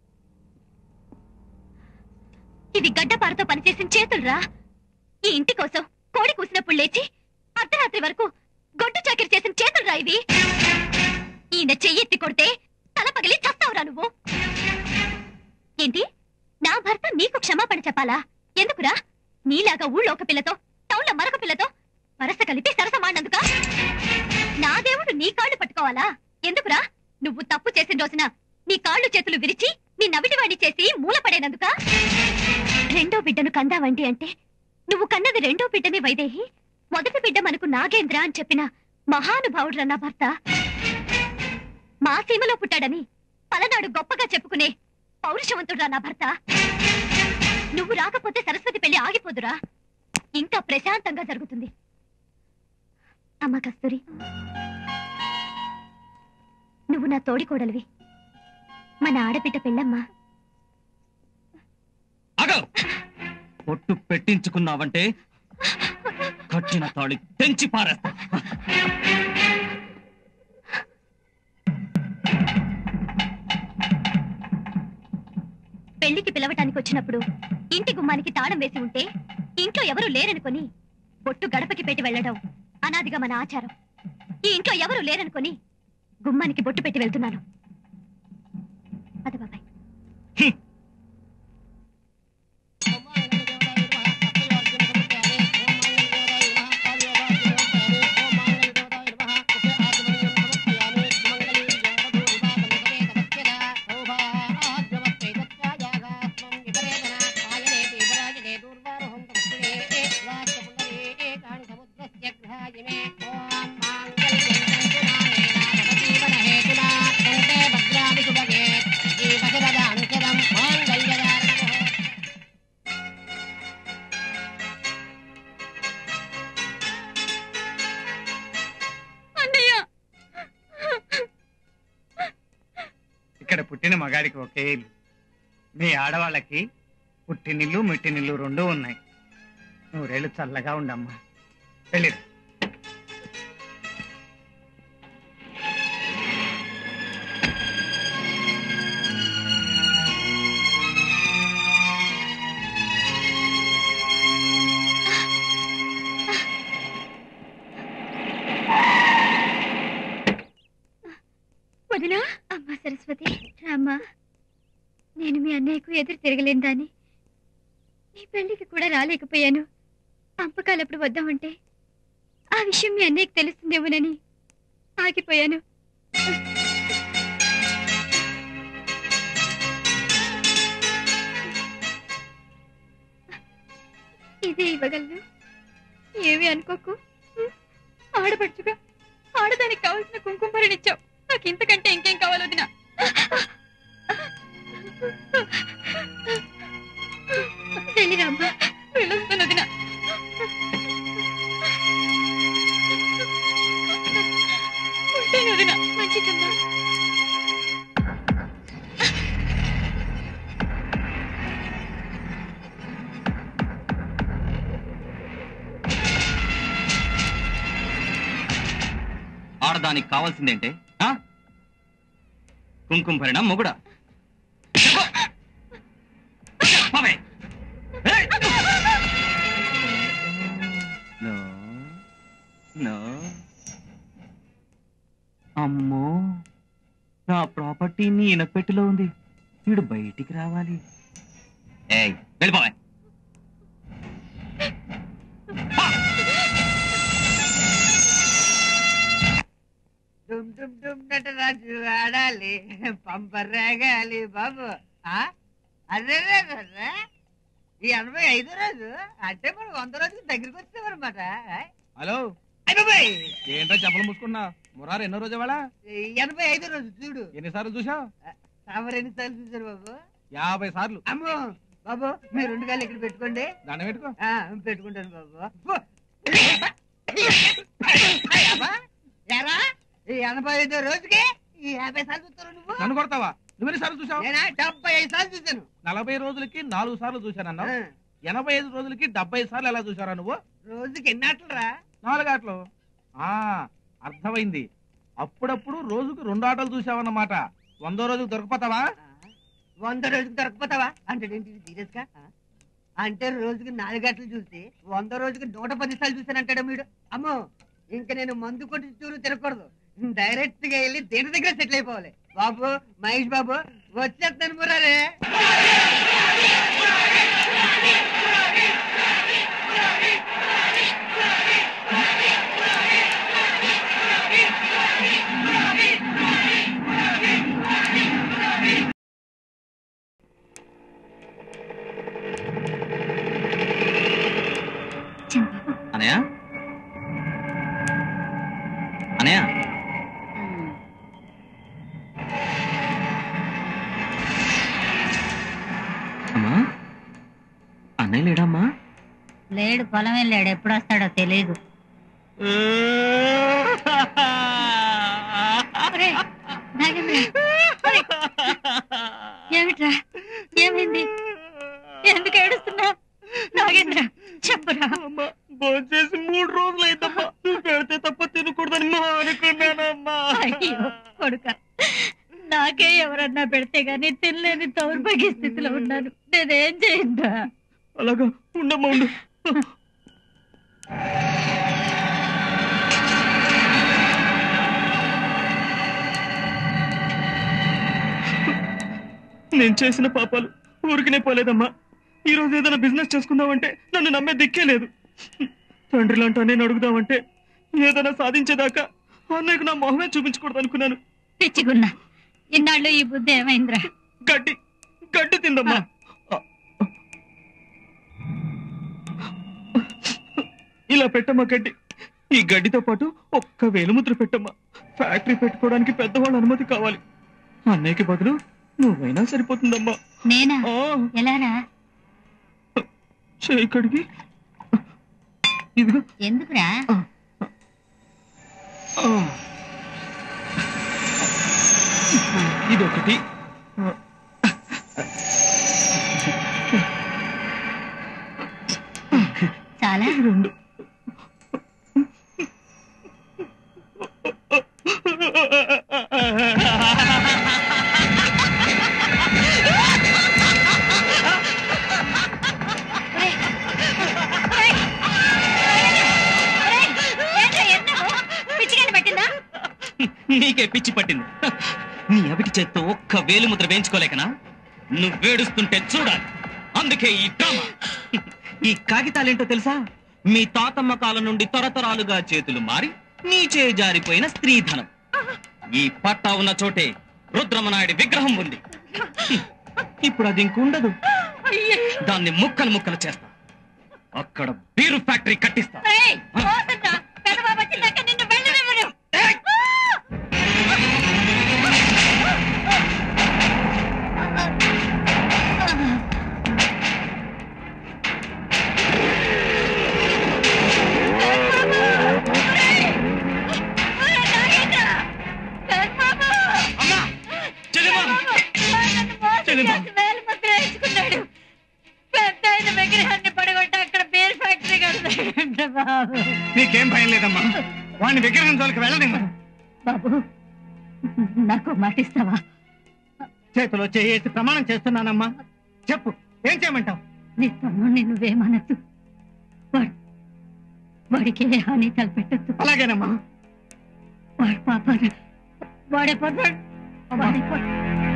ఇది గడ్డపారతో పనిచేసిన చేతులురా ఈ ఇంటి కోసం కోడి కూసినప్పుడు లేచి అర్ధరాత్రి వరకు గొడ్డు చాకిరి చేసిన చేతులురా ఇవి ఈయన చెయ్యెత్తి కొడితే తల పగిలి చస్తావురా నువ్వు ఏంటి నా భర్త నీకు క్షమాపణ చెప్పాలా ఎందుకురా నీలాగా ఊళ్ళో ఒక పిల్లతో టౌన్లో మరొక పిల్లతో వరస కలిపి సరసమాడినందుక నా దేవుడు నీ కాళ్ళు పట్టుకోవాలా ఎందుకురా నువ్వు తప్పు చేసిన రోజున నీ కాళ్ళు చేతులు విరిచి నీ నవిటివాడి చేసి మూలపడేనందుక రెండో బిడ్డను కందావంటి అంటే నువ్వు కన్నది రెండో బిడ్డని వైదేహి మొదటి బిడ్డ మనకు నాగేంద్ర అని చెప్పిన మహానుభావుడు నా భర్త మా సీమలో పుట్టాడని పలనాడు గొప్పగా చెప్పుకునే పౌరుషవంతుడురా నా భర్త నువ్వు రాకపోతే సరస్వతి పెళ్లి ఆగిపోదురా ఇంకా ప్రశాంతంగా జరుగుతుంది అమ్మ కస్తూరి నువ్వు నా తోడి కోడలివి మన ఆడబిడ్డ పెళ్ళమ్మా అగో పొట్టు పెట్టించుకున్నావంటే కట్టిన తాళి తెంచి పారేస్తా పెళ్లికి పిలవటానికి వచ్చినప్పుడు ఇంటి గుమ్మానికి తాళం వేసి ఉంటే ఇంట్లో ఎవరూ లేరనుకొని బొట్టు గడపకి పెట్టి వెళ్ళడం అనాదిగా మన ఆచారం ఈ ఇంట్లో ఎవరూ లేరనుకొని గుమ్మానికి బొట్టు పెట్టి వెళ్తున్నాను అదే బాబాయ్ ఇక్కడ పుట్టిన మగాడికి ఒకే ఇల్లు మీ ఆడవాళ్ళకి పుట్టినిల్లు మెట్టినిల్లు రెండూ ఉన్నాయి నూరేళ్ళు చల్లగా ఉండమ్మా వెళ్ళిరా వదినా అమ్మా సరస్వతి రామ్మా నేను మీ అన్నయ్యకు ఎదురు తిరగలేను దాన్ని నీ పెళ్లికి కూడా రాలేకపోయాను పంపకాలప్పుడు వద్దామంటే ఆ విషయం మీ అన్నయ్యకి తెలుస్తుందేమోనని ఆగిపోయాను ఇదే ఇవ్వగలను ఏమి అనుకోకు ఉం? ఆడపడుచుగా ఆడదానికి కావాల్సిన కుంకుమ భరణిచ్చావు నాకు ఇంతకంటే ఇంకేం కావాలో వదినా వెళ్ళిరామ్మా వెళ్ళొస్తాను వదినా ఉంటాను వదినా మంచిదమ్మా ఆడదానికి కావాల్సిందేంటే ఆ? కుంకుమ పరిణాం మొగుడా చెప్పు. చెప్పవే. ఏయ్! No. No. అమ్మో నా ప్రాపర్టీ నీ ఇనపెట్టిలో ఉంది వీడు బయటికి రావాలి ఏయ్ వెళ్ళిపోవే డుమ్ డుమ్ డుమ్ నటరాజు ఆడాలి పంపర్ రేగాలి బాబు ఆ? అరే రే రే రే. ఈ ఎనభై ఐదో రోజు అంటే మనం వంద రోజుకి దగ్గరికి వచ్చాం అనమాట హలో అయిపోయి ఏంటో చెప్పలు మూసుకున్నా మురారు ఎన్నో రోజు వాళ్ళ ఎనభై ఐదో రోజు చూడు ఎన్నిసార్లు చూసావు తమరు ఎన్నిసార్లు చూసారు బాబు యాభై సార్లు అమ్మో బాబు మీరు రెండు కాళ్ళు ఇక్కడ పెట్టుకోండి దండం పెట్టుకో ఆ, పెట్టుకుంటాను బాబు ఫు. అబ్బా, ఏరా ఈ ఎనభై ఐదో రోజుకి ఈ యాభై సార్లు చూస్తారు నువ్వు నన్ను కొడతావా నువ్వెన్ని సార్లు చూసావు నేనా డెబ్బై ఐదు సార్లు చూశాను నలభై రోజులకి నాలుగు సార్లు చూశానన్నా ఎనభై ఐదు రోజులకి డెబ్బై సార్లు ఎలా చూసారా నువ్వు రోజుకి ఎన్ని ఆటలురా నాలుగు ఆటలు ఆ అర్థమైంది అప్పుడప్పుడు రోజుకు రెండు ఆటలు చూసావన్నమాట వందో రోజుకు దొరకపోతావా వంద రోజుకి దొరకపోతావా అంటే ఏంటి సీరియస్ గా ఆ? అంటే రోజుకి నాలుగు గంటలు చూసి వంద రోజుకి నూట పది సార్లు చూసానంటాడు వీడు అమ్మో ఇంకా నేను మందు కొట్టి చూరు తిరగకూడదు డైరెక్ట్ గా వెళ్ళి దేని దగ్గర సెటిల్ అయిపోవాలి బాబు మహేష్ బాబు వచ్చేస్తాను మురారే అనయా అనయా అమ్మా అన్నయ్య లేడమ్మా లేడు పొలం వెళ్ళాడు ఎప్పుడు వస్తాడో తెలియదు ఒరేయ్, నాగేంద్ర, ఒరేయ్. ఏమిట్రా ఏమైంది ఎందుకు ఏడుస్తున్నావు నాగేంద్ర చెప్పురా భోంచేసి మూడు రోజులు అయిందమ్మా నువ్వు పెడితే తప్ప తినకూడదని మా అనుకున్నానమ్మా అయ్యో కొడుక నాకే ఎవరన్నా పెడితే గానీ తినలేని దౌర్భాగ్య స్థితిలో ఉన్నాను నేనేం చేయండి అలాగా ఉండమ్మా ఉండు నేను చేసిన పాపాలు ఊరికినే పోలేదమ్మా ఈ రోజు ఏదైనా బిజినెస్ చేసుకుందామంటే నన్ను నమ్మే దిక్కే లేదు తండ్రి లాంటి నేను అడుగుదామంటే ఏదైనా సాధించేదాకా అన్నయ్యకు నా మొహమే చూపించకూడదు అనుకున్నాను పిచ్చిగున్నా ఇన్నాళ్ళు ఈ బుద్ధి ఏమైందిరా గడ్డి గడ్డి తిందమ్మా ఇలా పెట్టమ్మా గడ్డి ఈ గడ్డితో పాటు ఒక్క వేలుముద్ర పెట్టమ్మా ఫ్యాక్టరీ పెట్టుకోవడానికి పెద్దవాళ్ళ అనుమతి కావాలి అన్నయ్యకి బదులు నువ్వైనా సరిపోతుందమ్మా నేనా ఎలారా చేయి కడిగి ఇదిగో ఎందుకురా ఆ. ఇదొకటి చాలా రెండు పట్టిందా నీకే పిచ్చి పట్టింది నీ అవిటి చేత్తో ఒక్క వేలు ముద్ర వేయించుకోలేకనా నువ్వు వేడుస్తుంటే చూడాలి అందుకే ఈ డ్రామా ఈ కాగితాలేంటో తెలుసా మీ తాతమ్మ కాలం నుండి తరతరాలుగా చేతులు మారి నీ చేయి జారిపోయిన స్త్రీధనం ఈ పట్టా ఉన్న చోటే రుద్రమనాయుడి విగ్రహం ఉంది ఇప్పుడు అది ఇంకుండదు దాన్ని ముక్కలు ముక్కలు చేస్తా అక్కడ బీరు ఫ్యాక్టరీ కట్టిస్తా పెద్దబాబు వచ్చిందాక నిన్ను వెళ్ళనివ్వను వేసుకున్నాడు పెద్ద ఆయన విగ్రహాన్ని పడగొట్టి అక్కడ బేర్ ఫ్యాక్టరీ కడతాడు బాబు నీకేం భయం లేదమ్మా వాడిని విగ్రహం జోలికి వెళ్ళనివ్వు బాబు నాకు మాట ఇస్తావా చేతిలో చేసి ప్రమాణం చేస్తున్నానమ్మా చెప్పు ఏం చేయమంటావు నీ తమ్ముడిని నువ్వేమనద్దు వాడు వాడికి ఏ హాని తలపెట్టద్దు అలాగేనమ్మా వాడు పాపాను వాడే పోతాడు వాడే పోతాడు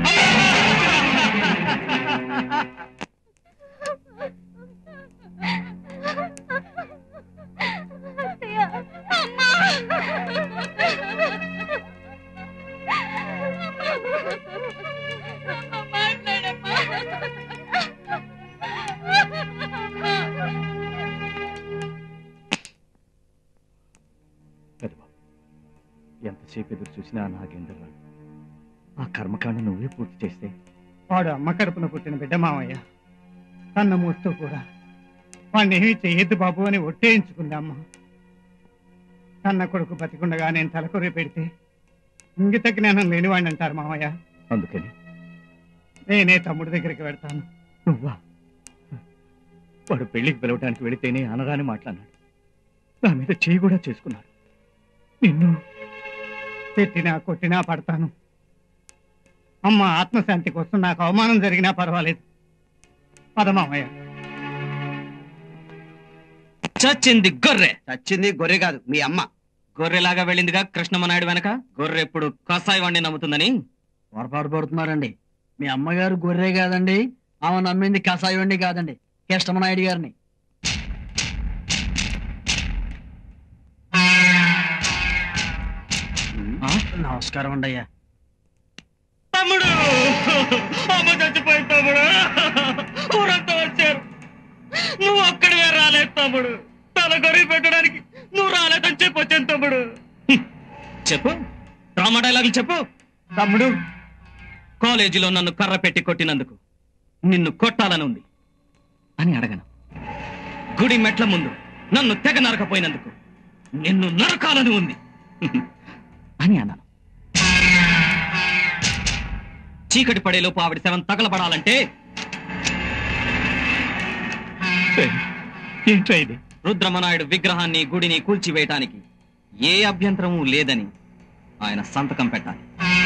ఎంతసేపు ఎదురు చూసినా నాగేంద్ర ఆ కర్మకాండ నువ్వే పూర్తి చేస్తే వాడు అమ్మ కడుపున పుట్టిన బిడ్డ మామయ్య కన్న మూస్తూ కూడా వాడిని ఏమీ చెయ్యొద్దు బాబు అని ఒట్టేయించుకుంది అమ్మ కన్న కొడుకు బతికుండగా నేను తలకొరి పెడితే ఇంగిత జ్ఞానం లేనివాడిని అంటారు మామయ్య అందుకని నేనే తమ్ముడి దగ్గరికి వెళ్తాను నువ్వా వాడు పెళ్లికి పిలవటానికి వెళితేనే అనరాని మాట్లాడినాడు నా మీద చేయి కూడా చేసుకున్నాడు నిన్ను తిట్టినా కొట్టినా పడతాను అమ్మ ఆత్మశాంతి కోసం నాకు అవమానం జరిగినా పర్వాలేదు పద మామయ్య చచ్చింది గొర్రె చచ్చింది గొర్రె కాదు మీ అమ్మ గొర్రెలాగా వెళ్ళిందిగా కృష్ణమనాయుడు వెనక గొర్రె ఎప్పుడు కసాయి వాడిని నమ్ముతుందని పొరపాటు పడుతున్నారండి మీ అమ్మగారు గొర్రె కాదండి ఆమె నమ్మింది కషాయండి కాదండి కృష్ణమనాయుడు గారిని నమస్కారం అండి అయ్యా తమ్ముడు అమ్మ చచ్చిపోయింది తమ్ముడు ఊరంతా వచ్చారు నువ్వు ఒక్కడివే రాలేదు తమ్ముడు తల గొరిగి పెట్టడానికి నువ్వు రాలేదని చెప్పి వచ్చాను తమ్ముడు చెప్పు డ్రామా డైలాగులు చెప్పు తమ్ముడు కాలేజీలో నన్ను కర్ర పెట్టి కొట్టినందుకు నిన్ను కొట్టాలని ఉంది అని అడగను గుడి మెట్ల ముందు నన్ను తెగ నరకపోయినందుకు నిన్ను నరకాలని ఉంది అని అన్నాను చీకటి పడేలోపు ఆవిడ శవం తగలబడాలంటే ఏంట్రా ఇది రుద్రమనాయుడు విగ్రహాన్ని గుడిని కూల్చివేయటానికి ఏ అభ్యంతరము లేదని ఆయన సంతకం పెట్టాలి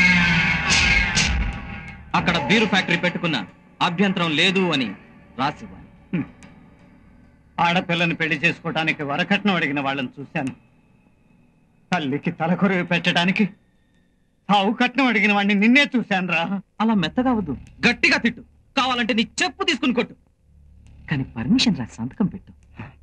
అక్కడ బీరు ఫ్యాక్టరీ పెట్టుకున్న అభ్యంతరం లేదు అని రాసివ్వాలి ఆడపిల్లని పెళ్లి చేసుకోవటానికి వరకట్నం అడిగిన వాళ్ళని చూశాను తల్లికి తలకొరివి పెట్టడానికి సావు కట్నం అడిగిన వాడిని నిన్నే చూశాను రా అలా మెత్తగా వద్దు గట్టిగా తిట్టు కావాలంటే నీ చెప్పు తీసుకుని కొట్టు కానీ పర్మిషన్ రా సంతకం పెట్టు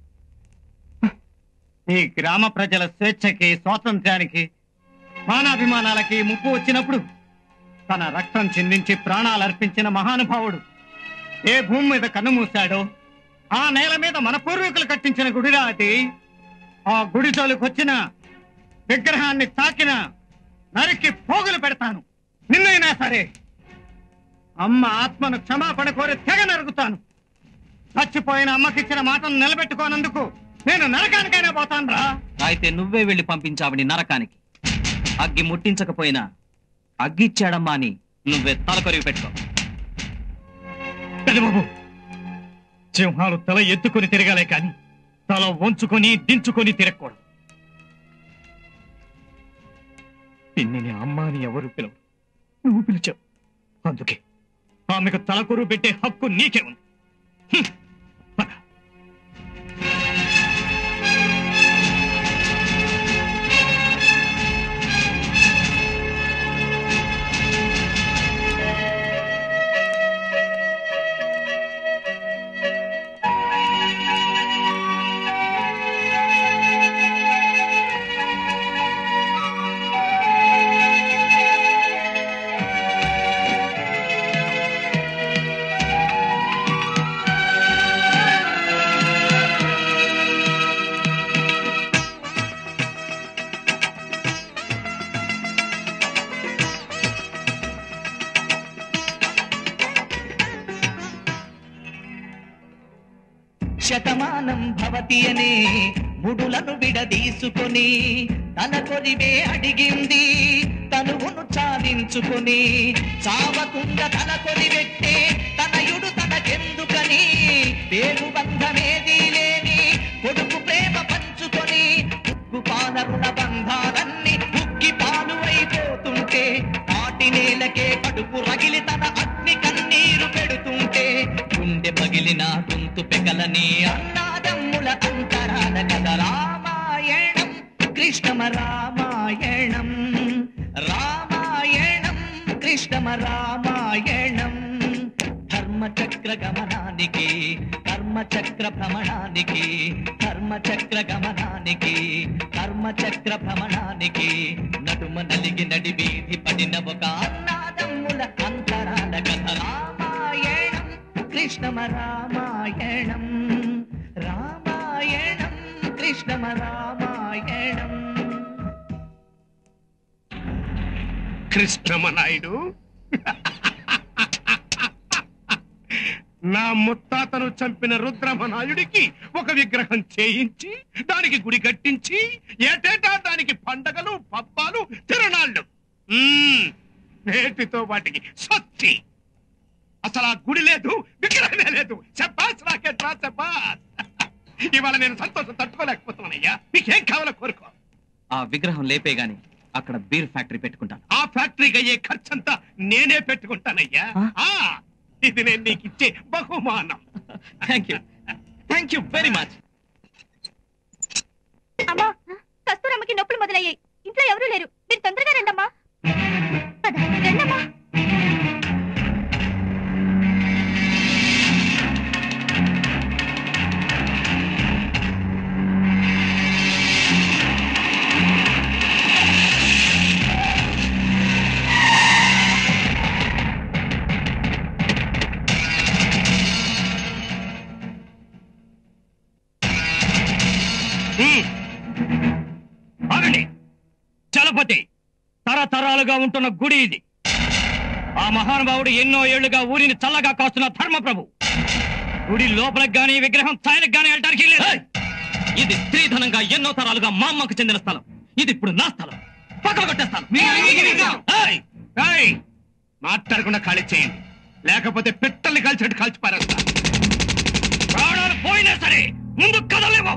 ఈ గ్రామ ప్రజల స్వేచ్ఛకి స్వాతంత్ర్యానికి మానాభిమానాలకి ముప్పు వచ్చినప్పుడు తన రక్తం చిందించి ప్రాణాలు అర్పించిన మహానుభావుడు ఏ భూమి మీద కన్నుమూశాడో ఆ నేల మీద మన పూర్వీకులు కట్టించిన గుడిరా అది ఆ గుడి జోలికొచ్చిన విగ్రహాన్ని తాకిన నరికి పోగులు పెడతాను నిన్నైనా సరే అమ్మ ఆత్మను క్షమాపణ కోరి తెగ నరుగుతాను చచ్చిపోయిన అమ్మకిచ్చిన మాటను నిలబెట్టుకోనందుకు నేను నరకానికైనా పోతాను రా అయితే నువ్వే వెళ్లి పంపించావని నరకానికి అగ్గి ముట్టించకపోయినా అగ్గిచ్చాడమ్మా అని నువ్వే తలకొరివి పెట్టుకో పెద్దబాబు సింహాలు తల ఎత్తుకొని తిరగాలే కాని తల వంచుకొని దించుకొని తిరగకూడదు పిన్నిని అమ్మ అని ఎవరు పిలవరు నువ్వు పిలిచావు అందుకే ఆమెకు తలకొరు పెట్టే హక్కు నీకే ఉంది హ్మ్. పద. శతమానం భవతి అనే ముడులను విడదీసుకొని తన కొరివే అడిగింది తనువును చాలించుకొని చావకుండా తన కొరివెట్టే తనయుడు తనకెందుకని పేరు బంధమేదీ లేని కొడుకు ప్రేమ పంచుకొని ఉగ్గు పాలరుల బంధాలన్నీ ఉక్కి పాలు అయిపోతుంటే కాటి నేలకే కడుపు రగిలి తన అగ్ని కన్నీరు పెడుతుంటే గుండె పగిలిన గొంతు పెకలని అన్నాదమ్ముల అంతరాల కథ రామాయణం కృష్ణమ రామాయణం రామాయణం కృష్ణమ రామాయణం ధర్మచక్ర గమనానికి కర్మచక్ర భ్రమణానికి ధర్మచక్ర గమనానికి కర్మచక్ర భ్రమణానికి నడుమ నలిగి నడి వీధి పడిన ఒక అన్నాదమ్ముల అంతరాల కథ రామాయణం కృష్ణమ రామాయణం రామాయణం కృష్ణమ రామాయణం కృష్ణమనాయుడు నా ముత్తాతను చంపిన రుద్రమనాయుడికి ఒక విగ్రహం చేయించి దానికి గుడి కట్టించి ఏటేటా దానికి పండగలు పబ్బాలు తిరునాళ్ళు మ్మ్. నేటితో వాటికి సొచ్చి అసలు ఆ గుడి లేదు విగ్రహమే లేదు చెప్పాస్ రాకెట్రా చెప్పాస్ ఇవాళ నేను సంతోషం తట్టుకోలేకపోతున్నానయ్యా మీకేం కావాలో కోరుకో ఆ విగ్రహం లేపే గాని అక్కడ బీర్ ఫ్యాక్టరీ పెట్టుకుంటాను ఆ ఫ్యాక్టరీకి అయ్యే ఖర్చంతా నేనే పెట్టుకుంటానయ్యా ఆ, ఇది నేను నీకు ఇచ్చే బహుమానం thank you thank you very much అమ్మా కస్తూరమ్మకి నొప్పులు మొదలయ్యాయి ఇంట్లో ఎవరూ లేరు మీరు తొందరగా రండమ్మా పద, రండమ్మా ఆగండి చలపతి తరతరాలుగా ఉంటున్న గుడి ఇది ఆ మహానుభావుడు ఎన్నో ఏళ్లుగా ఊరిని చల్లగా కాస్తున్న ధర్మప్రభు గుడి లోపలికి గాని విగ్రహం ఛాయలకు గాని వెళ్ళడానికి లేదు ఇది స్త్రీధనంగా ఎన్నో తరాలుగా మా అమ్మకు చెందిన స్థలం ఇది ఇప్పుడు నా స్థలం పక్కన కొట్టేస్తాను ఏయ్, ఏయ్, మాట్లాడకుండా ఖాళీ చేయండి లేకపోతే పిట్టల్ని కాల్చినట్టు కాల్చి పారేస్తా ప్రాణాలు పోయినా సరే ముందు కదలేవు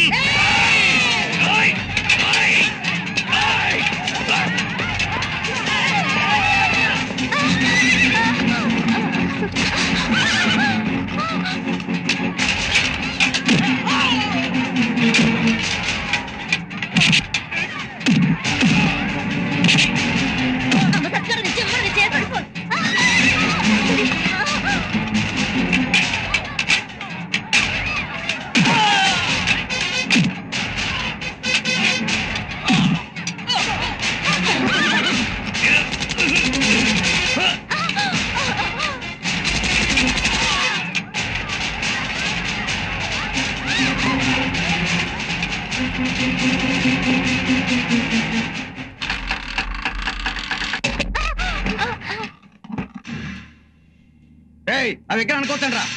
ఏయ్ ఆ విగ్రహాన్ని కూర్చోండి రా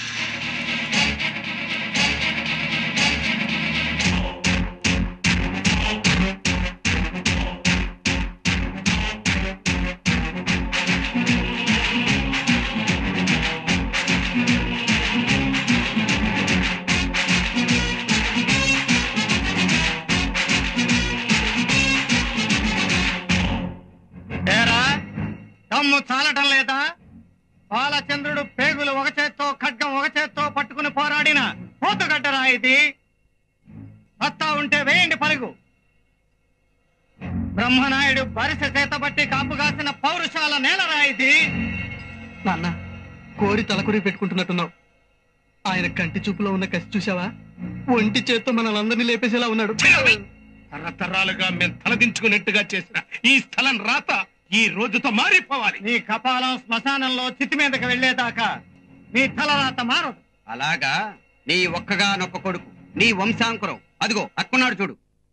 దమ్ము చాలటం లేదా బాలచంద్రుడు పేగులు ఒక చేత్తో ఖడ్గం ఒక చేత్తో పట్టుకుని పోరాడిన పోతుగడ్డరా ఇది సత్తా ఉంటే వేయండి పరుగు బ్రహ్మనాయుడు బరిస చేత బట్టి కాపు కాసిన పౌరుషాల నేలరా ఇది నాన్న కోరి తలకొరి పెట్టుకుంటున్నట్టున్నావు ఆయన కంటి చూపులో ఉన్న కసి చూసావా ఒంటి చేత్తో మనల్ని లేపేసేలా ఉన్నాడు తరతరాలుగా మేము తలదించుకున్నట్టుగా చేసిన ఈ స్థలం రాత ఈ రోజుతో మారిపోవాలి నీ కపాలం శ్మశానంలో చితి మీదకి వెళ్లేదాకా నీ తలరాత మారదు అలాగా నీ ఒక్కగానొక్క కొడుకు నీ వంశాంకురం అదిగో అక్కున్నాడు చూడు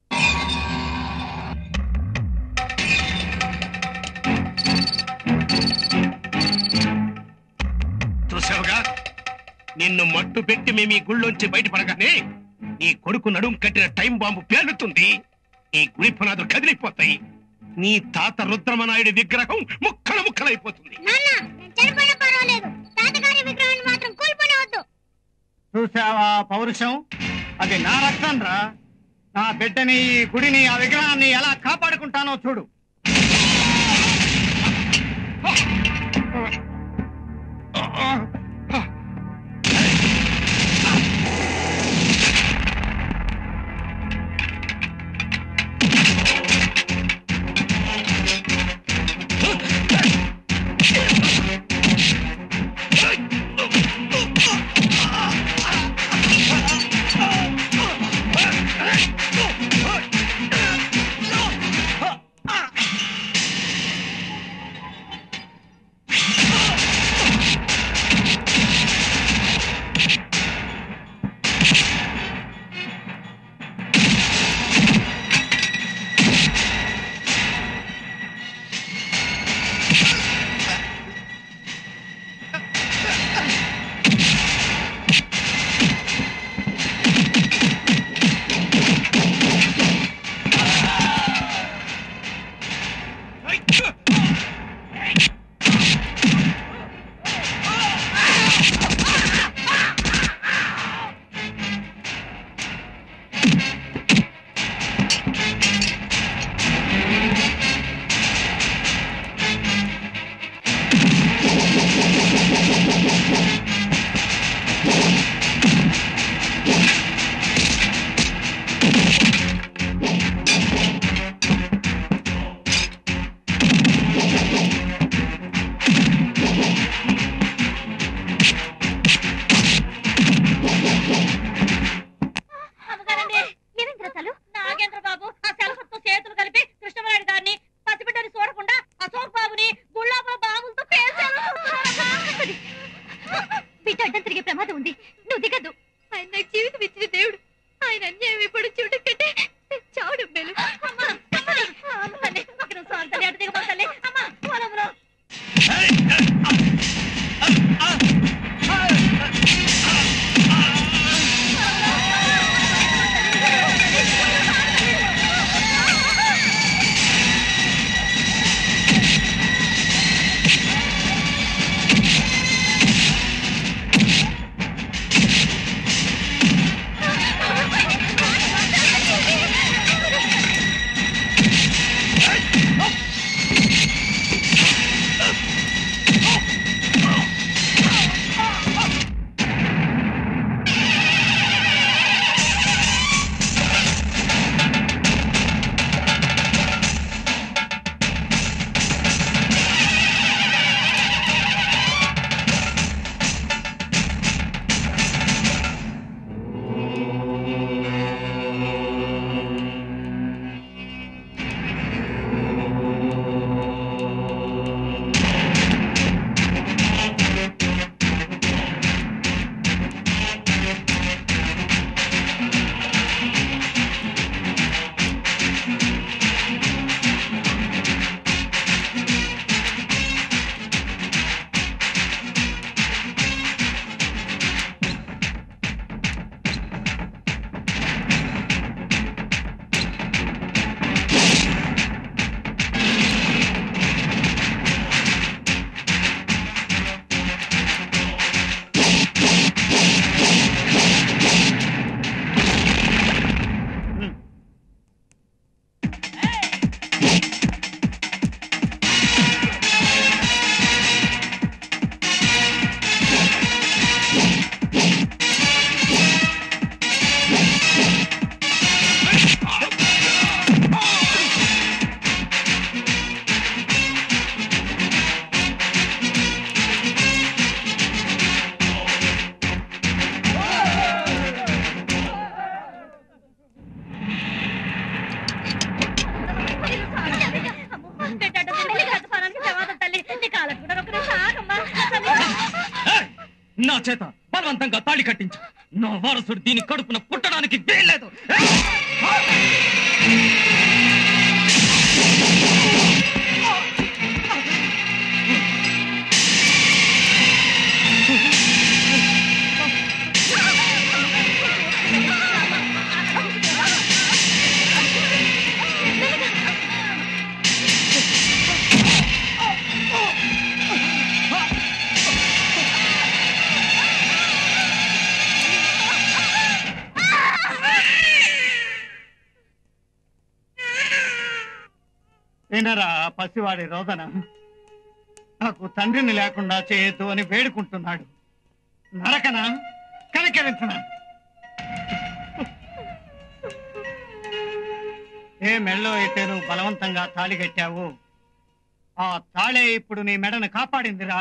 చూసావుగా నిన్ను మట్టు పెట్టి మేము ఈ గుళ్ళోంచి బయటపడగానే నీ కొడుకు నడుం కట్టిన టైం బాంబు పేలుతుంది నీ గుడి పునాదులు కదిలిపోతాయి నీ తాత రుద్రమనాయుడి విగ్రహం ముక్కలు ముక్కలైపోతుంది నాన్న నేను చనిపోయినా పర్వాలేదు తాతగారి విగ్రహాన్ని మాత్రం కూలిపోనవద్దు చూసావా పౌరుషం అది నా రక్తం రా నా బిడ్డని ఈ గుడిని ఆ విగ్రహాన్ని ఎలా కాపాడుకుంటానో చూడు అమ్మగారండి ఏమైంది రసాలు నాగేంద్ర బాబు ఆ సెలవుతో చేతులు కలిపి కృష్ణమరాయుడు గారిని పసిబిడ్డని చూడకుండా అశోక్ బాబుని గుళ్ళాపుల బాబులతో పేల్చారు బిడ్డ అడ్డం తిరిగే ప్రమాదం ఉంది నువ్వు దిగద్దు ఆయన నాకు జీవితం ఇచ్చిన దేవుడు ఆయన అన్యాయం ఇప్పుడు చూడడం కంటే చావడం మేలు ఆ నా చేత బలవంతంగా తాళి కట్టించు నా వారసుడు దీని కడుపున పుట్టడానికి వీల్లేదు వినరా ఆ పసివాడి రోదన నాకు తండ్రిని లేకుండా చేయొద్దు అని వేడుకుంటున్నాడు నరకన కనికరించనా ఏ మెళ్ళో అయితే నువ్వు బలవంతంగా తాళి కట్టావు ఆ తాళే ఇప్పుడు నీ మెడను కాపాడిందిరా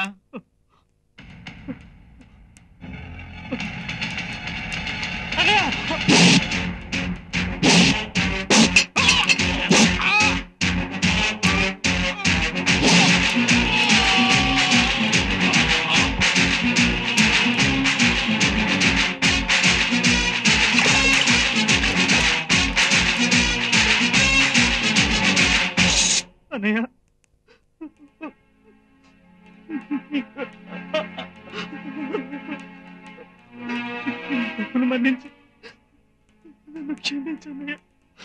అన్నయ్య తప్పులు మన్నించి నన్ను క్షమించన్నయ్య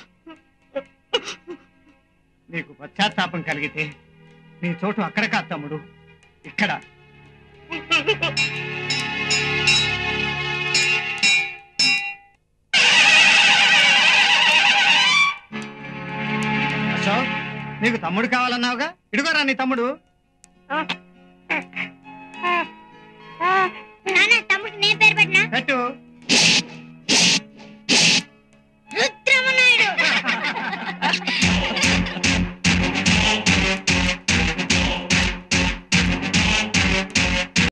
నీకు పశ్చాత్తాపం కలిగితే నీ చోటు అక్కడ కాదు తమ్ముడు ఇక్కడ అశోక్ నీకు తమ్ముడు కావాలన్నావుగా ఇడుగోరా నీ తమ్ముడు నాన్న తమ్ముడు నేను పేరు పెట్టినా పెట్టు